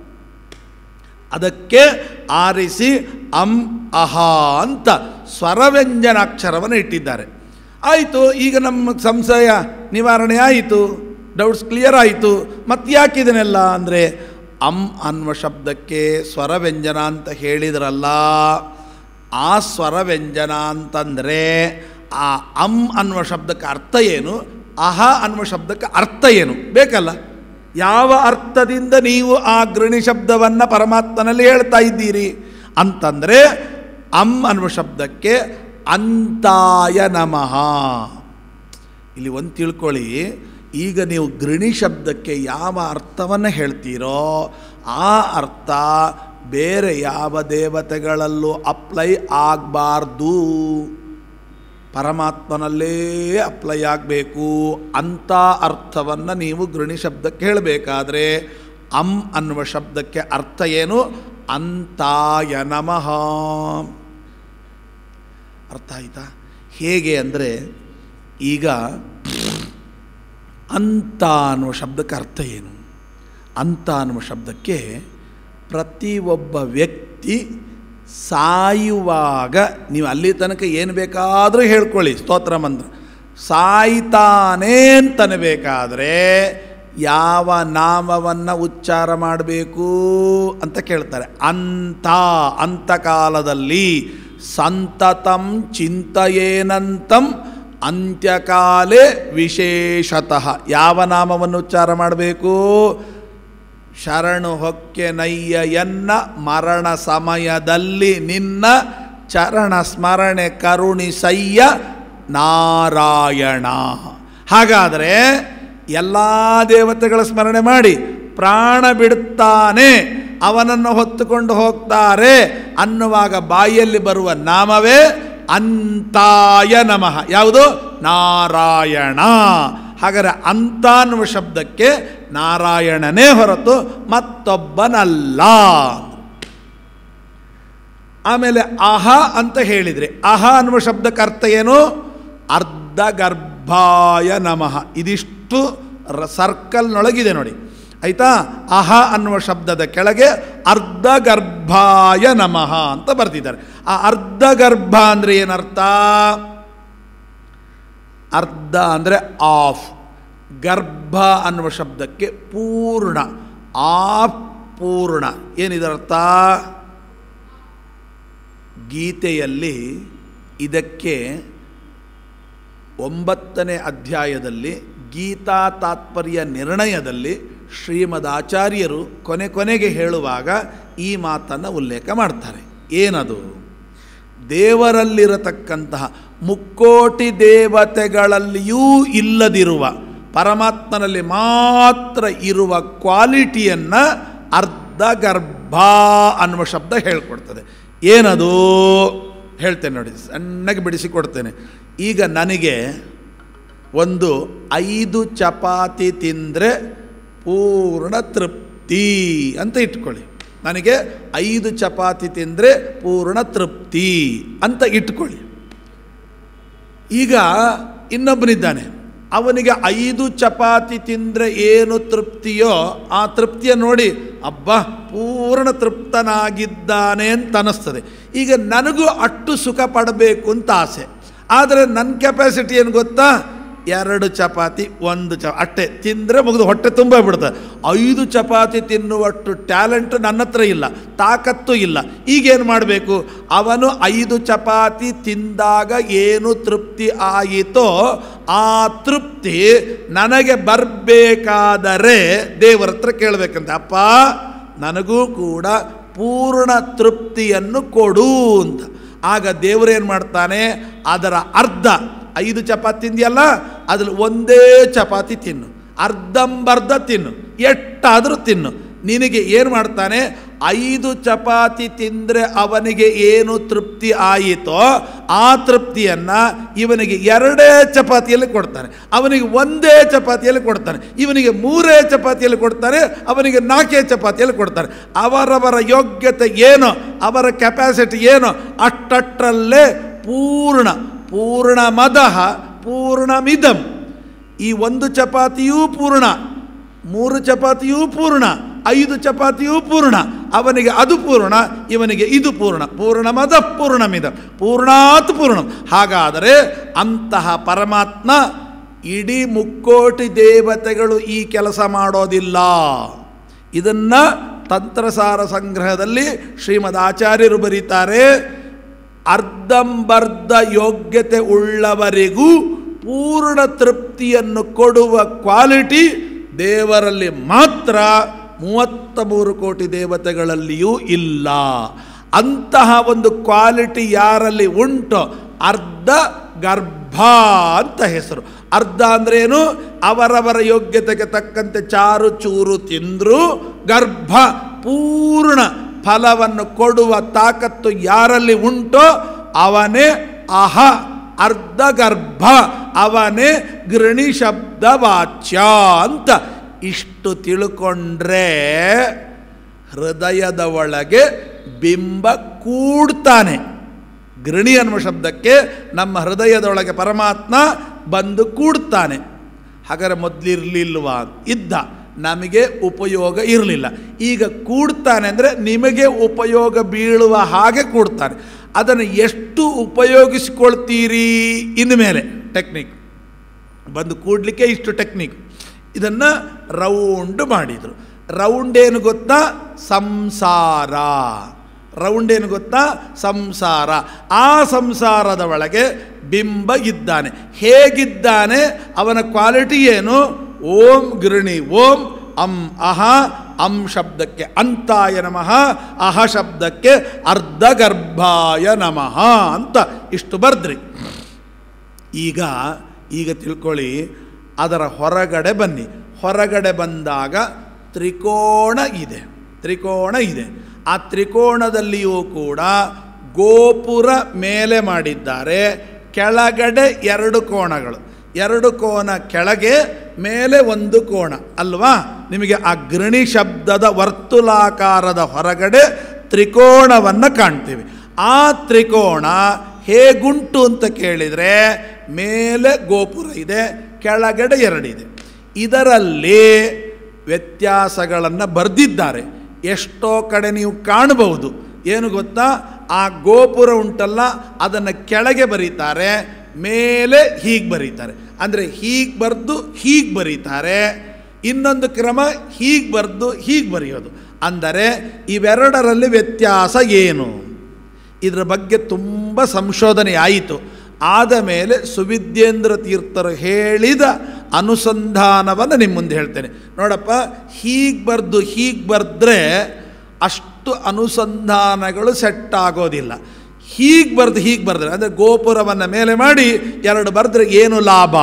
ಅದಕ್ಕೆ ಆರಿಸಿ ಅಂ ಅಹ ಅಂತ ಸ್ವರವ್ಯಂಜನಾಕ್ಷರವನ್ನು ಇಟ್ಟಿದ್ದಾರೆ ಆಯಿತು ಈಗ ನಮ್ಮ ಸಂಶಯ ನಿವಾರಣೆ ಆಯಿತು ಡೌಟ್ಸ್ ಕ್ಲಿಯರ್ ಆಯಿತು ಮತ್ತೆ ಇದನ್ನೆಲ್ಲ ಅಂದರೆ ಅಂ ಅನ್ನುವ ಶಬ್ದಕ್ಕೆ ಸ್ವರವ್ಯಂಜನ ಅಂತ ಹೇಳಿದ್ರಲ್ಲ ಆ ಸ್ವರವ್ಯಂಜನ ಅಂತಂದರೆ ಆ ಅಂ ಅನ್ನುವ ಶಬ್ದಕ್ಕೆ ಅರ್ಥ ಏನು ಅಹ ಅನ್ನುವ ಶಬ್ದಕ್ಕೆ ಅರ್ಥ ಏನು ಬೇಕಲ್ಲ ಯಾವ ಅರ್ಥದಿಂದ ನೀವು ಆ ಗೃಣಿ ಶಬ್ದವನ್ನು ಪರಮಾತ್ಮನಲ್ಲಿ ಹೇಳ್ತಾ ಇದ್ದೀರಿ ಅಂತಂದರೆ ಅಂ ಅನ್ನುವ ಶಬ್ದಕ್ಕೆ ಅಂತಾಯ ನಮಃ ಇಲ್ಲಿ ಒಂದು ತಿಳ್ಕೊಳ್ಳಿ ಈಗ ನೀವು ಗೃಣಿ ಶಬ್ದಕ್ಕೆ ಯಾವ ಅರ್ಥವನ್ನು ಹೇಳ್ತೀರೋ ಆ ಅರ್ಥ ಬೇರೆ ಯಾವ ದೇವತೆಗಳಲ್ಲೂ ಅಪ್ಲೈ ಆಗಬಾರ್ದು ಪರಮಾತ್ಮನಲ್ಲೇ ಅಪ್ಲೈ ಆಗಬೇಕು ಅಂಥ ಅರ್ಥವನ್ನು ನೀವು ಗೃಣಿ ಶಬ್ದಕ್ಕೆ ಹೇಳಬೇಕಾದ್ರೆ ಅಂ ಅನ್ನುವ ಶಬ್ದಕ್ಕೆ ಅರ್ಥ ಏನು ಅಂತಾಯ ನಮಃ ಅರ್ಥ ಆಯ್ತಾ ಹೇಗೆ ಅಂದರೆ ಈಗ ಅಂತ ಅನ್ನುವ ಶಬ್ದಕ್ಕೆ ಅರ್ಥ ಏನು ಅಂತ ಅನ್ನುವ ಶಬ್ದಕ್ಕೆ ಪ್ರತಿಯೊಬ್ಬ ವ್ಯಕ್ತಿ ಸಾಯುವಾಗ ನೀವು ಅಲ್ಲಿ ತನಕ ಏನು ಬೇಕಾದರೂ ಹೇಳ್ಕೊಳ್ಳಿ ಸ್ತೋತ್ರ ಮಂತ್ರ ಸಾಯ್ತಾನೆ ಅಂತನಬೇಕಾದ್ರೆ ಯಾವ ನಾಮವನ್ನು ಉಚ್ಚಾರ ಮಾಡಬೇಕು ಅಂತ ಕೇಳ್ತಾರೆ ಅಂತ ಅಂತಕಾಲದಲ್ಲಿ ಸಂತತಂ ಚಿಂತೆಯೇನಂತಂ ಅಂತ್ಯಕಾಲೇ ವಿಶೇಷತಃ ಯಾವ ನಾಮವನ್ನು ಉಚ್ಚಾರ ಮಾಡಬೇಕು ಶರಣು ಹೊಕ್ಕೆ ನಯ್ಯ ಎನ್ನ ಮರಣ ಸಮಯದಲ್ಲಿ ನಿನ್ನ ಚರಣ ಸ್ಮರಣೆ ಕರುಣಿಸಯ್ಯ ನಾರಾಯಣ ಹಾಗಾದರೆ ಎಲ್ಲ ದೇವತೆಗಳ ಸ್ಮರಣೆ ಮಾಡಿ ಪ್ರಾಣ ಬಿಡುತ್ತಾನೆ ಅವನನ್ನು ಹೊತ್ತುಕೊಂಡು ಹೋಗ್ತಾರೆ ಅನ್ನುವಾಗ ಬಾಯಿಯಲ್ಲಿ ಬರುವ ನಾಮವೇ ಅಂತಾಯ ನಮಃ ಯಾವುದು ನಾರಾಯಣ ಹಾಗಾದರೆ ಅಂತ ಅನ್ನುವ ಶಬ್ದಕ್ಕೆ ನಾರಾಯಣನೇ ಹೊರತು ಮತ್ತೊಬ್ಬನಲ್ಲ ಆಮೇಲೆ ಅಹ ಅಂತ ಹೇಳಿದರೆ ಅಹ ಅನ್ನುವ ಶಬ್ದಕ್ಕೆ ಅರ್ಥ ಏನು ಅರ್ಧ ಗರ್ಭಾಯ ನಮಃ ಇದಿಷ್ಟು ರ ಸರ್ಕಲ್ನೊಳಗಿದೆ ನೋಡಿ ಆಯಿತಾ ಅಹ ಅನ್ನುವ ಶಬ್ದದ ಕೆಳಗೆ ಅರ್ಧ ಗರ್ಭಾಯ ನಮಃ ಅಂತ ಬರ್ತಿದ್ದಾರೆ ಆ ಅರ್ಧ ಗರ್ಭ ಅಂದರೆ ಏನರ್ಥ ಅರ್ಧ ಅಂದರೆ ಆಫ್ ಗರ್ಭ ಅನ್ನುವ ಶಬ್ದಕ್ಕೆ ಪೂರ್ಣ ಆಫ್ ಪೂರ್ಣ ಏನಿದರ್ಥ ಗೀತೆಯಲ್ಲಿ ಇದಕ್ಕೆ ಒಂಬತ್ತನೇ ಅಧ್ಯಾಯದಲ್ಲಿ ಗೀತಾ ತಾತ್ಪರ್ಯ ನಿರ್ಣಯದಲ್ಲಿ ಶ್ರೀಮದ್ ಆಚಾರ್ಯರು ಕೊನೆ ಕೊನೆಗೆ ಹೇಳುವಾಗ ಈ ಮಾತನ್ನು ಉಲ್ಲೇಖ ಮಾಡ್ತಾರೆ ಏನದು ದೇವರಲ್ಲಿರತಕ್ಕಂತಹ ಮುಕ್ಕೋಟಿ ದೇವತೆಗಳಲ್ಲಿಯೂ ಇಲ್ಲದಿರುವ ಪರಮಾತ್ಮನಲ್ಲಿ ಮಾತ್ರ ಇರುವ ಕ್ವಾಲಿಟಿಯನ್ನು ಅರ್ಧ ಗರ್ಭ ಅನ್ನುವ ಶಬ್ದ ಹೇಳ್ಕೊಡ್ತದೆ ಏನದು ಹೇಳ್ತೇನೆ ನೋಡಿ ಸಣ್ಣಗೆ ಬಿಡಿಸಿಕೊಡ್ತೇನೆ ಈಗ ನನಗೆ ಒಂದು ಐದು ಚಪಾತಿ ತಿಂದರೆ ಪೂರ್ಣ ತೃಪ್ತಿ ಅಂತ ಇಟ್ಕೊಳ್ಳಿ ನನಗೆ ಐದು ಚಪಾತಿ ತಿಂದರೆ ಪೂರ್ಣ ತೃಪ್ತಿ ಅಂತ ಇಟ್ಕೊಳ್ಳಿ ಈಗ ಇನ್ನೊಬ್ಬನಿದ್ದಾನೆ ಅವನಿಗೆ ಐದು ಚಪಾತಿ ತಿಂದರೆ ಏನು ತೃಪ್ತಿಯೋ ಆ ತೃಪ್ತಿಯ ನೋಡಿ ಅಬ್ಬಾ ಪೂರ್ಣ ತೃಪ್ತನಾಗಿದ್ದಾನೆ ಅಂತ ಅನ್ನಿಸ್ತದೆ ಈಗ ನನಗೂ ಅಷ್ಟು ಸುಖ ಪಡಬೇಕು ಅಂತ ಆಸೆ ಆದರೆ ನನ್ನ ಕೆಪಾಸಿಟಿ ಏನು ಗೊತ್ತಾ ಎರಡು ಚಪಾತಿ ಒಂದು ಚ ಅಟ್ಟೆ ತಿಂದರೆ ಮುಗಿದು ಹೊಟ್ಟೆ ತುಂಬ ಬಿಡ್ತದೆ ಐದು ಚಪಾತಿ ತಿನ್ನುವಷ್ಟು ಟ್ಯಾಲೆಂಟ್ ನನ್ನ ಹತ್ರ ಇಲ್ಲ ತಾಕತ್ತು ಇಲ್ಲ ಈಗೇನು ಮಾಡಬೇಕು ಅವನು ಐದು ಚಪಾತಿ ತಿಂದಾಗ ಏನು ತೃಪ್ತಿ ಆಯಿತೋ ಆ ತೃಪ್ತಿ ನನಗೆ ಬರಬೇಕಾದರೆ ದೇವರ ಹತ್ರ ಕೇಳಬೇಕಂತ ಅಪ್ಪ ನನಗೂ ಕೂಡ ಪೂರ್ಣ ತೃಪ್ತಿಯನ್ನು ಕೊಡು ಅಂತ ಆಗ ದೇವರೇನು ಮಾಡ್ತಾನೆ ಅದರ ಅರ್ಧ ಐದು ಚಪಾತಿ ತಿಂದಿಯಲ್ಲ ಅದ್ರಲ್ಲಿ ಒಂದೇ ಚಪಾತಿ ತಿನ್ನು ಅರ್ಧಂಬರ್ಧ ತಿನ್ನು ಎಷ್ಟಾದರೂ ತಿನ್ನು ನಿನಗೆ ಏನು ಮಾಡ್ತಾನೆ ಐದು ಚಪಾತಿ ತಿಂದರೆ ಅವನಿಗೆ ಏನು ತೃಪ್ತಿ ಆಯಿತೋ ಆ ತೃಪ್ತಿಯನ್ನು ಇವನಿಗೆ ಎರಡೇ ಚಪಾತಿಯಲ್ಲಿ ಕೊಡ್ತಾನೆ ಅವನಿಗೆ ಒಂದೇ ಚಪಾತಿಯಲ್ಲಿ ಕೊಡ್ತಾನೆ ಇವನಿಗೆ ಮೂರೇ ಚಪಾತಿಯಲ್ಲಿ ಕೊಡ್ತಾನೆ ಅವನಿಗೆ ನಾಲ್ಕೇ ಚಪಾತಿಯಲ್ಲಿ ಕೊಡ್ತಾನೆ ಅವರವರ ಯೋಗ್ಯತೆ ಏನೋ ಅವರ ಕೆಪಾಸಿಟಿ ಏನೋ ಅಷ್ಟಷ್ಟರಲ್ಲೇ ಪೂರ್ಣ ಪೂರ್ಣ ಮದಃ ಪೂರ್ಣಮಿದಂ ಈ ಒಂದು ಚಪಾತಿಯೂ ಪೂರ್ಣ ಮೂರು ಚಪಾತಿಯೂ ಪೂರ್ಣ ಐದು ಚಪಾತಿಯೂ ಪೂರ್ಣ ಅವನಿಗೆ ಅದು ಪೂರ್ಣ ಇವನಿಗೆ ಇದು ಪೂರ್ಣ ಪೂರ್ಣಮದ ಪೂರ್ಣಮಿದ ಪೂರ್ಣಾತ್ ಪೂರ್ಣ ಹಾಗಾದರೆ ಅಂತಹ ಪರಮಾತ್ಮ ಇಡೀ ಮುಕ್ಕೋಟಿ ದೇವತೆಗಳು ಈ ಕೆಲಸ ಮಾಡೋದಿಲ್ಲ ಇದನ್ನು ತಂತ್ರಸಾರ ಸಂಗ್ರಹದಲ್ಲಿ ಶ್ರೀಮದ್ ಆಚಾರ್ಯರು ಬರೀತಾರೆ ಅರ್ಧಂಬರ್ಧ ಯೋಗ್ಯತೆ ಉಳ್ಳವರಿಗೂ ಪೂರ್ಣ ತೃಪ್ತಿಯನ್ನು ಕೊಡುವ ಕ್ವಾಲಿಟಿ ದೇವರಲ್ಲಿ ಮಾತ್ರ ಮೂವತ್ತ ಮೂರು ಕೋಟಿ ದೇವತೆಗಳಲ್ಲಿಯೂ ಇಲ್ಲ ಅಂತಹ ಒಂದು ಕ್ವಾಲಿಟಿ ಯಾರಲ್ಲಿ ಉಂಟೋ ಅರ್ಧ ಗರ್ಭ ಅಂತ ಹೆಸರು ಅರ್ಧ ಅಂದ್ರೇನು ಅವರವರ ಯೋಗ್ಯತೆಗೆ ತಕ್ಕಂತೆ ಚಾರು ಚೂರು ತಿಂದರೂ ಗರ್ಭ ಪೂರ್ಣ ಫಲವನ್ನು ಕೊಡುವ ತಾಕತ್ತು ಯಾರಲ್ಲಿ ಉಂಟೋ ಅವನೇ ಅಹ ಅರ್ಧ ಗರ್ಭ ಅವನೇ ಗೃಣಿ ಶಬ್ದ ವಾಚ್ಯ ಅಂತ ಇಷ್ಟು ತಿಳ್ಕೊಂಡ್ರೆ ಹೃದಯದ ಒಳಗೆ ಬಿಂಬ ಕೂಡ್ತಾನೆ ಗೃಣಿ ಅನ್ನುವ ಶಬ್ದಕ್ಕೆ ನಮ್ಮ ಹೃದಯದೊಳಗೆ ಪರಮಾತ್ಮ ಬಂದು ಕೂಡ್ತಾನೆ ಹಾಗಾದ್ರೆ ಮೊದಲಿರಲಿಲ್ವಾ ಇದ್ದ ನಮಗೆ ಉಪಯೋಗ ಇರಲಿಲ್ಲ ಈಗ ಕೂಡ್ತಾನೆ ಅಂದರೆ ನಿಮಗೆ ಉಪಯೋಗ ಬೀಳುವ ಹಾಗೆ ಕೂಡ್ತಾನೆ ಅದನ್ನು ಎಷ್ಟು ಉಪಯೋಗಿಸ್ಕೊಳ್ತೀರಿ ಇನ್ಮೇಲೆ ಟೆಕ್ನಿಕ್ ಬಂದು ಕೂಡಲಿಕ್ಕೆ ಇಷ್ಟು ಟೆಕ್ನಿಕ್ ಇದನ್ನು ರೌಂಡ್ ಮಾಡಿದರು ರೌಂಡ್ ಏನು ಗೊತ್ತಾ ಸಂಸಾರ ರೌಂಡ್ ಏನು ಗೊತ್ತಾ ಸಂಸಾರ ಆ ಸಂಸಾರದ ಒಳಗೆ ಬಿಂಬ ಇದ್ದಾನೆ ಹೇಗಿದ್ದಾನೆ ಅವನ ಕ್ವಾಲಿಟಿ ಏನು ಓಂ ಗೃಣಿ ಓಂ ಅಂ ಅಹ ಅಂ ಶಬ್ದಕ್ಕೆ ಅಂತಾಯ ನಮಃ ಅಹ ಶಬ್ದಕ್ಕೆ ಅರ್ಧಗರ್ಭಾಯ ನಮಃ ಅಂತ ಇಷ್ಟು ಬರ್ದ್ರಿ ಈಗ ಈಗ ತಿಳ್ಕೊಳ್ಳಿ ಅದರ ಹೊರಗಡೆ ಬನ್ನಿ ಹೊರಗಡೆ ಬಂದಾಗ ತ್ರಿಕೋಣ ಇದೆ ತ್ರಿಕೋಣ ಇದೆ ಆ ತ್ರಿಕೋಣದಲ್ಲಿಯೂ ಕೂಡ ಗೋಪುರ ಮೇಲೆ ಮಾಡಿದ್ದಾರೆ ಕೆಳಗಡೆ ಎರಡು ಕೋಣಗಳು ಎರಡು ಕೋಣ ಕೆಳಗೆ ಮೇಲೆ ಒಂದು ಕೋಣ ಅಲ್ವಾ ನಿಮಗೆ ಆ ಗೃಣಿ ಶಬ್ದದ ವರ್ತುಲಾಕಾರದ ಹೊರಗಡೆ ತ್ರಿಕೋಣವನ್ನು ಕಾಣ್ತೀವಿ ಆ ತ್ರಿಕೋಣ ಹೇಗುಂಟು ಅಂತ ಕೇಳಿದರೆ ಮೇಲೆ ಗೋಪುರ ಇದೆ ಕೆಳಗಡೆ ಎರಡಿದೆ ಇದರಲ್ಲಿ ವ್ಯತ್ಯಾಸಗಳನ್ನು ಬರೆದಿದ್ದಾರೆ ಎಷ್ಟೋ ಕಡೆ ನೀವು ಕಾಣಬಹುದು ಏನು ಗೊತ್ತಾ ಆ ಗೋಪುರ ಉಂಟಲ್ಲ ಅದನ್ನು ಕೆಳಗೆ ಬರೀತಾರೆ ಮೇಲೆ ಹೀಗೆ ಬರೀತಾರೆ ಅಂದರೆ ಹೀಗೆ ಬರೆದು ಹೀಗೆ ಬರೀತಾರೆ ಇನ್ನೊಂದು ಕ್ರಮ ಹೀಗೆ ಬರೆದು ಹೀಗೆ ಬರೆಯೋದು ಅಂದರೆ ಇವೆರಡರಲ್ಲಿ ವ್ಯತ್ಯಾಸ ಏನು ಇದರ ಬಗ್ಗೆ ತುಂಬ ಸಂಶೋಧನೆ ಆಯಿತು ಆದ ಮೇಲೆ ಸುವಿದ್ಯೇಂದ್ರ ತೀರ್ಥರು ಹೇಳಿದ ಅನುಸಂಧಾನವನ್ನು ನಿಮ್ಮ ಮುಂದೆ ಹೇಳ್ತೇನೆ ನೋಡಪ್ಪ ಹೀಗೆ ಬರೆದು ಹೀಗೆ ಬರೆದ್ರೆ ಅಷ್ಟು ಅನುಸಂಧಾನಗಳು ಸೆಟ್ ಆಗೋದಿಲ್ಲ ಹೀಗೆ ಬರೆದು ಹೀಗೆ ಬರೆದ್ರೆ ಅಂದರೆ ಗೋಪುರವನ್ನು ಮೇಲೆ ಮಾಡಿ ಎರಡು ಬರೆದ್ರೆ ಏನು ಲಾಭ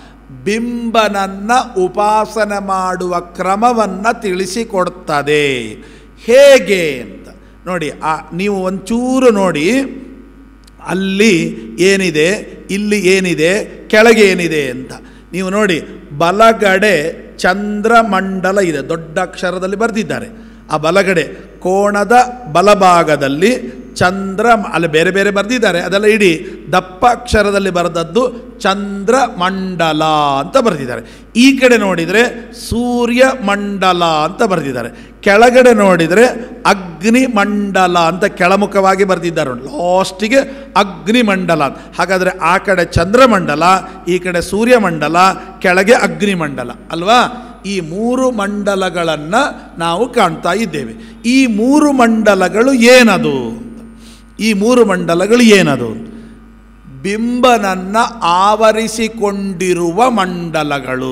ಬಿಂಬನನ್ನು ಉಪಾಸನೆ ಮಾಡುವ ಕ್ರಮವನ್ನು ತಿಳಿಸಿಕೊಡ್ತದೆ ಹೇಗೆ ಅಂತ ನೋಡಿ ಆ ನೀವು ಒಂಚೂರು ನೋಡಿ ಅಲ್ಲಿ ಏನಿದೆ ಇಲ್ಲಿ ಏನಿದೆ ಕೆಳಗೆ ಏನಿದೆ ಅಂತ ನೀವು ನೋಡಿ ಬಲಗಡೆ ಚಂದ್ರಮಂಡಲ ಇದೆ ದೊಡ್ಡ ಅಕ್ಷರದಲ್ಲಿ ಬರೆದಿದ್ದಾರೆ ಆ ಬಲಗಡೆ ಕೋಣದ ಬಲಭಾಗದಲ್ಲಿ ಚಂದ್ರ ಅಲ್ಲಿ ಬೇರೆ ಬೇರೆ ಬರೆದಿದ್ದಾರೆ ಅದೆಲ್ಲ ಇಡೀ ದಪ್ಪ ಅಕ್ಷರದಲ್ಲಿ ಬರೆದದ್ದು ಚಂದ್ರಮಂಡಲ ಅಂತ ಬರೆದಿದ್ದಾರೆ ಈ ಕಡೆ ನೋಡಿದರೆ ಸೂರ್ಯ ಮಂಡಲ ಅಂತ ಬರೆದಿದ್ದಾರೆ ಕೆಳಗಡೆ ನೋಡಿದರೆ ಅಗ್ನಿಮಂಡಲ ಅಂತ ಕೆಳಮುಖವಾಗಿ ಬರೆದಿದ್ದಾರೆ ಲಾಸ್ಟಿಗೆ ಅಗ್ನಿಮಂಡಲ ಅಂತ. ಹಾಗಾದರೆ ಆ ಕಡೆ ಚಂದ್ರಮಂಡಲ ಈ ಕಡೆ ಸೂರ್ಯಮಂಡಲ ಕೆಳಗೆ ಅಗ್ನಿಮಂಡಲ ಅಲ್ವಾ ಈ ಮೂರು ಮಂಡಲಗಳನ್ನು ನಾವು ಕಾಣ್ತಾ ಇದ್ದೇವೆ ಈ ಮೂರು ಮಂಡಲಗಳು ಏನದು ಈ ಮೂರು ಮಂಡಲಗಳು ಏನದು ಬಿಂಬನನ್ನು ಆವರಿಸಿಕೊಂಡಿರುವ ಮಂಡಲಗಳು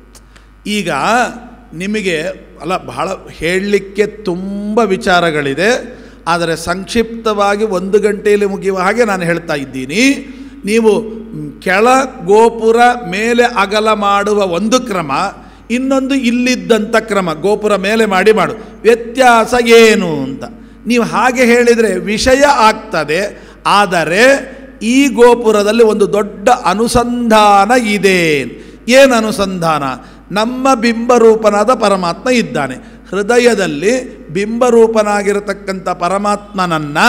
ಈಗ ನಿಮಗೆ ಅಲ್ಲ ಬಹಳ ಹೇಳಲಿಕ್ಕೆ ತುಂಬ ವಿಚಾರಗಳಿದೆ ಆದರೆ ಸಂಕ್ಷಿಪ್ತವಾಗಿ ಒಂದು ಗಂಟೆಯಲ್ಲಿ ಮುಗಿಯುವ ಹಾಗೆ ನಾನು ಹೇಳ್ತಾ ಇದ್ದೀನಿ ನೀವು ಕೆಳ ಗೋಪುರ ಮೇಲೆ ಅಗಲ ಮಾಡುವ ಒಂದು ಕ್ರಮ ಇನ್ನೊಂದು ಇಲ್ಲಿದ್ದಂಥ ಕ್ರಮ ಗೋಪುರ ಮೇಲೆ ಮಾಡಿ ಮಾಡು ವ್ಯತ್ಯಾಸ ಏನು ಅಂತ ನೀವು ಹಾಗೆ ಹೇಳಿದರೆ ವಿಷಯ ಆಗ್ತದೆ ಆದರೆ ಈ ಗೋಪುರದಲ್ಲಿ ಒಂದು ದೊಡ್ಡ ಅನುಸಂಧಾನ ಇದೆ ಏನು ಅನುಸಂಧಾನ ನಮ್ಮ ಬಿಂಬರೂಪನಾದ ಪರಮಾತ್ಮ ಇದ್ದಾನೆ ಹೃದಯದಲ್ಲಿ ಬಿಂಬರೂಪನಾಗಿರತಕ್ಕಂಥ ಪರಮಾತ್ಮನನ್ನು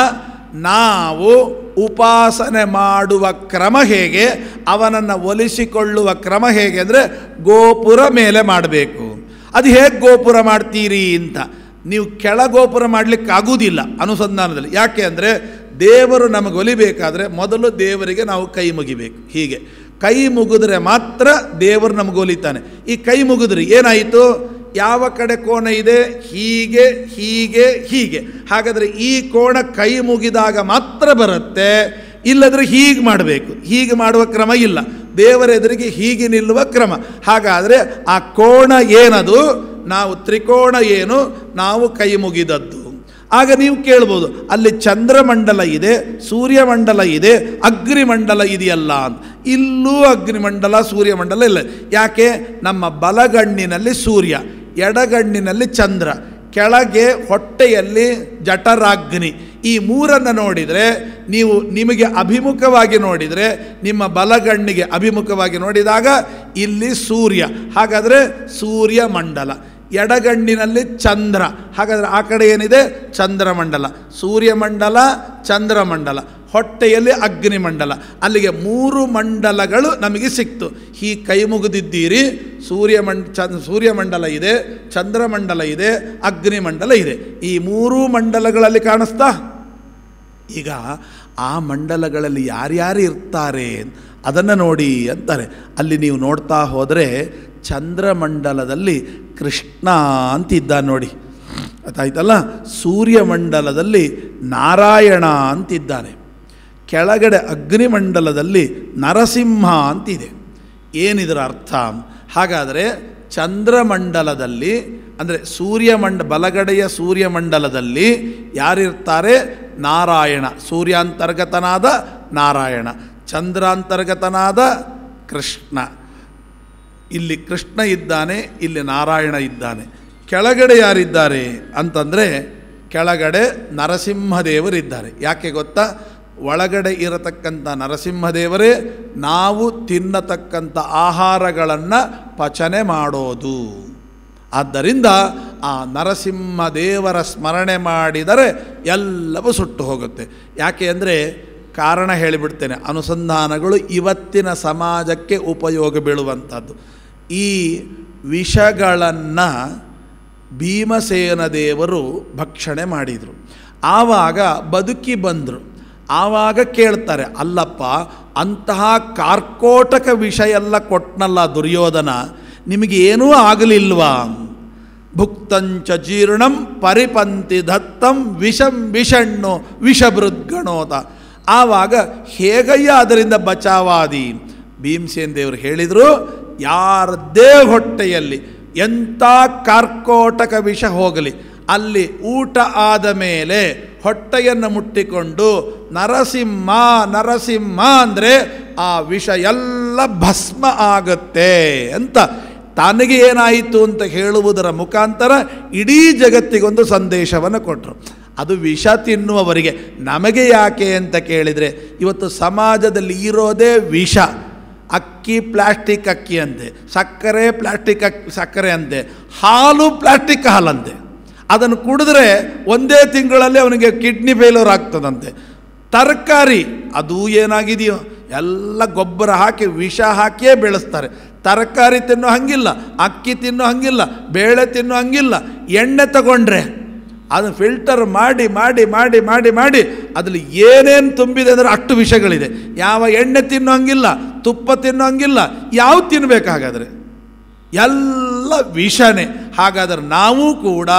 ನಾವು ಉಪಾಸನೆ ಮಾಡುವ ಕ್ರಮ ಹೇಗೆ ಅವನನ್ನು ಒಲಿಸಿಕೊಳ್ಳುವ ಕ್ರಮ ಹೇಗೆ ಅಂದರೆ ಗೋಪುರ ಮೇಲೆ ಮಾಡಬೇಕು ಅದು ಹೇಗೆ ಗೋಪುರ ಮಾಡ್ತೀರಿ ಅಂತ ನೀವು ಕೆಳ ಗೋಪುರ ಮಾಡಲಿಕ್ಕೆ ಆಗುವುದಿಲ್ಲ ಅನುಸಂಧಾನದಲ್ಲಿ ಯಾಕೆ ಅಂದರೆ ದೇವರು ನಮಗೆ ಒಲಿಬೇಕಾದ್ರೆ ಮೊದಲು ದೇವರಿಗೆ ನಾವು ಕೈ ಮುಗಿಬೇಕು ಹೀಗೆ ಕೈ ಮುಗಿದ್ರೆ ಮಾತ್ರ ದೇವರು ನಮಗೆ ಒಲಿತಾನೆ ಈ ಕೈ ಮುಗಿದ್ರಿ ಏನಾಯಿತು ಯಾವ ಕಡೆ ಕೋಣ ಇದೆ ಹೀಗೆ ಹೀಗೆ ಹೀಗೆ ಹಾಗಾದರೆ ಈ ಕೋಣ ಕೈ ಮುಗಿದಾಗ ಮಾತ್ರ ಬರುತ್ತೆ ಇಲ್ಲದ್ರೆ ಹೀಗೆ ಮಾಡಬೇಕು ಹೀಗೆ ಮಾಡುವ ಕ್ರಮ ಇಲ್ಲ ದೇವರ ಎದುರಿಗೆ ಹೀಗೆ ನಿಲ್ಲುವ ಕ್ರಮ ಹಾಗಾದರೆ ಆ ಕೋಣ ಏನದು ನಾವು ತ್ರಿಕೋಣ ಏನು ನಾವು ಕೈ ಮುಗಿದದ್ದು ಆಗ ನೀವು ಕೇಳ್ಬೋದು ಅಲ್ಲಿ ಚಂದ್ರಮಂಡಲ ಇದೆ ಸೂರ್ಯಮಂಡಲ ಇದೆ ಅಗ್ನಿಮಂಡಲ ಇದೆಯಲ್ಲ ಅಂತ ಇಲ್ಲೂ ಅಗ್ನಿಮಂಡಲ ಸೂರ್ಯಮಂಡಲ ಇಲ್ಲ ಯಾಕೆ ನಮ್ಮ ಬಲಗಣ್ಣಿನಲ್ಲಿ ಸೂರ್ಯ ಎಡಗಣ್ಣಿನಲ್ಲಿ ಚಂದ್ರ ಕೆಳಗೆ ಹೊಟ್ಟೆಯಲ್ಲಿ ಜಠರಾಗ್ನಿ ಈ ಮೂರನ್ನು ನೋಡಿದರೆ ನೀವು ನಿಮಗೆ ಅಭಿಮುಖವಾಗಿ ನೋಡಿದರೆ ನಿಮ್ಮ ಬಲಗಣ್ಣಿಗೆ ಅಭಿಮುಖವಾಗಿ ನೋಡಿದಾಗ ಇಲ್ಲಿ ಸೂರ್ಯ ಹಾಗಾದರೆ ಸೂರ್ಯಮಂಡಲ ಎಡಗಣ್ಣಿನಲ್ಲಿ ಚಂದ್ರ ಹಾಗಾದರೆ ಆ ಕಡೆ ಏನಿದೆ ಚಂದ್ರಮಂಡಲ ಸೂರ್ಯಮಂಡಲ ಚಂದ್ರಮಂಡಲ ಹೊಟ್ಟೆಯಲ್ಲಿ ಅಗ್ನಿಮಂಡಲ ಅಲ್ಲಿಗೆ ಮೂರು ಮಂಡಲಗಳು ನಮಗೆ ಸಿಕ್ತು ಈ ಕೈ ಮುಗಿದಿದ್ದೀರಿ ಸೂರ್ಯಮಂಡ ಚಂದ್ ಸೂರ್ಯಮಂಡಲ ಇದೆ ಚಂದ್ರಮಂಡಲ ಇದೆ ಅಗ್ನಿಮಂಡಲ ಇದೆ ಈ ಮೂರೂ ಮಂಡಲಗಳಲ್ಲಿ ಕಾಣಿಸ್ತಾ ಈಗ ಆ ಮಂಡಲಗಳಲ್ಲಿ ಯಾರ್ಯಾರು ಇರ್ತಾರೆ ಅದನ್ನು ನೋಡಿ ಅಂತಾರೆ ಅಲ್ಲಿ ನೀವು ನೋಡ್ತಾ ಹೋದರೆ ಚಂದ್ರಮಂಡಲದಲ್ಲಿ ಕೃಷ್ಣ ಅಂತಿದ್ದ ನೋಡಿ ಗೊತ್ತಾಯ್ತಲ್ಲ ಸೂರ್ಯಮಂಡಲದಲ್ಲಿ ನಾರಾಯಣ ಅಂತಿದ್ದಾನೆ ಕೆಳಗಡೆ ಅಗ್ನಿಮಂಡಲದಲ್ಲಿ ನರಸಿಂಹ ಅಂತಿದೆ ಏನಿದರ ಅರ್ಥ ಹಾಗಾದರೆ ಚಂದ್ರಮಂಡಲದಲ್ಲಿ ಅಂದರೆ ಸೂರ್ಯಮಂಡ ಬಲಗಡೆಯ ಸೂರ್ಯಮಂಡಲದಲ್ಲಿ ಯಾರಿರ್ತಾರೆ ನಾರಾಯಣ ಸೂರ್ಯಾಂತರ್ಗತನಾದ ನಾರಾಯಣ ಚಂದ್ರಾಂತರ್ಗತನಾದ ಕೃಷ್ಣ ಇಲ್ಲಿ ಕೃಷ್ಣ ಇದ್ದಾನೆ ಇಲ್ಲಿ ನಾರಾಯಣ ಇದ್ದಾನೆ ಕೆಳಗಡೆ ಯಾರಿದ್ದಾರೆ ಅಂತಂದರೆ ಕೆಳಗಡೆ ನರಸಿಂಹದೇವರಿದ್ದಾರೆ ಯಾಕೆ ಗೊತ್ತಾ ಒಳಗಡೆ ಇರತಕ್ಕಂಥ ನರಸಿಂಹದೇವರೇ ನಾವು ತಿನ್ನತಕ್ಕಂಥ ಆಹಾರಗಳನ್ನು ಪಚನೆ ಮಾಡೋದು ಆದ್ದರಿಂದ ಆ ನರಸಿಂಹದೇವರ ಸ್ಮರಣೆ ಮಾಡಿದರೆ ಎಲ್ಲವೂ ಸುಟ್ಟು ಹೋಗುತ್ತೆ ಯಾಕೆ ಅಂದರೆ ಕಾರಣ ಹೇಳಿಬಿಡ್ತೇನೆ ಅನುಸಂಧಾನಗಳು ಇವತ್ತಿನ ಸಮಾಜಕ್ಕೆ ಉಪಯೋಗ ಬೀಳುವಂಥದ್ದು ಈ ವಿಷಗಳನ್ನು ಭೀಮಸೇನ ದೇವರು ಭಕ್ಷಣೆ ಮಾಡಿದರು ಆವಾಗ ಬದುಕಿ ಬಂದರು ಆವಾಗ ಕೇಳ್ತಾರೆ ಅಲ್ಲಪ್ಪ ಅಂತಹ ಕಾರ್ಕೋಟಕ ವಿಷ ಎಲ್ಲ ಕೊಟ್ನಲ್ಲ ದುರ್ಯೋಧನ ನಿಮಗೆ ಏನೂ ಆಗಲಿಲ್ವಾ ಭುಕ್ತಂಚ ಜೀರ್ಣಂ ಪರಿಪಂತಿ ದತ್ತಂ ವಿಷಂ ವಿಷಣ್ಣು ವಿಷಭೃದ್ಗಣೋತ ಆವಾಗ ಹೇಗಯ್ಯ ಅದರಿಂದ ಬಚಾವಾದಿ ಭೀಮಸೇನ್ ದೇವರು ಹೇಳಿದರು ಯಾರದ್ದೇ ಹೊಟ್ಟೆಯಲ್ಲಿ ಎಂಥ ಕಾರ್ಕೋಟಕ ವಿಷ ಹೋಗಲಿ ಅಲ್ಲಿ ಊಟ ಆದ ಮೇಲೆ ಹೊಟ್ಟೆಯನ್ನು ಮುಟ್ಟಿಕೊಂಡು ನರಸಿಂಹ ನರಸಿಂಹ ಅಂದರೆ ಆ ವಿಷ ಎಲ್ಲ ಭಸ್ಮ ಆಗತ್ತೆ ಅಂತ ತನಗೆ ಏನಾಯಿತು ಅಂತ ಹೇಳುವುದರ ಮುಖಾಂತರ ಇಡೀ ಜಗತ್ತಿಗೊಂದು ಸಂದೇಶವನ್ನು ಕೊಟ್ಟರು ಅದು ವಿಷ ತಿನ್ನುವವರಿಗೆ ನಮಗೆ ಯಾಕೆ ಅಂತ ಕೇಳಿದರೆ ಇವತ್ತು ಸಮಾಜದಲ್ಲಿ ಇರೋದೇ ವಿಷ ಅಕ್ಕಿ ಪ್ಲಾಸ್ಟಿಕ್ ಅಕ್ಕಿ ಅಂತೆ ಸಕ್ಕರೆ ಪ್ಲಾಸ್ಟಿಕ್ ಅಕ್ಕಿ ಸಕ್ಕರೆ ಅಂತೆ ಹಾಲು ಪ್ಲಾಸ್ಟಿಕ್ ಹಾಲಂತೆ ಅದನ್ನು ಕುಡಿದ್ರೆ ಒಂದೇ ತಿಂಗಳಲ್ಲಿ ಅವನಿಗೆ ಕಿಡ್ನಿ ಫೇಲ್ಯೂರ್ ಆಗ್ತದಂತೆ ತರಕಾರಿ ಅದು ಏನಾಗಿದೆಯೋ ಎಲ್ಲ ಗೊಬ್ಬರ ಹಾಕಿ ವಿಷ ಹಾಕಿಯೇ ಬೆಳೆಸ್ತಾರೆ ತರಕಾರಿ ತಿನ್ನೋ ಹಂಗಿಲ್ಲ ಅಕ್ಕಿ ತಿನ್ನೋ ಹಂಗಿಲ್ಲ ಬೇಳೆ ತಿನ್ನೋ ಹಂಗಿಲ್ಲ ಎಣ್ಣೆ ತಗೊಂಡ್ರೆ ಅದನ್ನು ಫಿಲ್ಟರ್ ಮಾಡಿ ಮಾಡಿ ಮಾಡಿ ಮಾಡಿ ಮಾಡಿ ಅದ್ರಲ್ಲಿ ಏನೇನು ತುಂಬಿದೆ ಅಂದರೆ ಅಷ್ಟು ವಿಷಗಳಿದೆ ಯಾವ ಎಣ್ಣೆ ತಿನ್ನೋ ಹಂಗಿಲ್ಲ ತುಪ್ಪ ತಿನ್ನೋ ಹಂಗಿಲ್ಲ ಯಾವ ತಿನ್ನಬೇಕಾಗಾದ್ರೆ ಎಲ್ಲ ವಿಷನೇ ಹಾಗಾದ್ರೆ ನಾವು ಕೂಡ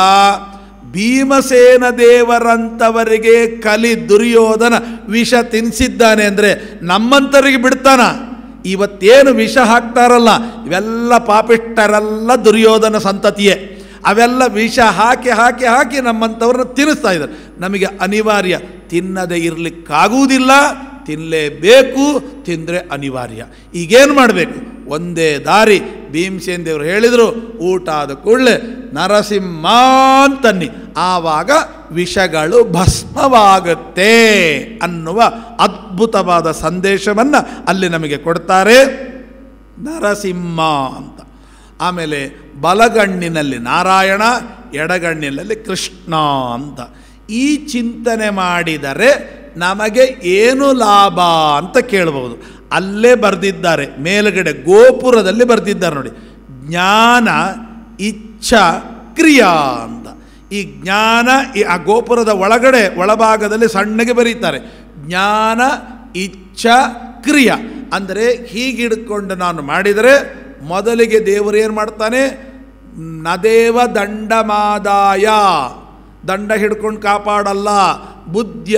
ಭೀಮಸೇನ ದೇವರಂಥವರಿಗೆ ಕಲಿ ದುರ್ಯೋಧನ ವಿಷ ತಿನ್ನಿಸಿದ್ದಾನೆ ಅಂದರೆ ನಮ್ಮಂಥವರಿಗೆ ಬಿಡ್ತಾನ ಇವತ್ತೇನು ವಿಷ ಹಾಕ್ತಾರಲ್ಲ ಇವೆಲ್ಲ ಪಾಪಿಷ್ಟರೆಲ್ಲ ದುರ್ಯೋಧನ ಸಂತತಿಯೇ ಅವೆಲ್ಲ ವಿಷ ಹಾಕಿ ಹಾಕಿ ಹಾಕಿ ನಮ್ಮಂಥವ್ರನ್ನ ತಿನ್ನಿಸ್ತಾ ಇದ್ದಾರೆ ನಮಗೆ ಅನಿವಾರ್ಯ ತಿನ್ನದೇ ಇರಲಿಕ್ಕಾಗುವುದಿಲ್ಲ ತಿನ್ನಲೇಬೇಕು ತಿಂದರೆ ಅನಿವಾರ್ಯ ಈಗೇನು ಮಾಡಬೇಕು ಒಂದೇ ದಾರಿ ಭೀಮಸೇನ್ ದೇವರು ಹೇಳಿದರು ಊಟ ಆದ ಕೂಡಲೇ ನರಸಿಂಹ ಅಂತನ್ನಿ ಆವಾಗ ವಿಷಗಳು ಭಸ್ಮವಾಗುತ್ತೆ ಅನ್ನುವ ಅದ್ಭುತವಾದ ಸಂದೇಶವನ್ನು ಅಲ್ಲಿ ನಮಗೆ ಕೊಡ್ತಾರೆ ನರಸಿಂಹ ಅಂತ ಆಮೇಲೆ ಬಲಗಣ್ಣಿನಲ್ಲಿ ನಾರಾಯಣ ಎಡಗಣ್ಣಿನಲ್ಲಿ ಕೃಷ್ಣ ಅಂತ ಈ ಚಿಂತನೆ ಮಾಡಿದರೆ ನಮಗೆ ಏನು ಲಾಭ ಅಂತ ಕೇಳ್ಬೋದು ಅಲ್ಲೇ ಬರೆದಿದ್ದಾರೆ ಮೇಲುಗಡೆ ಗೋಪುರದಲ್ಲಿ ಬರೆದಿದ್ದಾರೆ ನೋಡಿ ಜ್ಞಾನ ಇಚ್ಛಾ ಕ್ರಿಯಾ ಅಂತ ಈ ಜ್ಞಾನ ಈ ಆ ಗೋಪುರದ ಒಳಗಡೆ ಒಳಭಾಗದಲ್ಲಿ ಸಣ್ಣಗೆ ಬರೀತಾರೆ ಜ್ಞಾನ ಇಚ್ಛಾ ಕ್ರಿಯಾ ಅಂದರೆ ಹೀಗಿಡ್ಕೊಂಡು ನಾನು ಮಾಡಿದರೆ ಮೊದಲಿಗೆ ದೇವರು ಏನು ಮಾಡ್ತಾನೆ ನದೇವ ದಂಡಮಾದಾಯ ದಂಡ ಹಿಡ್ಕೊಂಡು ಕಾಪಾಡಲ್ಲ ಬುದ್ಧಿಯ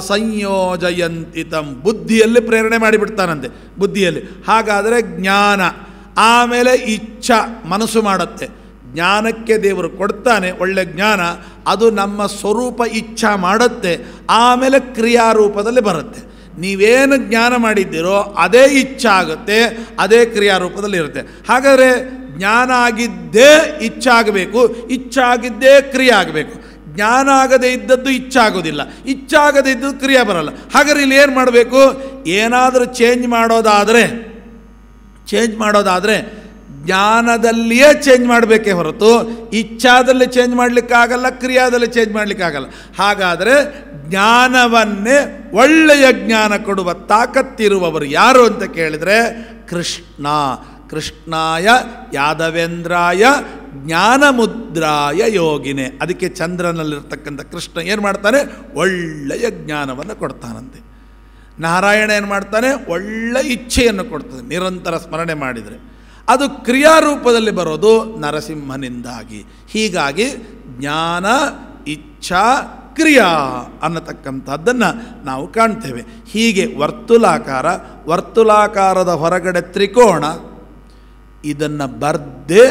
ಸಂಯೋಜಯಂತಿತಂ ಬುದ್ಧಿಯಲ್ಲಿ ಪ್ರೇರಣೆ ಮಾಡಿಬಿಡ್ತಾನಂತೆ ಬುದ್ಧಿಯಲ್ಲಿ ಹಾಗಾದರೆ ಜ್ಞಾನ ಆಮೇಲೆ ಇಚ್ಛಾ ಮನಸ್ಸು ಮಾಡುತ್ತೆ ಜ್ಞಾನಕ್ಕೆ ದೇವರು ಕೊಡ್ತಾನೆ ಒಳ್ಳೆ ಜ್ಞಾನ ಅದು ನಮ್ಮ ಸ್ವರೂಪ ಇಚ್ಛಾ ಮಾಡುತ್ತೆ ಆಮೇಲೆ ಕ್ರಿಯಾರೂಪದಲ್ಲಿ ಬರುತ್ತೆ ನೀವೇನು ಜ್ಞಾನ ಮಾಡಿದ್ದೀರೋ ಅದೇ ಇಚ್ಛಾ ಆಗುತ್ತೆ ಅದೇ ಕ್ರಿಯಾರೂಪದಲ್ಲಿ ಇರುತ್ತೆ ಹಾಗಾದರೆ ಜ್ಞಾನ ಆಗಿದ್ದೇ ಇಚ್ಛಾ ಆಗಬೇಕು ಇಚ್ಛಾ ಆಗಿದ್ದೇ ಕ್ರಿಯೆ ಆಗಬೇಕು ಜ್ಞಾನ ಆಗದೇ ಇದ್ದದ್ದು ಇಚ್ಛಾ ಆಗೋದಿಲ್ಲ ಇಚ್ಛಾ ಆಗದೇ ಇದ್ದದ್ದು ಕ್ರಿಯೆ ಬರಲ್ಲ ಹಾಗಾದ್ರೆ ಇಲ್ಲಿ ಏನು ಮಾಡಬೇಕು ಏನಾದರೂ ಚೇಂಜ್ ಮಾಡೋದಾದರೆ ಚೇಂಜ್ ಮಾಡೋದಾದರೆ ಜ್ಞಾನದಲ್ಲಿಯೇ ಚೇಂಜ್ ಮಾಡಬೇಕೇ ಹೊರತು ಇಚ್ಛಾದಲ್ಲಿ ಚೇಂಜ್ ಮಾಡಲಿಕ್ಕಾಗಲ್ಲ ಕ್ರಿಯಾದಲ್ಲಿ ಚೇಂಜ್ ಮಾಡಲಿಕ್ಕಾಗಲ್ಲ ಹಾಗಾದರೆ ಜ್ಞಾನವನ್ನೇ ಒಳ್ಳೆಯ ಜ್ಞಾನ ಕೊಡುವ ತಾಕತ್ತಿರುವವರು ಯಾರು ಅಂತ ಕೇಳಿದರೆ ಕೃಷ್ಣ ಕೃಷ್ಣಾಯ ಯಾದವೇಂದ್ರಾಯ ಜ್ಞಾನಮುದ್ರಾಯ ಯೋಗಿನೇ ಅದಕ್ಕೆ ಚಂದ್ರನಲ್ಲಿರ್ತಕ್ಕಂಥ ಕೃಷ್ಣ ಏನು ಮಾಡ್ತಾನೆ ಒಳ್ಳೆಯ ಜ್ಞಾನವನ್ನು ಕೊಡ್ತಾನಂತೆ ನಾರಾಯಣ ಏನು ಮಾಡ್ತಾನೆ ಒಳ್ಳೆ ಇಚ್ಛೆಯನ್ನು ಕೊಡ್ತದೆ ನಿರಂತರ ಸ್ಮರಣೆ ಮಾಡಿದರೆ ಅದು ಕ್ರಿಯಾರೂಪದಲ್ಲಿ ಬರೋದು ನರಸಿಂಹನಿಂದಾಗಿ ಹೀಗಾಗಿ ಜ್ಞಾನ ಇಚ್ಛಾ ಕ್ರಿಯಾ ಅನ್ನತಕ್ಕಂಥದ್ದನ್ನು ನಾವು ಕಾಣ್ತೇವೆ ಹೀಗೆ ವರ್ತುಲಾಕಾರ ವರ್ತುಲಾಕಾರದ ಹೊರಗಡೆ ತ್ರಿಕೋಣ ಇದನ್ನು ಬರ್ದೇ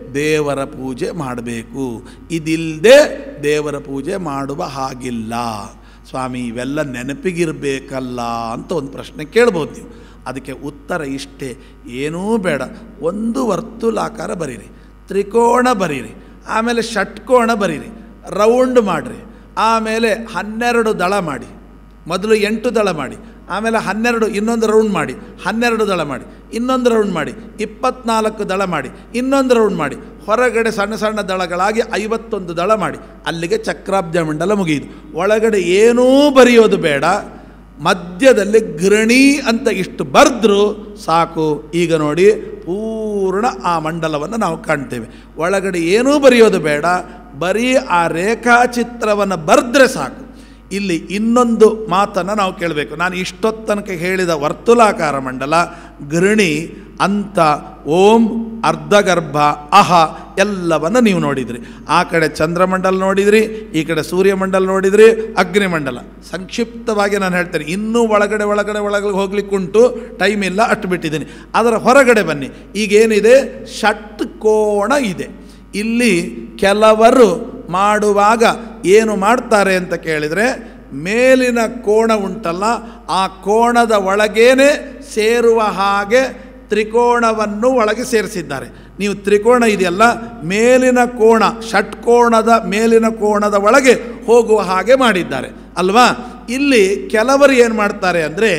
ದೇವರ ಪೂಜೆ ಮಾಡಬೇಕು ಇದಿಲ್ಲದೆ ದೇವರ ಪೂಜೆ ಮಾಡುವ ಹಾಗಿಲ್ಲ ಸ್ವಾಮಿ ಇವೆಲ್ಲ ನೆನಪಿಗಿರಬೇಕಲ್ಲ ಅಂತ ಒಂದು ಪ್ರಶ್ನೆ ಕೇಳ್ಬೋದು ನೀವು ಅದಕ್ಕೆ ಉತ್ತರ ಇಷ್ಟೇ ಏನೂ ಬೇಡ ಒಂದು ವರ್ತುಲಾಕಾರ ಬರೀರಿ ತ್ರಿಕೋಣ ಬರೀರಿ ಆಮೇಲೆ ಷಟ್ಕೋಣ ಬರೀರಿ ರೌಂಡ್ ಮಾಡಿರಿ ಆಮೇಲೆ ಹನ್ನೆರಡು ದಳ ಮಾಡಿ ಮೊದಲು ಎಂಟು ದಳ ಮಾಡಿ ಆಮೇಲೆ ಹನ್ನೆರಡು ಇನ್ನೊಂದು ರೌಂಡ್ ಮಾಡಿ ಹನ್ನೆರಡು ದಳ ಮಾಡಿ ಇನ್ನೊಂದು ರೌಂಡ್ ಮಾಡಿ ಇಪ್ಪತ್ನಾಲ್ಕು ದಳ ಮಾಡಿ ಇನ್ನೊಂದು ರೌಂಡ್ ಮಾಡಿ ಹೊರಗಡೆ ಸಣ್ಣ ಸಣ್ಣ ದಳಗಳಾಗಿ ಐವತ್ತೊಂದು ದಳ ಮಾಡಿ ಅಲ್ಲಿಗೆ ಚಕ್ರಾಬ್ಜ ಮಂಡಲ ಮುಗಿಯಿತು ಒಳಗಡೆ ಏನೂ ಬರೆಯೋದು ಬೇಡ ಮಧ್ಯದಲ್ಲಿ ಗೃಣಿ ಅಂತ ಇಷ್ಟು ಬರೆದ್ರು ಸಾಕು ಈಗ ನೋಡಿ ಪೂರ್ಣ ಆ ಮಂಡಲವನ್ನು ನಾವು ಕಾಣ್ತೇವೆ ಒಳಗಡೆ ಏನೂ ಬರೆಯೋದು ಬೇಡ ಬರೀ ಆ ರೇಖಾಚಿತ್ರವನ್ನು ಬರೆದ್ರೆ ಸಾಕು ಇಲ್ಲಿ ಇನ್ನೊಂದು ಮಾತನ್ನು ನಾವು ಕೇಳಬೇಕು ನಾನು ಇಷ್ಟೊತ್ತನಕ ಹೇಳಿದ ವರ್ತುಲಾಕಾರ ಮಂಡಲ ಗೃಣಿ ಅಂತ ಓಂ ಅರ್ಧಗರ್ಭ ಅಹ ಎಲ್ಲವನ್ನು ನೀವು ನೋಡಿದ್ರಿ ಆ ಕಡೆ ಚಂದ್ರಮಂಡಲ ನೋಡಿದ್ರಿ ಈ ಕಡೆ ಸೂರ್ಯಮಂಡಲ ನೋಡಿದ್ರಿ ಅಗ್ನಿಮಂಡಲ ಸಂಕ್ಷಿಪ್ತವಾಗಿ ನಾನು ಹೇಳ್ತೇನೆ ಇನ್ನೂ ಒಳಗಡೆ ಒಳಗಡೆ ಒಳಗಡೆ ಹೋಗ್ಲಿಕ್ಕುಂಟು ಟೈಮ್ ಇಲ್ಲ ಅಟ್ಟು ಬಿಟ್ಟಿದ್ದೀನಿ ಅದರ ಹೊರಗಡೆ ಬನ್ನಿ ಈಗೇನಿದೆ ಷಟ್ಕೋಣ ಇದೆ ಇಲ್ಲಿ ಕೆಲವರು ಮಾಡುವಾಗ ಏನು ಮಾಡ್ತಾರೆ ಅಂತ ಕೇಳಿದರೆ ಮೇಲಿನ ಕೋಣ ಉಂಟಲ್ಲ ಆ ಕೋಣದ ಒಳಗೇನೆ ಸೇರುವ ಹಾಗೆ ತ್ರಿಕೋಣವನ್ನು ಒಳಗೆ ಸೇರಿಸಿದ್ದಾರೆ ನೀವು ತ್ರಿಕೋಣ ಇದೆಯಲ್ಲ ಮೇಲಿನ ಕೋಣ ಷಟ್ಕೋಣದ ಮೇಲಿನ ಕೋಣದ ಒಳಗೆ ಹೋಗುವ ಹಾಗೆ ಮಾಡಿದ್ದಾರೆ ಅಲ್ವಾ ಇಲ್ಲಿ ಕೆಲವರು ಏನು ಮಾಡ್ತಾರೆ ಅಂದರೆ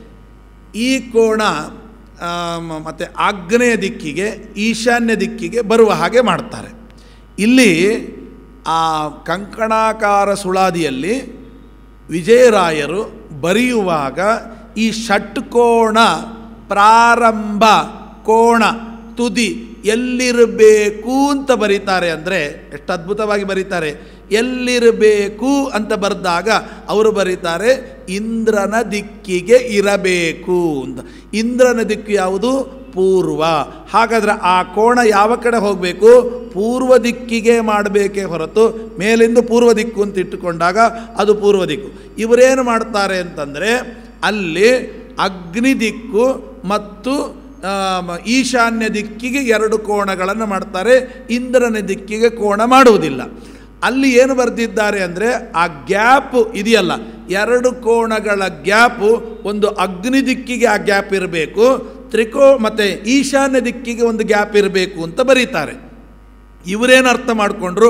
ಈ ಕೋಣ ಮತ್ತು ಆಗ್ನೇಯ ದಿಕ್ಕಿಗೆ ಈಶಾನ್ಯ ದಿಕ್ಕಿಗೆ ಬರುವ ಹಾಗೆ ಮಾಡ್ತಾರೆ ಇಲ್ಲಿ ಆ ಕಂಕಣಾಕಾರ ಸುಳಾದಿಯಲ್ಲಿ ವಿಜಯರಾಯರು ಬರೆಯುವಾಗ ಈ ಷಟ್ಕೋಣ ಪ್ರಾರಂಭ ಕೋಣ ತುದಿ ಎಲ್ಲಿರಬೇಕು ಅಂತ ಬರೀತಾರೆ ಅಂದರೆ ಎಷ್ಟು ಅದ್ಭುತವಾಗಿ ಬರೀತಾರೆ ಎಲ್ಲಿರಬೇಕು ಅಂತ ಬರೆದಾಗ ಅವರು ಬರೀತಾರೆ ಇಂದ್ರನ ದಿಕ್ಕಿಗೆ ಇರಬೇಕು ಅಂತ ಇಂದ್ರನ ದಿಕ್ಕು ಯಾವುದು ಪೂರ್ವ ಹಾಗಾದರೆ ಆ ಕೋಣ ಯಾವ ಕಡೆ ಹೋಗಬೇಕು ಪೂರ್ವ ದಿಕ್ಕಿಗೆ ಮಾಡಬೇಕೇ ಹೊರತು ಮೇಲಿಂದ ಪೂರ್ವ ದಿಕ್ಕು ಅಂತ ಇಟ್ಟುಕೊಂಡಾಗ ಅದು ಪೂರ್ವ ದಿಕ್ಕು ಇವರೇನು ಮಾಡ್ತಾರೆ ಅಂತಂದರೆ ಅಲ್ಲಿ ಅಗ್ನಿ ದಿಕ್ಕು ಮತ್ತು ಈಶಾನ್ಯ ದಿಕ್ಕಿಗೆ ಎರಡು ಕೋಣಗಳನ್ನು ಮಾಡ್ತಾರೆ ಇಂದ್ರನ ದಿಕ್ಕಿಗೆ ಕೋಣ ಮಾಡುವುದಿಲ್ಲ ಅಲ್ಲಿ ಏನು ಬರೆದಿದ್ದಾರೆ ಅಂದರೆ ಆ ಗ್ಯಾಪು ಇದೆಯಲ್ಲ ಎರಡು ಕೋಣಗಳ ಗ್ಯಾಪು ಒಂದು ಅಗ್ನಿ ದಿಕ್ಕಿಗೆ ಆ ಗ್ಯಾಪ್ ಇರಬೇಕು ತ್ರಿಕೋ ಮತ್ತು ಈಶಾನ್ಯ ದಿಕ್ಕಿಗೆ ಒಂದು ಗ್ಯಾಪ್ ಇರಬೇಕು ಅಂತ ಬರೀತಾರೆ ಇವರೇನು ಅರ್ಥ ಮಾಡಿಕೊಂಡ್ರು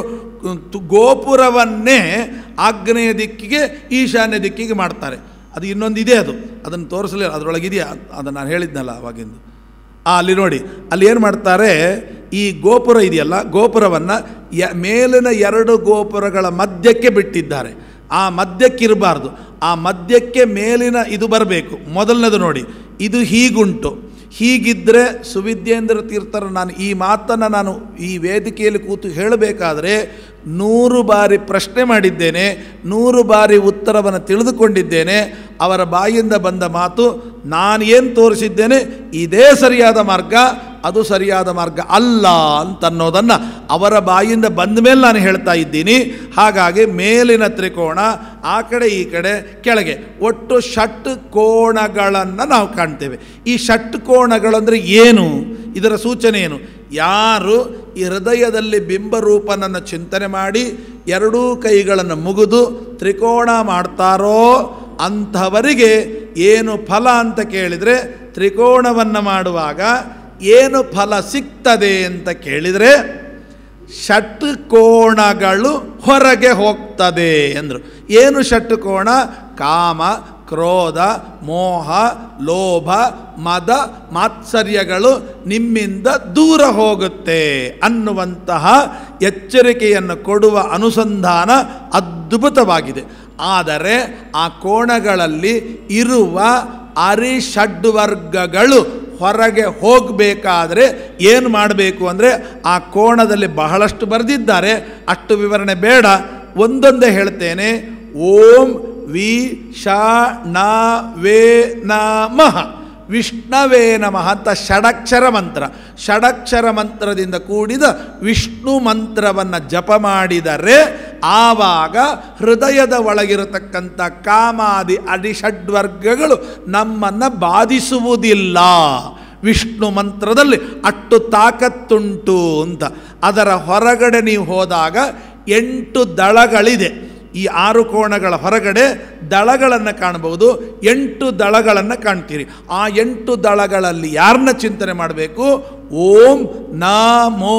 ಗೋಪುರವನ್ನೇ ಆಗ್ನೇಯ ದಿಕ್ಕಿಗೆ ಈಶಾನ್ಯ ದಿಕ್ಕಿಗೆ ಮಾಡ್ತಾರೆ ಅದು ಇನ್ನೊಂದು ಇದೆ ಅದು ಅದನ್ನು ತೋರಿಸಲಿಲ್ಲ ಅದರೊಳಗಿದೆಯಾ ಅದನ್ನು ನಾನು ಹೇಳಿದ್ನಲ್ಲ ಅವಾಗಿಂದು ಆ ಅಲ್ಲಿ ನೋಡಿ ಅಲ್ಲಿ ಏನು ಮಾಡ್ತಾರೆ ಈ ಗೋಪುರ ಇದೆಯಲ್ಲ ಗೋಪುರವನ್ನು ಯ ಮೇಲಿನ ಎರಡು ಗೋಪುರಗಳ ಮಧ್ಯಕ್ಕೆ ಬಿಟ್ಟಿದ್ದಾರೆ ಆ ಮಧ್ಯಕ್ಕಿರಬಾರ್ದು ಆ ಮಧ್ಯಕ್ಕೆ ಮೇಲಿನ ಇದು ಬರಬೇಕು ಮೊದಲನೇದು ನೋಡಿ ಇದು ಹೀಗುಂಟು ಹೀಗಿದ್ದರೆ ಸುವಿದ್ಯೇಂದ್ರ ತೀರ್ಥರು ನಾನು ಈ ಮಾತನ್ನು ನಾನು ಈ ವೇದಿಕೆಯಲ್ಲಿ ಕೂತು ಹೇಳಬೇಕಾದ್ರೆ ನೂರು ಬಾರಿ ಪ್ರಶ್ನೆ ಮಾಡಿದ್ದೇನೆ ನೂರು ಬಾರಿ ಉತ್ತರವನ್ನು ತಿಳಿದುಕೊಂಡಿದ್ದೇನೆ ಅವರ ಬಾಯಿಂದ ಬಂದ ಮಾತು ನಾನು ಏನು ತೋರಿಸಿದ್ದೇನೆ ಇದೇ ಸರಿಯಾದ ಮಾರ್ಗ ಅದು ಸರಿಯಾದ ಮಾರ್ಗ ಅಲ್ಲ ಅಂತನ್ನೋದನ್ನು ಅವರ ಬಾಯಿಂದ ಬಂದ ಮೇಲೆ ನಾನು ಹೇಳ್ತಾ ಇದ್ದೀನಿ ಹಾಗಾಗಿ ಮೇಲಿನ ತ್ರಿಕೋಣ ಆ ಕಡೆ ಈ ಕಡೆ ಕೆಳಗೆ ಒಟ್ಟು ಷಟ್ ಕೋಣಗಳನ್ನು ನಾವು ಕಾಣ್ತೇವೆ ಈ ಷಟ್ ಕೋಣಗಳಂದರೆ ಏನು ಇದರ ಸೂಚನೆ ಏನು ಯಾರು ಈ ಹೃದಯದಲ್ಲಿ ಬಿಂಬರೂಪನನ್ನು ಚಿಂತನೆ ಮಾಡಿ ಎರಡೂ ಕೈಗಳನ್ನು ಮುಗಿದು ತ್ರಿಕೋಣ ಮಾಡ್ತಾರೋ ಅಂಥವರಿಗೆ ಏನು ಫಲ ಅಂತ ಕೇಳಿದರೆ ತ್ರಿಕೋಣವನ್ನು ಮಾಡುವಾಗ ಏನು ಫಲ ಸಿಗ್ತದೆ ಅಂತ ಕೇಳಿದರೆ ಷಟ್ಕೋಣಗಳು ಹೊರಗೆ ಹೋಗ್ತದೆ ಅಂದರು ಏನು ಷಟ್ಕೋಣ ಕಾಮ ಕ್ರೋಧ ಮೋಹ ಲೋಭ ಮದ ಮಾತ್ಸರ್ಯಗಳು ನಿಮ್ಮಿಂದ ದೂರ ಹೋಗುತ್ತೆ ಅನ್ನುವಂತಹ ಎಚ್ಚರಿಕೆಯನ್ನು ಕೊಡುವ ಅನುಸಂಧಾನ ಅದ್ಭುತವಾಗಿದೆ ಆದರೆ ಆ ಕೋಣಗಳಲ್ಲಿ ಇರುವ ಅರಿಷಡ್ವರ್ಗಗಳು ಹೊರಗೆ ಹೋಗಬೇಕಾದ್ರೆ ಏನು ಮಾಡಬೇಕು ಅಂದರೆ ಆ ಕೋಣದಲ್ಲಿ ಬಹಳಷ್ಟು ಬರೆದಿದ್ದಾರೆ ಅಷ್ಟು ವಿವರಣೆ ಬೇಡ ಒಂದೊಂದೇ ಹೇಳ್ತೇನೆ ಓಂ ವಿ ಶ ನ ವೇ ನಮಃ ವಿಷ್ಣವೇ ನಮಃ ಅಂತ ಷಡಕ್ಷರ ಮಂತ್ರ ಷಡಕ್ಷರ ಮಂತ್ರದಿಂದ ಕೂಡಿದ ವಿಷ್ಣು ಮಂತ್ರವನ್ನು ಜಪ ಮಾಡಿದರೆ ಆವಾಗ ಹೃದಯದ ಒಳಗಿರತಕ್ಕಂಥ ಕಾಮಾದಿ ಅಡಿಷಡ್ವರ್ಗಗಳು ನಮ್ಮನ್ನು ಬಾಧಿಸುವುದಿಲ್ಲ ವಿಷ್ಣು ಮಂತ್ರದಲ್ಲಿ ಅಷ್ಟು ತಾಕತ್ತುಂಟು ಅಂತ ಅದರ ಹೊರಗಡೆ ನೀವು ಹೋದಾಗ ಎಂಟು ದಳಗಳಿದೆ ಈ ಆರು ಕೋಣಗಳ ಹೊರಗಡೆ ದಳಗಳನ್ನು ಕಾಣಬಹುದು ಎಂಟು ದಳಗಳನ್ನು ಕಾಣ್ತೀರಿ ಆ ಎಂಟು ದಳಗಳಲ್ಲಿ ಯಾರನ್ನ ಚಿಂತನೆ ಮಾಡಬೇಕು ಓಂ ನಮೋ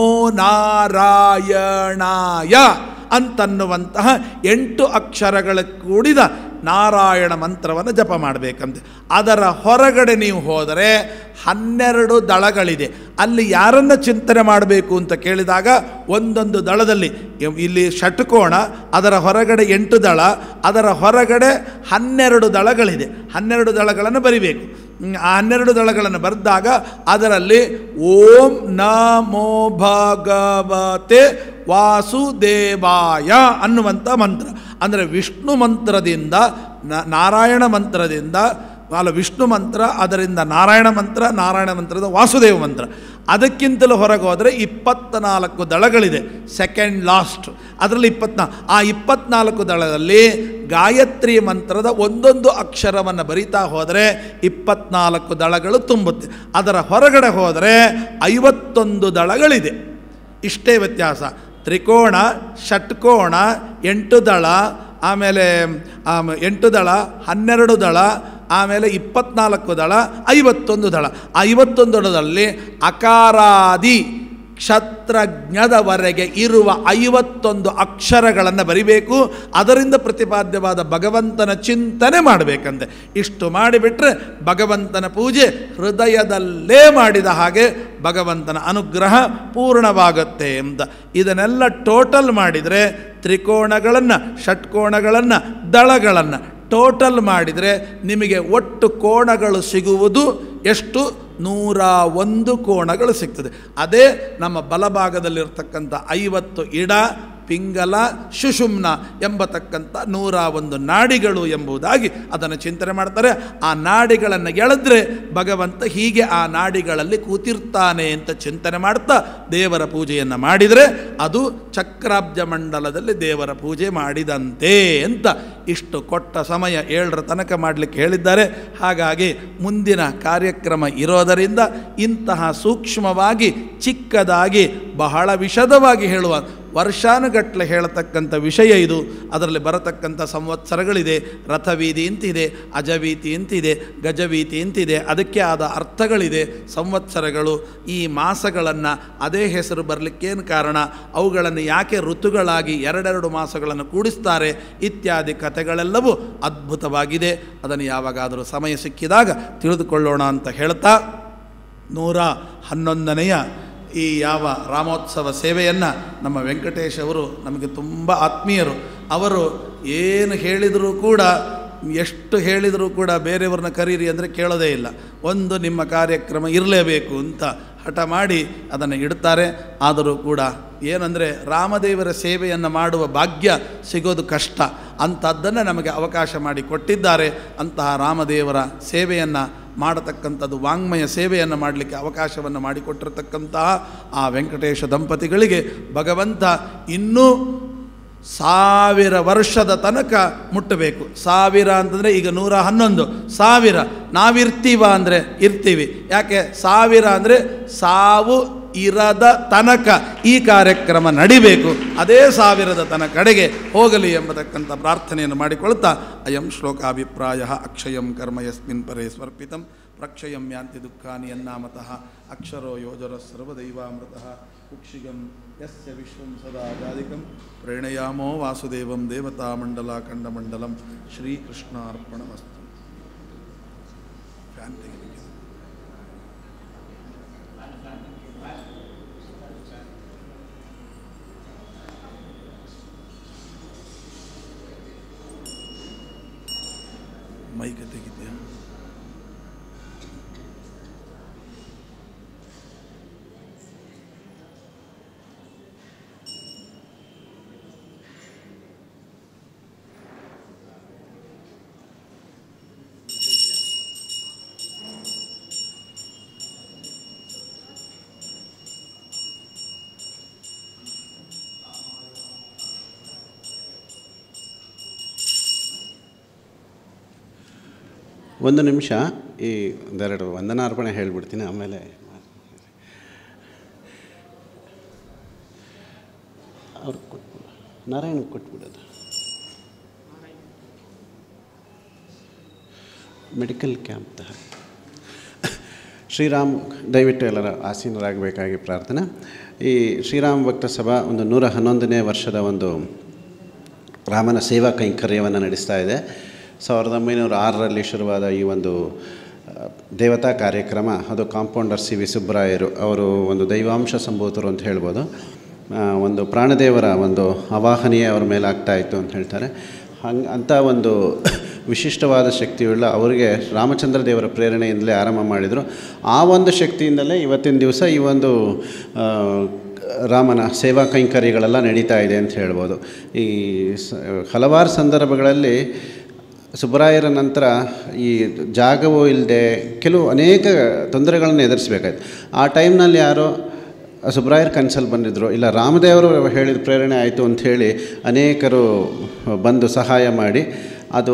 ನಾರಾಯಣಾಯ ಅಂತನ್ನುವಂತಹ ಎಂಟು ಅಕ್ಷರಗಳ ಕೂಡಿದ ನಾರಾಯಣ ಮಂತ್ರವನ್ನು ಜಪ ಮಾಡಬೇಕಂತೆ ಅದರ ಹೊರಗಡೆ ನೀವು ಹೋದರೆ ಹನ್ನೆರಡು ದಳಗಳಿದೆ ಅಲ್ಲಿ ಯಾರನ್ನು ಚಿಂತನೆ ಮಾಡಬೇಕು ಅಂತ ಕೇಳಿದಾಗ ಒಂದೊಂದು ದಳದಲ್ಲಿ ಇ- ಇಲ್ಲಿ ಷಟ್ಕೋಣ ಅದರ ಹೊರಗಡೆ ಎಂಟು ದಳ ಅದರ ಹೊರಗಡೆ ಹನ್ನೆರಡು ದಳಗಳಿದೆ ಹನ್ನೆರಡು ದಳಗಳನ್ನು ಬರಿಬೇಕು ಹ್ಮ್, ಆ ಹನ್ನೆರಡು ದಳಗಳನ್ನು ಬರೆದಾಗ ಅದರಲ್ಲಿ ಓಂ ನಮೋ ಭಗವತೆ ವಾಸುದೇವಾಯ ಅನ್ನುವಂಥ ಮಂತ್ರ ಅಂದರೆ ವಿಷ್ಣು ಮಂತ್ರದಿಂದ ನ- ನಾರಾಯಣ ಮಂತ್ರದಿಂದ ಅಲ್ಲ ವಿಷ್ಣು ಮಂತ್ರ ಅದರಿಂದ ನಾರಾಯಣ ಮಂತ್ರ ನಾರಾಯಣ ಮಂತ್ರದ ವಾಸುದೇವ ಮಂತ್ರ ಅದಕ್ಕಿಂತಲೂ ಹೊರಗೆ ಹೋದರೆ ಇಪ್ಪತ್ತ್ನಾಲ್ಕು ದಳಗಳಿದೆ ಸೆಕೆಂಡ್ ಲಾಸ್ಟ್ ಅದರಲ್ಲಿ ಇಪ್ಪತ್ನಾ ಆ ಇಪ್ಪತ್ನಾಲ್ಕು ದಳದಲ್ಲಿ ಗಾಯತ್ರಿ ಮಂತ್ರದ ಒಂದೊಂದು ಅಕ್ಷರವನ್ನು ಬರಿತಾ ಹೋದರೆ ಇಪ್ಪತ್ನಾಲ್ಕು ದಳಗಳು ತುಂಬುತ್ತೆ ಅದರ ಹೊರಗಡೆ ಹೋದರೆ ಐವತ್ತೊಂದು ದಳಗಳಿದೆ ಇಷ್ಟೇ ವ್ಯತ್ಯಾಸ ತ್ರಿಕೋಣ ಷಟ್ಕೋಣ ಎಂಟು ದಳ ಆಮೇಲೆ ಆಮ್, ಎಂಟು ದಳ ಹನ್ನೆರಡು ದಳ ಆಮೇಲೆ ಇಪ್ಪತ್ನಾಲ್ಕು ದಳ ಐವತ್ತೊಂದು ದಳ ಆ ಐವತ್ತೊಂದು ದಳದಲ್ಲಿ ಅಕಾರಾದಿ ಕ್ಷತ್ರಜ್ಞದವರೆಗೆ ಇರುವ ಐವತ್ತೊಂದು ಅಕ್ಷರಗಳನ್ನು ಬರಿಬೇಕು ಅದರಿಂದ ಪ್ರತಿಪಾದ್ಯವಾದ ಭಗವಂತನ ಚಿಂತನೆ ಮಾಡಬೇಕಂತೆ ಇಷ್ಟು ಮಾಡಿಬಿಟ್ರೆ ಭಗವಂತನ ಪೂಜೆ ಹೃದಯದಲ್ಲೇ ಮಾಡಿದ ಹಾಗೆ ಭಗವಂತನ ಅನುಗ್ರಹ ಪೂರ್ಣವಾಗುತ್ತೆ ಅಂತ ಇದನ್ನೆಲ್ಲ ಟೋಟಲ್ ಮಾಡಿದರೆ ತ್ರಿಕೋಣಗಳನ್ನು ಷಟ್ಕೋಣಗಳನ್ನು ದಳಗಳನ್ನು ಟೋಟಲ್ ಮಾಡಿದರೆ ನಿಮಗೆ ಒಟ್ಟು ಕೋಣಗಳು ಸಿಗುವುದು ಎಷ್ಟು ನೂರ ಒಂದು ಕೋಣಗಳು ಸಿಗ್ತದೆ ಅದೇ ನಮ್ಮ ಬಲಭಾಗದಲ್ಲಿರ್ತಕ್ಕಂಥ ಐವತ್ತು ಇಡ ಪಿಂಗಲ ಸುಷುಮ್ನ ಎಂಬತಕ್ಕಂಥ ನೂರ ಒಂದು ನಾಡಿಗಳು ಎಂಬುದಾಗಿ ಅದನ್ನು ಚಿಂತನೆ ಮಾಡ್ತಾರೆ ಆ ನಾಡಿಗಳನ್ನು ಎಳೆದ್ರೆ ಭಗವಂತ ಹೀಗೆ ಆ ನಾಡಿಗಳಲ್ಲಿ ಕೂತಿರ್ತಾನೆ ಅಂತ ಚಿಂತನೆ ಮಾಡ್ತಾ ದೇವರ ಪೂಜೆಯನ್ನು ಮಾಡಿದರೆ ಅದು ಚಕ್ರಾಬ್ಜ ಮಂಡಲದಲ್ಲಿ ದೇವರ ಪೂಜೆ ಮಾಡಿದಂತೆ ಅಂತ ಇಷ್ಟು ಕೊಟ್ಟ ಸಮಯ ಏಳರ ತನಕ ಮಾಡಲಿಕ್ಕೆ ಹೇಳಿದ್ದಾರೆ ಹಾಗಾಗಿ ಮುಂದಿನ ಕಾರ್ಯಕ್ರಮ ಇರೋದರಿಂದ ಇಂತಹ ಸೂಕ್ಷ್ಮವಾಗಿ ಚಿಕ್ಕದಾಗಿ ಬಹಳ ವಿಶದವಾಗಿ ಹೇಳುವ ವರ್ಷಾನುಗಟ್ಟಲೆ ಹೇಳತಕ್ಕಂಥ ವಿಷಯ ಇದು ಅದರಲ್ಲಿ ಬರತಕ್ಕಂಥ ಸಂವತ್ಸರಗಳಿದೆ ರಥವೀತಿ ಅಂತಿದೆ ಅಜವೀತಿ ಅಂತಿದೆ ಗಜವೀತಿ ಅಂತಿದೆ ಅದಕ್ಕೆ ಆದ ಅರ್ಥಗಳಿದೆ ಸಂವತ್ಸರಗಳು ಈ ಮಾಸಗಳನ್ನು ಅದೇ ಹೆಸರು ಬರಲಿಕ್ಕೇನು ಕಾರಣ ಅವುಗಳನ್ನು ಯಾಕೆ ಋತುಗಳಾಗಿ ಎರಡೆರಡು ಮಾಸಗಳನ್ನು ಕೂಡಿಸ್ತಾರೆ ಇತ್ಯಾದಿ ಕಥೆಗಳೆಲ್ಲವೂ ಅದ್ಭುತವಾಗಿದೆ ಅದನ್ನು ಯಾವಾಗಾದರೂ ಸಮಯ ಸಿಕ್ಕಿದಾಗ ತಿಳಿದುಕೊಳ್ಳೋಣ ಅಂತ ಹೇಳ್ತಾ ನೂರ ಹನ್ನೊಂದನೆಯ ಈ ಯಾವ ರಾಮೋತ್ಸವ ಸೇವೆಯನ್ನು ನಮ್ಮ ವೆಂಕಟೇಶ್ ಅವರು ನಮಗೆ ತುಂಬ ಆತ್ಮೀಯರು ಅವರು ಏನು ಹೇಳಿದರೂ ಕೂಡ ಎಷ್ಟು ಹೇಳಿದರೂ ಕೂಡ ಬೇರೆಯವ್ರನ್ನ ಕರೀರಿ ಅಂದರೆ ಕೇಳೋದೇ ಇಲ್ಲ ಒಂದು ನಿಮ್ಮ ಕಾರ್ಯಕ್ರಮ ಇರಲೇಬೇಕು ಅಂತ ಹಠ ಮಾಡಿ ಅದನ್ನು ಇಡ್ತಾರೆ ಆದರೂ ಕೂಡ ಏನಂದರೆ ರಾಮದೇವರ ಸೇವೆಯನ್ನು ಮಾಡುವ ಭಾಗ್ಯ ಸಿಗೋದು ಕಷ್ಟ ಅಂಥದ್ದನ್ನು ನಮಗೆ ಅವಕಾಶ ಮಾಡಿ ಕೊಟ್ಟಿದ್ದಾರೆ ಅಂತಹ ರಾಮದೇವರ ಸೇವೆಯನ್ನು ಮಾಡತಕ್ಕಂಥದ್ದು ವಾಂಗ್ಮಯ ಸೇವೆಯನ್ನು ಮಾಡಲಿಕ್ಕೆ ಅವಕಾಶವನ್ನು ಮಾಡಿಕೊಟ್ಟಿರತಕ್ಕಂತಹ ಆ ವೆಂಕಟೇಶ ದಂಪತಿಗಳಿಗೆ ಭಗವಂತ ಇನ್ನೂ ಸಾವಿರ ವರ್ಷದ ತನಕ ಮುಟ್ಟಬೇಕು ಸಾವಿರ ಅಂತಂದರೆ ಈಗ ನೂರ ಹನ್ನೊಂದು ಸಾವಿರ ನಾವಿರ್ತೀವ ಅಂದರೆ ಇರ್ತೀವಿ ಯಾಕೆ ಸಾವಿರ ಅಂದರೆ ಸಾವು ಇರದ ತನಕ ಈ ಕಾರ್ಯಕ್ರಮ ನಡಿಬೇಕು ಅದೇ ಸಾವಿರದ ತನ ಕಡೆಗೆ ಹೋಗಲಿ ಎಂಬತಕ್ಕಂಥ ಪ್ರಾರ್ಥನೆಯನ್ನು ಮಾಡಿಕೊಳ್ತಾ ಅಯಂ ಶ್ಲೋಕಾಭಿಪ್ರಾಯ ಅಕ್ಷಯಂ ಕರ್ಮ ಯಸ್ಮಿನ್ ಪರೇ ಸ್ವರ್ಪಿತಂ ಪ್ರಕ್ಷಯಂ ಯಾಂತಿ ದುಃಖಾನಿ ಯನ್ನಾಮತಃ ಅಕ್ಷರೋ ಯೋಜರ ಸರ್ವದೈವಾಮೃತಃ ಕುಕ್ಷಿಗಂ ಯಸ್ಯ ವಿಶ್ವಂ ಸದಾ ಜಾದಿಕಂ ಪ್ರೇಣಯಾಮೋ ವಾಸುದೇವಂ ದೇವತಾಮಂಡಲ ಖಂಡಮಂಡಲಂ ಶ್ರೀಕೃಷ್ಣಾರ್ಪಣಮಸ್ತು ಫ್ಯಾನ್ ತೆಗಿಲಿಕ್ಕೆ ಮೈಕ ತೆಗಿದ್ಯಾ ಒಂದು ನಿಮಿಷ ಈ ಒಂದೆರಡು ವಂದನಾರ್ಪಣೆ ಹೇಳಿಬಿಡ್ತೀನಿ ಆಮೇಲೆ ಅವ್ರು ಕೊಟ್ಬಿಡು ನಾರಾಯಣ ಕೊಟ್ಬಿಡೋದು ಮೆಡಿಕಲ್ ಕ್ಯಾಂಪ್ ಶ್ರೀರಾಮ್ ದಯವಿಟ್ಟು ಎಲ್ಲರ ಆಸೀನರಾಗಬೇಕಾಗಿ ಪ್ರಾರ್ಥನೆ ಈ ಶ್ರೀರಾಮ್ ಭಕ್ತ ಸಭಾ ಒಂದು ನೂರ ಹನ್ನೊಂದನೇ ವರ್ಷದ ಒಂದು ರಾಮನ ಸೇವಾ ಕೈಂಕರ್ಯವನ್ನು ನಡೆಸ್ತಾ ಇದೆ ಸಾವಿರದ ಒಂಬೈನೂರ ಆರರಲ್ಲಿ ಶುರುವಾದ ಈ ಒಂದು ಆ, ದೇವತಾ ಕಾರ್ಯಕ್ರಮ ಅದು ಕಾಂಪೌಂಡರ್ ಸಿ ವಿ ಸುಬ್ಬರಾಯರು ಅವರು ಒಂದು ದೈವಾಂಶ ಸಂಭೂತರು ಅಂತ ಹೇಳ್ಬೋದು ಆ, ಒಂದು ಪ್ರಾಣದೇವರ ಒಂದು ಅವಾಹನೆಯೇ ಅವರ ಮೇಲೆ ಆಗ್ತಾ ಇತ್ತು ಅಂತ ಹೇಳ್ತಾರೆ ಹಂಗೆ ಅಂಥ ಒಂದು ವಿಶಿಷ್ಟವಾದ ಶಕ್ತಿಯುಳ್ಳ ಅವರಿಗೆ ರಾಮಚಂದ್ರ ದೇವರ ಪ್ರೇರಣೆಯಿಂದಲೇ ಆರಂಭ ಮಾಡಿದರು ಆ ಒಂದು ಶಕ್ತಿಯಿಂದಲೇ ಇವತ್ತಿನ ದಿವಸ ಈ ಒಂದು ಆ, ರಾಮನ ಸೇವಾ ಕೈಂಕರ್ಯಗಳೆಲ್ಲ ನಡೀತಾ ಇದೆ ಅಂತ ಹೇಳ್ಬೋದು ಈ ಸ ಹಲವಾರು ಸಂದರ್ಭಗಳಲ್ಲಿ ಸುಬ್ಬರಾಯರ ನಂತರ ಈ ಜಾಗವೂ ಇಲ್ಲದೆ ಕೆಲವು ಅನೇಕ ತೊಂದರೆಗಳನ್ನು ಎದುರಿಸಬೇಕಾಯ್ತು ಆ ಟೈಮ್ನಲ್ಲಿ ಯಾರೋ ಸುಬ್ರಾಯರ್ ಕನ್ಸಲ್ಲಿ ಬಂದಿದ್ದರು ಇಲ್ಲ ರಾಮದೇವರು ಹೇಳಿದ ಪ್ರೇರಣೆ ಆಯಿತು ಅಂಥೇಳಿ ಅನೇಕರು ಬಂದು ಸಹಾಯ ಮಾಡಿ ಅದು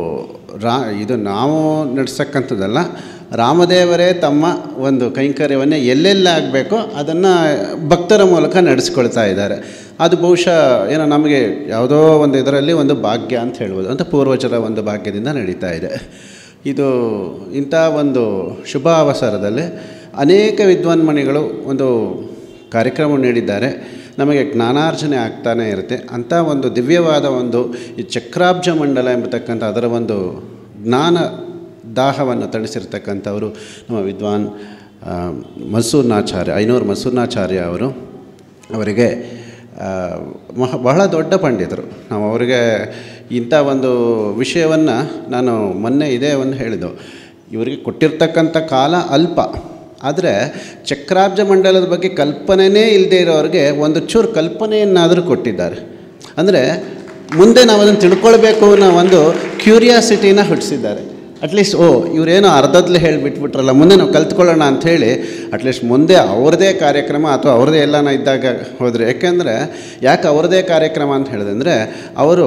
ರಾ ಇದು ನಾವು ನಡೆಸ್ತಕ್ಕಂಥದ್ದಲ್ಲ ರಾಮದೇವರೇ ತಮ್ಮ ಒಂದು ಕೈಂಕರ್ಯವನ್ನು ಎಲ್ಲೆಲ್ಲಿ ಆಗಬೇಕೋ ಅದನ್ನು ಭಕ್ತರ ಮೂಲಕ ನಡೆಸ್ಕೊಳ್ತಾ ಇದ್ದಾರೆ ಅದು ಬಹುಶಃ ಏನೋ ನಮಗೆ ಯಾವುದೋ ಒಂದು ಇದರಲ್ಲಿ ಒಂದು ಭಾಗ್ಯ ಅಂತ ಹೇಳ್ಬೋದು ಅಂತ ಪೂರ್ವಜರ ಒಂದು ಭಾಗ್ಯದಿಂದ ನಡೀತಾ ಇದೆ ಇದು ಇಂಥ ಒಂದು ಶುಭ ಅವಸರದಲ್ಲಿ ಅನೇಕ ವಿದ್ವಾನ್ಮಣಿಗಳು ಒಂದು ಕಾರ್ಯಕ್ರಮ ನೀಡಿದ್ದಾರೆ ನಮಗೆ ಜ್ಞಾನಾರ್ಜನೆ ಆಗ್ತಾನೇ ಇರುತ್ತೆ ಅಂಥ ಒಂದು ದಿವ್ಯವಾದ ಒಂದು ಈ ಚಕ್ರಾಬ್ಜ ಮಂಡಲ ಎಂಬತಕ್ಕಂಥ ಅದರ ಒಂದು ಜ್ಞಾನ ದಾಹವನ್ನು ತಣಿಸಿರ್ತಕ್ಕಂಥವರು ನಮ್ಮ ವಿದ್ವಾನ್ ಆ, ಮಸೂರ್ನಾಚಾರ್ಯ ಐನೂರು ಮಸೂರ್ನಾಚಾರ್ಯ ಅವರು ಅವರಿಗೆ ಆ, ಮಹ ಬಹಳ ದೊಡ್ಡ ಪಂಡಿತರು ನಾವು ಅವರಿಗೆ ಇಂಥ ಒಂದು ವಿಷಯವನ್ನು ನಾನು ಮೊನ್ನೆ ಇದೇ ಒಂದು ಹೇಳಿದ್ದು ಇವರಿಗೆ ಕೊಟ್ಟಿರ್ತಕ್ಕಂಥ ಕಾಲ ಅಲ್ಪ ಆದರೆ ಚಕ್ರಾಬ್ಜ ಮಂಡಲದ ಬಗ್ಗೆ ಕಲ್ಪನೆಯೇ ಇಲ್ಲದೆ ಇರೋರಿಗೆ ಒಂದು ಚೂರು ಕಲ್ಪನೆಯನ್ನಾದರೂ ಕೊಟ್ಟಿದ್ದಾರೆ ಅಂದರೆ ಮುಂದೆ ನಾವು ಅದನ್ನು ತಿಳ್ಕೊಳ್ಬೇಕು ಅನ್ನೋ ಒಂದು ಕ್ಯೂರಿಯಾಸಿಟಿನ ಹುಟ್ಟಿಸಿದ್ದಾರೆ ಅಟ್ಲೀಸ್ಟ್ ಓ ಇವರೇನೋ ಅರ್ಧದಲ್ಲಿ ಹೇಳಿಬಿಟ್ಬಿಟ್ರಲ್ಲ ಮುಂದೆ ನಾವು ಕಲ್ತ್ಕೊಳ್ಳೋಣ ಅಂಥೇಳಿ ಅಟ್ಲೀಸ್ಟ್ ಮುಂದೆ ಅವ್ರದ್ದೇ ಕಾರ್ಯಕ್ರಮ ಅಥವಾ ಅವ್ರದ್ದೇ ಎಲ್ಲನ ಇದ್ದಾಗ ಹೋದರೆ ಯಾಕೆಂದರೆ ಯಾಕೆ ಅವ್ರದ್ದೇ ಕಾರ್ಯಕ್ರಮ ಅಂತ ಹೇಳಿದೆ ಅಂದರೆ ಅವರು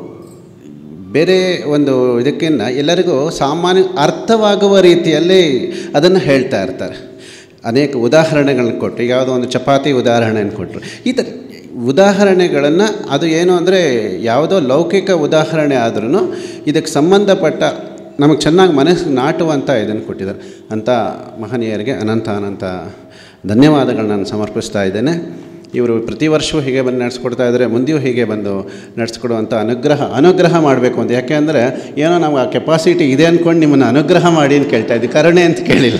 ಬೇರೆ ಒಂದು ಇದಕ್ಕಿಂತ ಎಲ್ಲರಿಗೂ ಸಾಮಾನ್ಯ ಅರ್ಥವಾಗುವ ರೀತಿಯಲ್ಲಿ ಅದನ್ನು ಹೇಳ್ತಾ ಇರ್ತಾರೆ ಅನೇಕ ಉದಾಹರಣೆಗಳನ್ನ ಕೊಟ್ಟು ಈಗ ಯಾವುದೋ ಒಂದು ಚಪಾತಿ ಉದಾಹರಣೆಯನ್ನು ಕೊಟ್ಟರು ಈ ಥರ ಉದಾಹರಣೆಗಳನ್ನು ಅದು ಏನು ಅಂದರೆ ಯಾವುದೋ ಲೌಕಿಕ ಉದಾಹರಣೆ ಆದ್ರೂ ಇದಕ್ಕೆ ಸಂಬಂಧಪಟ್ಟ ನಮಗೆ ಚೆನ್ನಾಗಿ ಮನಸ್ಸಿಗೆ ನಾಟುವಂಥ ಇದನ್ನು ಕೊಟ್ಟಿದ್ದಾರೆ ಅಂಥ ಮಹನೀಯರಿಗೆ ಅನಂತ ಅನಂತ ಧನ್ಯವಾದಗಳನ್ನ ನಾನು ಸಮರ್ಪಿಸ್ತಾ ಇದ್ದೇನೆ ಇವರು ಪ್ರತಿ ವರ್ಷವೂ ಹೀಗೆ ಬಂದು ನಡೆಸ್ಕೊಡ್ತಾ ಇದ್ದಾರೆ ಮುಂದೆಯೂ ಹೀಗೆ ಬಂದು ನಡೆಸ್ಕೊಡುವಂಥ ಅನುಗ್ರಹ ಅನುಗ್ರಹ ಮಾಡಬೇಕು ಅಂತ ಯಾಕೆ ಅಂದರೆ ಏನೋ ನಾವು ಆ ಕೆಪಾಸಿಟಿ ಇದೆ ಅಂದ್ಕೊಂಡು ನಿಮ್ಮನ್ನು ಅನುಗ್ರಹ ಮಾಡಿ ಅಂತ ಕೇಳ್ತಾ ಇದ್ದೆ ಕರುಣೆ ಅಂತ ಕೇಳಿಲ್ಲ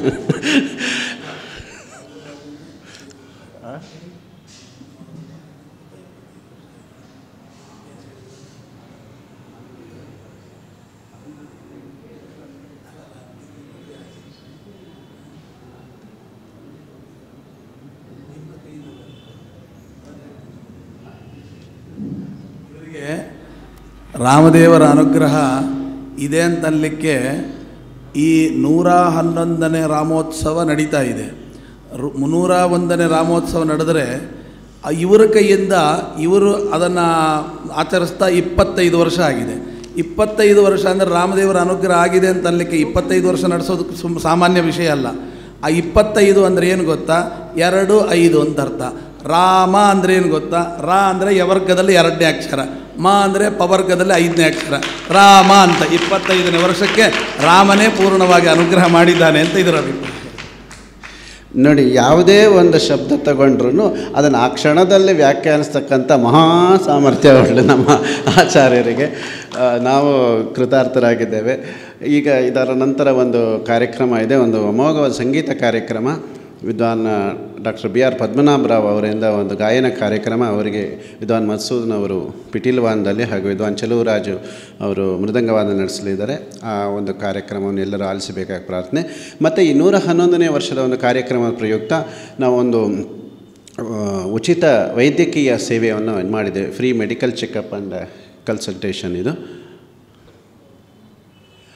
ಇವರಿಗೆ ರಾಮದೇವರ ಅನುಗ್ರಹ ಇದೆ ಅಂತನ್ಲಿಕ್ಕೆ ಈ ನೂರ ಹನ್ನೊಂದನೇ ರಾಮೋತ್ಸವ ನಡೀತಾ ಇದೆ ರು- ಮುನ್ನೂರ ಒಂದನೇ ರಾಮೋತ್ಸವ ನಡೆದರೆ ಆ ಇವರ ಕೈಯಿಂದ ಇವರು ಅದನ್ನು ಆಚರಿಸ್ತಾ ಇಪ್ಪತ್ತೈದು ವರ್ಷ ಆಗಿದೆ ಇಪ್ಪತ್ತೈದು ವರ್ಷ ಅಂದರೆ ರಾಮದೇವರ ಅನುಗ್ರಹ ಆಗಿದೆ ಅಂತ ಅನ್ಲಿಕ್ಕೆ ಇಪ್ಪತ್ತೈದು ವರ್ಷ ನಡೆಸೋದು ಸುಮ್ ಸಾಮಾನ್ಯ ವಿಷಯ ಅಲ್ಲ ಆ ಇಪ್ಪತ್ತೈದು ಅಂದರೆ ಏನು ಗೊತ್ತಾ ಎರಡು ಐದು ಅಂತ ಅರ್ಥ ರಾಮ ಅಂದರೆ ಏನು ಗೊತ್ತಾ ರಾ ಅಂದರೆ ಯವರ್ಗದಲ್ಲಿ ಎರಡನೇ ಅಕ್ಷರ ಮ ಅಂದರೆ ಪವರ್ಗದಲ್ಲಿ ಐದನೇ ಅಕ್ಷರ ರಾಮ ಅಂತ ಇಪ್ಪತ್ತೈದನೇ ವರ್ಷಕ್ಕೆ ರಾಮನೇ ಪೂರ್ಣವಾಗಿ ಅನುಗ್ರಹ ಮಾಡಿದ್ದಾನೆ ಅಂತ ಇದರ ಅಭಿಪ್ರಾಯ ನೋಡಿ ಯಾವುದೇ ಒಂದು ಶಬ್ದ ತಗೊಂಡ್ರು ಅದನ್ನು ಆ ಕ್ಷಣದಲ್ಲಿ ವ್ಯಾಖ್ಯಾನಿಸ್ತಕ್ಕಂಥ ಮಹಾ ಸಾಮರ್ಥ್ಯ ಉಳ್ಳ ನಮ್ಮ ಆಚಾರ್ಯರಿಗೆ ಆ, ನಾವು ಕೃತಾರ್ಥರಾಗಿದ್ದೇವೆ ಈಗ ಇದರ ನಂತರ ಒಂದು ಕಾರ್ಯಕ್ರಮ ಇದೆ ಒಂದು ಅಮೋಘವಾದ ಸಂಗೀತ ಕಾರ್ಯಕ್ರಮ ವಿದ್ವಾನ್ ಡಾಕ್ಟರ್ ಬಿ ಆರ್ ಪದ್ಮನಾಭರಾವ್ ಅವರಿಂದ ಒಂದು ಗಾಯನ ಕಾರ್ಯಕ್ರಮ ಅವರಿಗೆ ವಿದ್ವಾನ್ ಮಸೂದ್ನವರು ಪಿಟೀಲ್ವಾನ್ದಲ್ಲಿ ಹಾಗೂ ವಿದ್ವಾನ್ ಚೆಲುವರಾಜು ಅವರು ಮೃದಂಗವಾದ ನಡೆಸಲಿದ್ದಾರೆ ಆ ಒಂದು ಕಾರ್ಯಕ್ರಮವನ್ನು ಎಲ್ಲರೂ ಆಲಿಸಬೇಕಾಗಿ ಪ್ರಾರ್ಥನೆ ಮತ್ತು ಈ ನೂರ ಹನ್ನೊಂದನೇ ವರ್ಷದ ಒಂದು ಕಾರ್ಯಕ್ರಮದ ಪ್ರಯುಕ್ತ ನಾವೊಂದು ಆ, ಉಚಿತ ವೈದ್ಯಕೀಯ ಸೇವೆಯನ್ನು ಇದು ಮಾಡಿದ್ದೇವೆ free medical checkup and consultation ಇದು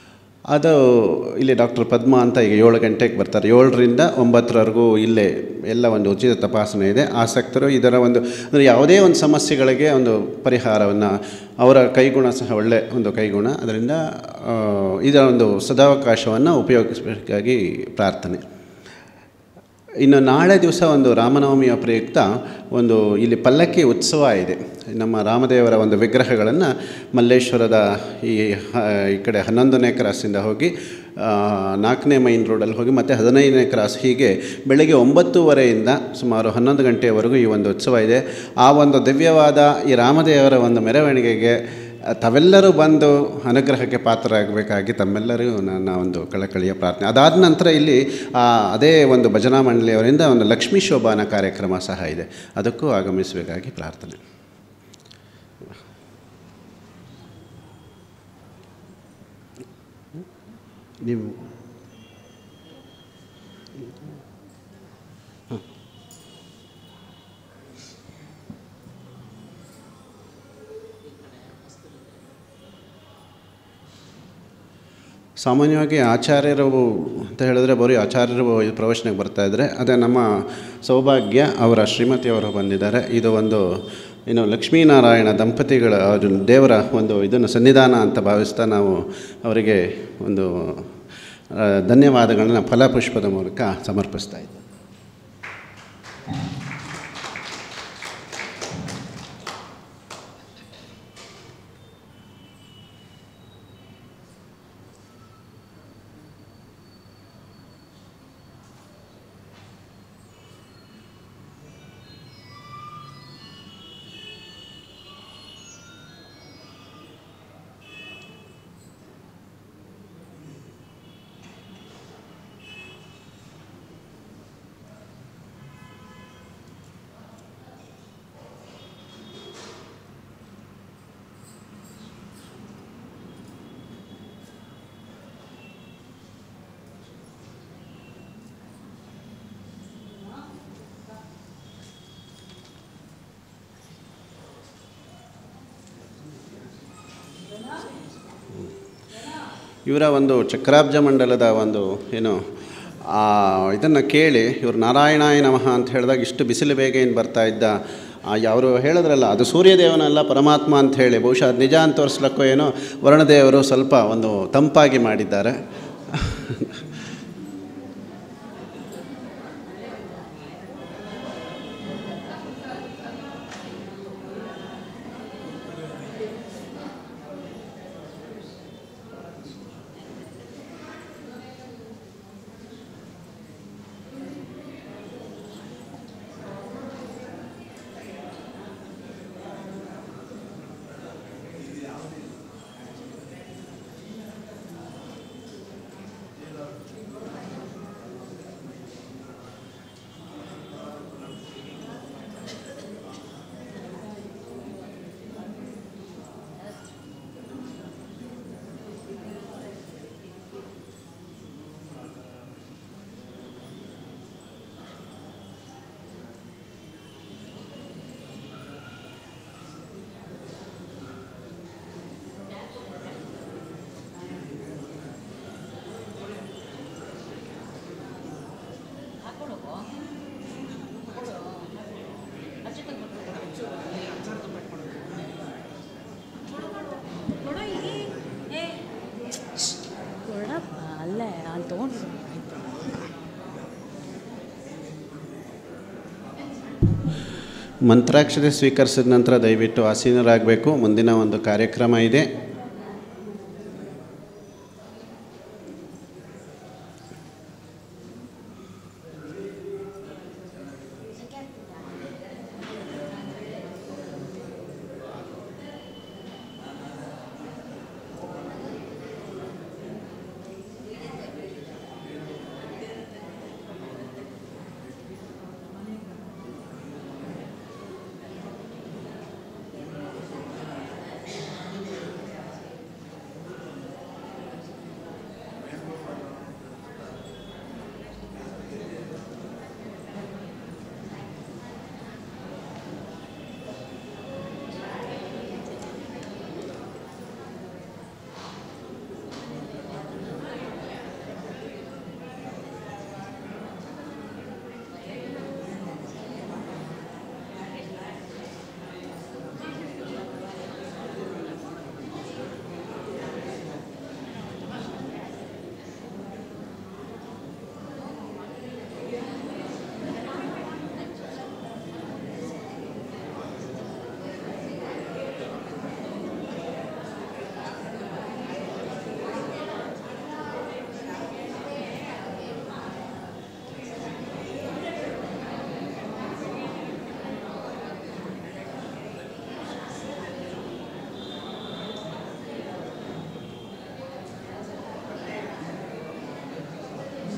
ಅದು ಇಲ್ಲಿ ಡಾಕ್ಟರ್ ಪದ್ಮ ಅಂತ ಈಗ ಏಳು ಗಂಟೆಗೆ ಬರ್ತಾರೆ ಏಳರಿಂದ ಒಂಬತ್ತರವರೆಗೂ ಇಲ್ಲೇ ಎಲ್ಲ ಒಂದು ಉಚಿತ ತಪಾಸಣೆ ಇದೆ ಆಸಕ್ತರು ಇದರ ಒಂದು ಅಂದರೆ ಯಾವುದೇ ಒಂದು ಸಮಸ್ಯೆಗಳಿಗೆ ಒಂದು ಪರಿಹಾರವನ್ನು ಅವರ ಕೈಗುಣ ಸಹ ಒಳ್ಳೆಯ ಒಂದು ಕೈಗುಣ ಅದರಿಂದ ಆ, ಇದರ ಒಂದು ಸದಾವಕಾಶವನ್ನು ಉಪಯೋಗಿಸಬೇಕಾಗಿ ಪ್ರಾರ್ಥನೆ ಇನ್ನು ನಾಳೆ ದಿವಸ ಒಂದು ರಾಮನವಮಿಯ ಪ್ರಯುಕ್ತ ಒಂದು ಇಲ್ಲಿ ಪಲ್ಲಕ್ಕಿ ಉತ್ಸವ ಇದೆ ನಮ್ಮ ರಾಮದೇವರ ಒಂದು ವಿಗ್ರಹಗಳನ್ನು ಮಲ್ಲೇಶ್ವರದ ಈ ಹ- ಈ ಕಡೆ ಹನ್ನೊಂದನೇ ಕ್ರಾಸಿಂದ ಹೋಗಿ ಆ, ನಾಲ್ಕನೇ ಮೈನ್ ರೋಡಲ್ಲಿ ಹೋಗಿ ಮತ್ತು ಹದಿನೈದನೇ ಕ್ರಾಸ್ ಹೀಗೆ ಬೆಳಗ್ಗೆ ಒಂಬತ್ತೂವರೆಯಿಂದ ಸುಮಾರು ಹನ್ನೊಂದು ಗಂಟೆಯವರೆಗೂ ಈ ಒಂದು ಉತ್ಸವ ಇದೆ ಆ ಒಂದು ದಿವ್ಯವಾದ ಈ ರಾಮದೇವರ ಒಂದು ಮೆರವಣಿಗೆಗೆ ತಾವೆಲ್ಲರೂ ಬಂದು ಅನುಗ್ರಹಕ್ಕೆ ಪಾತ್ರರಾಗಬೇಕಾಗಿ ತಮ್ಮೆಲ್ಲರಿಗೂ ನನ್ನ ಒಂದು ಕಳಕಳಿಯ ಪ್ರಾರ್ಥನೆ ಅದಾದ ನಂತರ ಇಲ್ಲಿ ಆ, ಅದೇ ಒಂದು ಭಜನಾ ಮಂಡಳಿಯವರಿಂದ ಒಂದು ಲಕ್ಷ್ಮೀ ಶೋಭಾನ ಕಾರ್ಯಕ್ರಮ ಸಹ ಇದೆ ಅದಕ್ಕೂ ಆಗಮಿಸಬೇಕಾಗಿ ಪ್ರಾರ್ಥನೆ ನೀವು ಸಾಮಾನ್ಯವಾಗಿ ಆಚಾರ್ಯರು ಅಂತ ಹೇಳಿದ್ರೆ ಬರೀ ಆಚಾರ್ಯರು ಪ್ರವಚನಕ್ಕೆ ಬರ್ತಾ ಇದ್ದಾರೆ ಅದೇ ನಮ್ಮ ಸೌಭಾಗ್ಯ ಅವರ ಶ್ರೀಮತಿಯವರು ಬಂದಿದ್ದಾರೆ ಇದು ಒಂದು ಇನ್ನು ಲಕ್ಷ್ಮೀನಾರಾಯಣ ದಂಪತಿಗಳ ಅವ್ರ ದೇವರ ಒಂದು ಇದನ್ನು ಸನ್ನಿಧಾನ ಅಂತ ಭಾವಿಸ್ತಾ ನಾವು ಅವರಿಗೆ ಒಂದು ಆ, ಧನ್ಯವಾದಗಳನ್ನ ಫಲಪುಷ್ಪದ ಮೂಲಕ ಸಮರ್ಪಿಸ್ತಾ ಇದ್ದೇವೆ ಇವರ ಒಂದು ಚಕ್ರಾಬ್ಜ ಮಂಡಲದ ಒಂದು ಏನು ಇದನ್ನು ಕೇಳಿ ಇವರು ನಾರಾಯಣಾಯ ನಮಃ ಅಂತ ಹೇಳಿದಾಗ ಇಷ್ಟು ಬಿಸಿಲು ಬೇಗ ಏನು ಬರ್ತಾ ಇದ್ದ ಅವರು ಹೇಳಿದ್ರಲ್ಲ ಅದು ಸೂರ್ಯದೇವನಲ್ಲ ಪರಮಾತ್ಮ ಅಂತ ಹೇಳಿ ಬಹುಶಃ ಅದು ನಿಜ ಅಂತ ತೋರಿಸ್ಲಕ್ಕೋ ಏನೋ ವರುಣದೇವರು ಸ್ವಲ್ಪ ಒಂದು ತಂಪಾಗಿ ಮಾಡಿದ್ದಾರೆ ಕೊಡಪ್ಪ ಅಲ್ಲೇ ಅಲ್ಲಿ ತೊಗೊಂಡು ಮಂತ್ರಾಕ್ಷತೆ ಸ್ವೀಕರಿಸಿದ ನಂತರ ದಯವಿಟ್ಟು ಆಸೀನರಾಗಬೇಕು ಮುಂದಿನ ಒಂದು ಕಾರ್ಯಕ್ರಮ ಇದೆ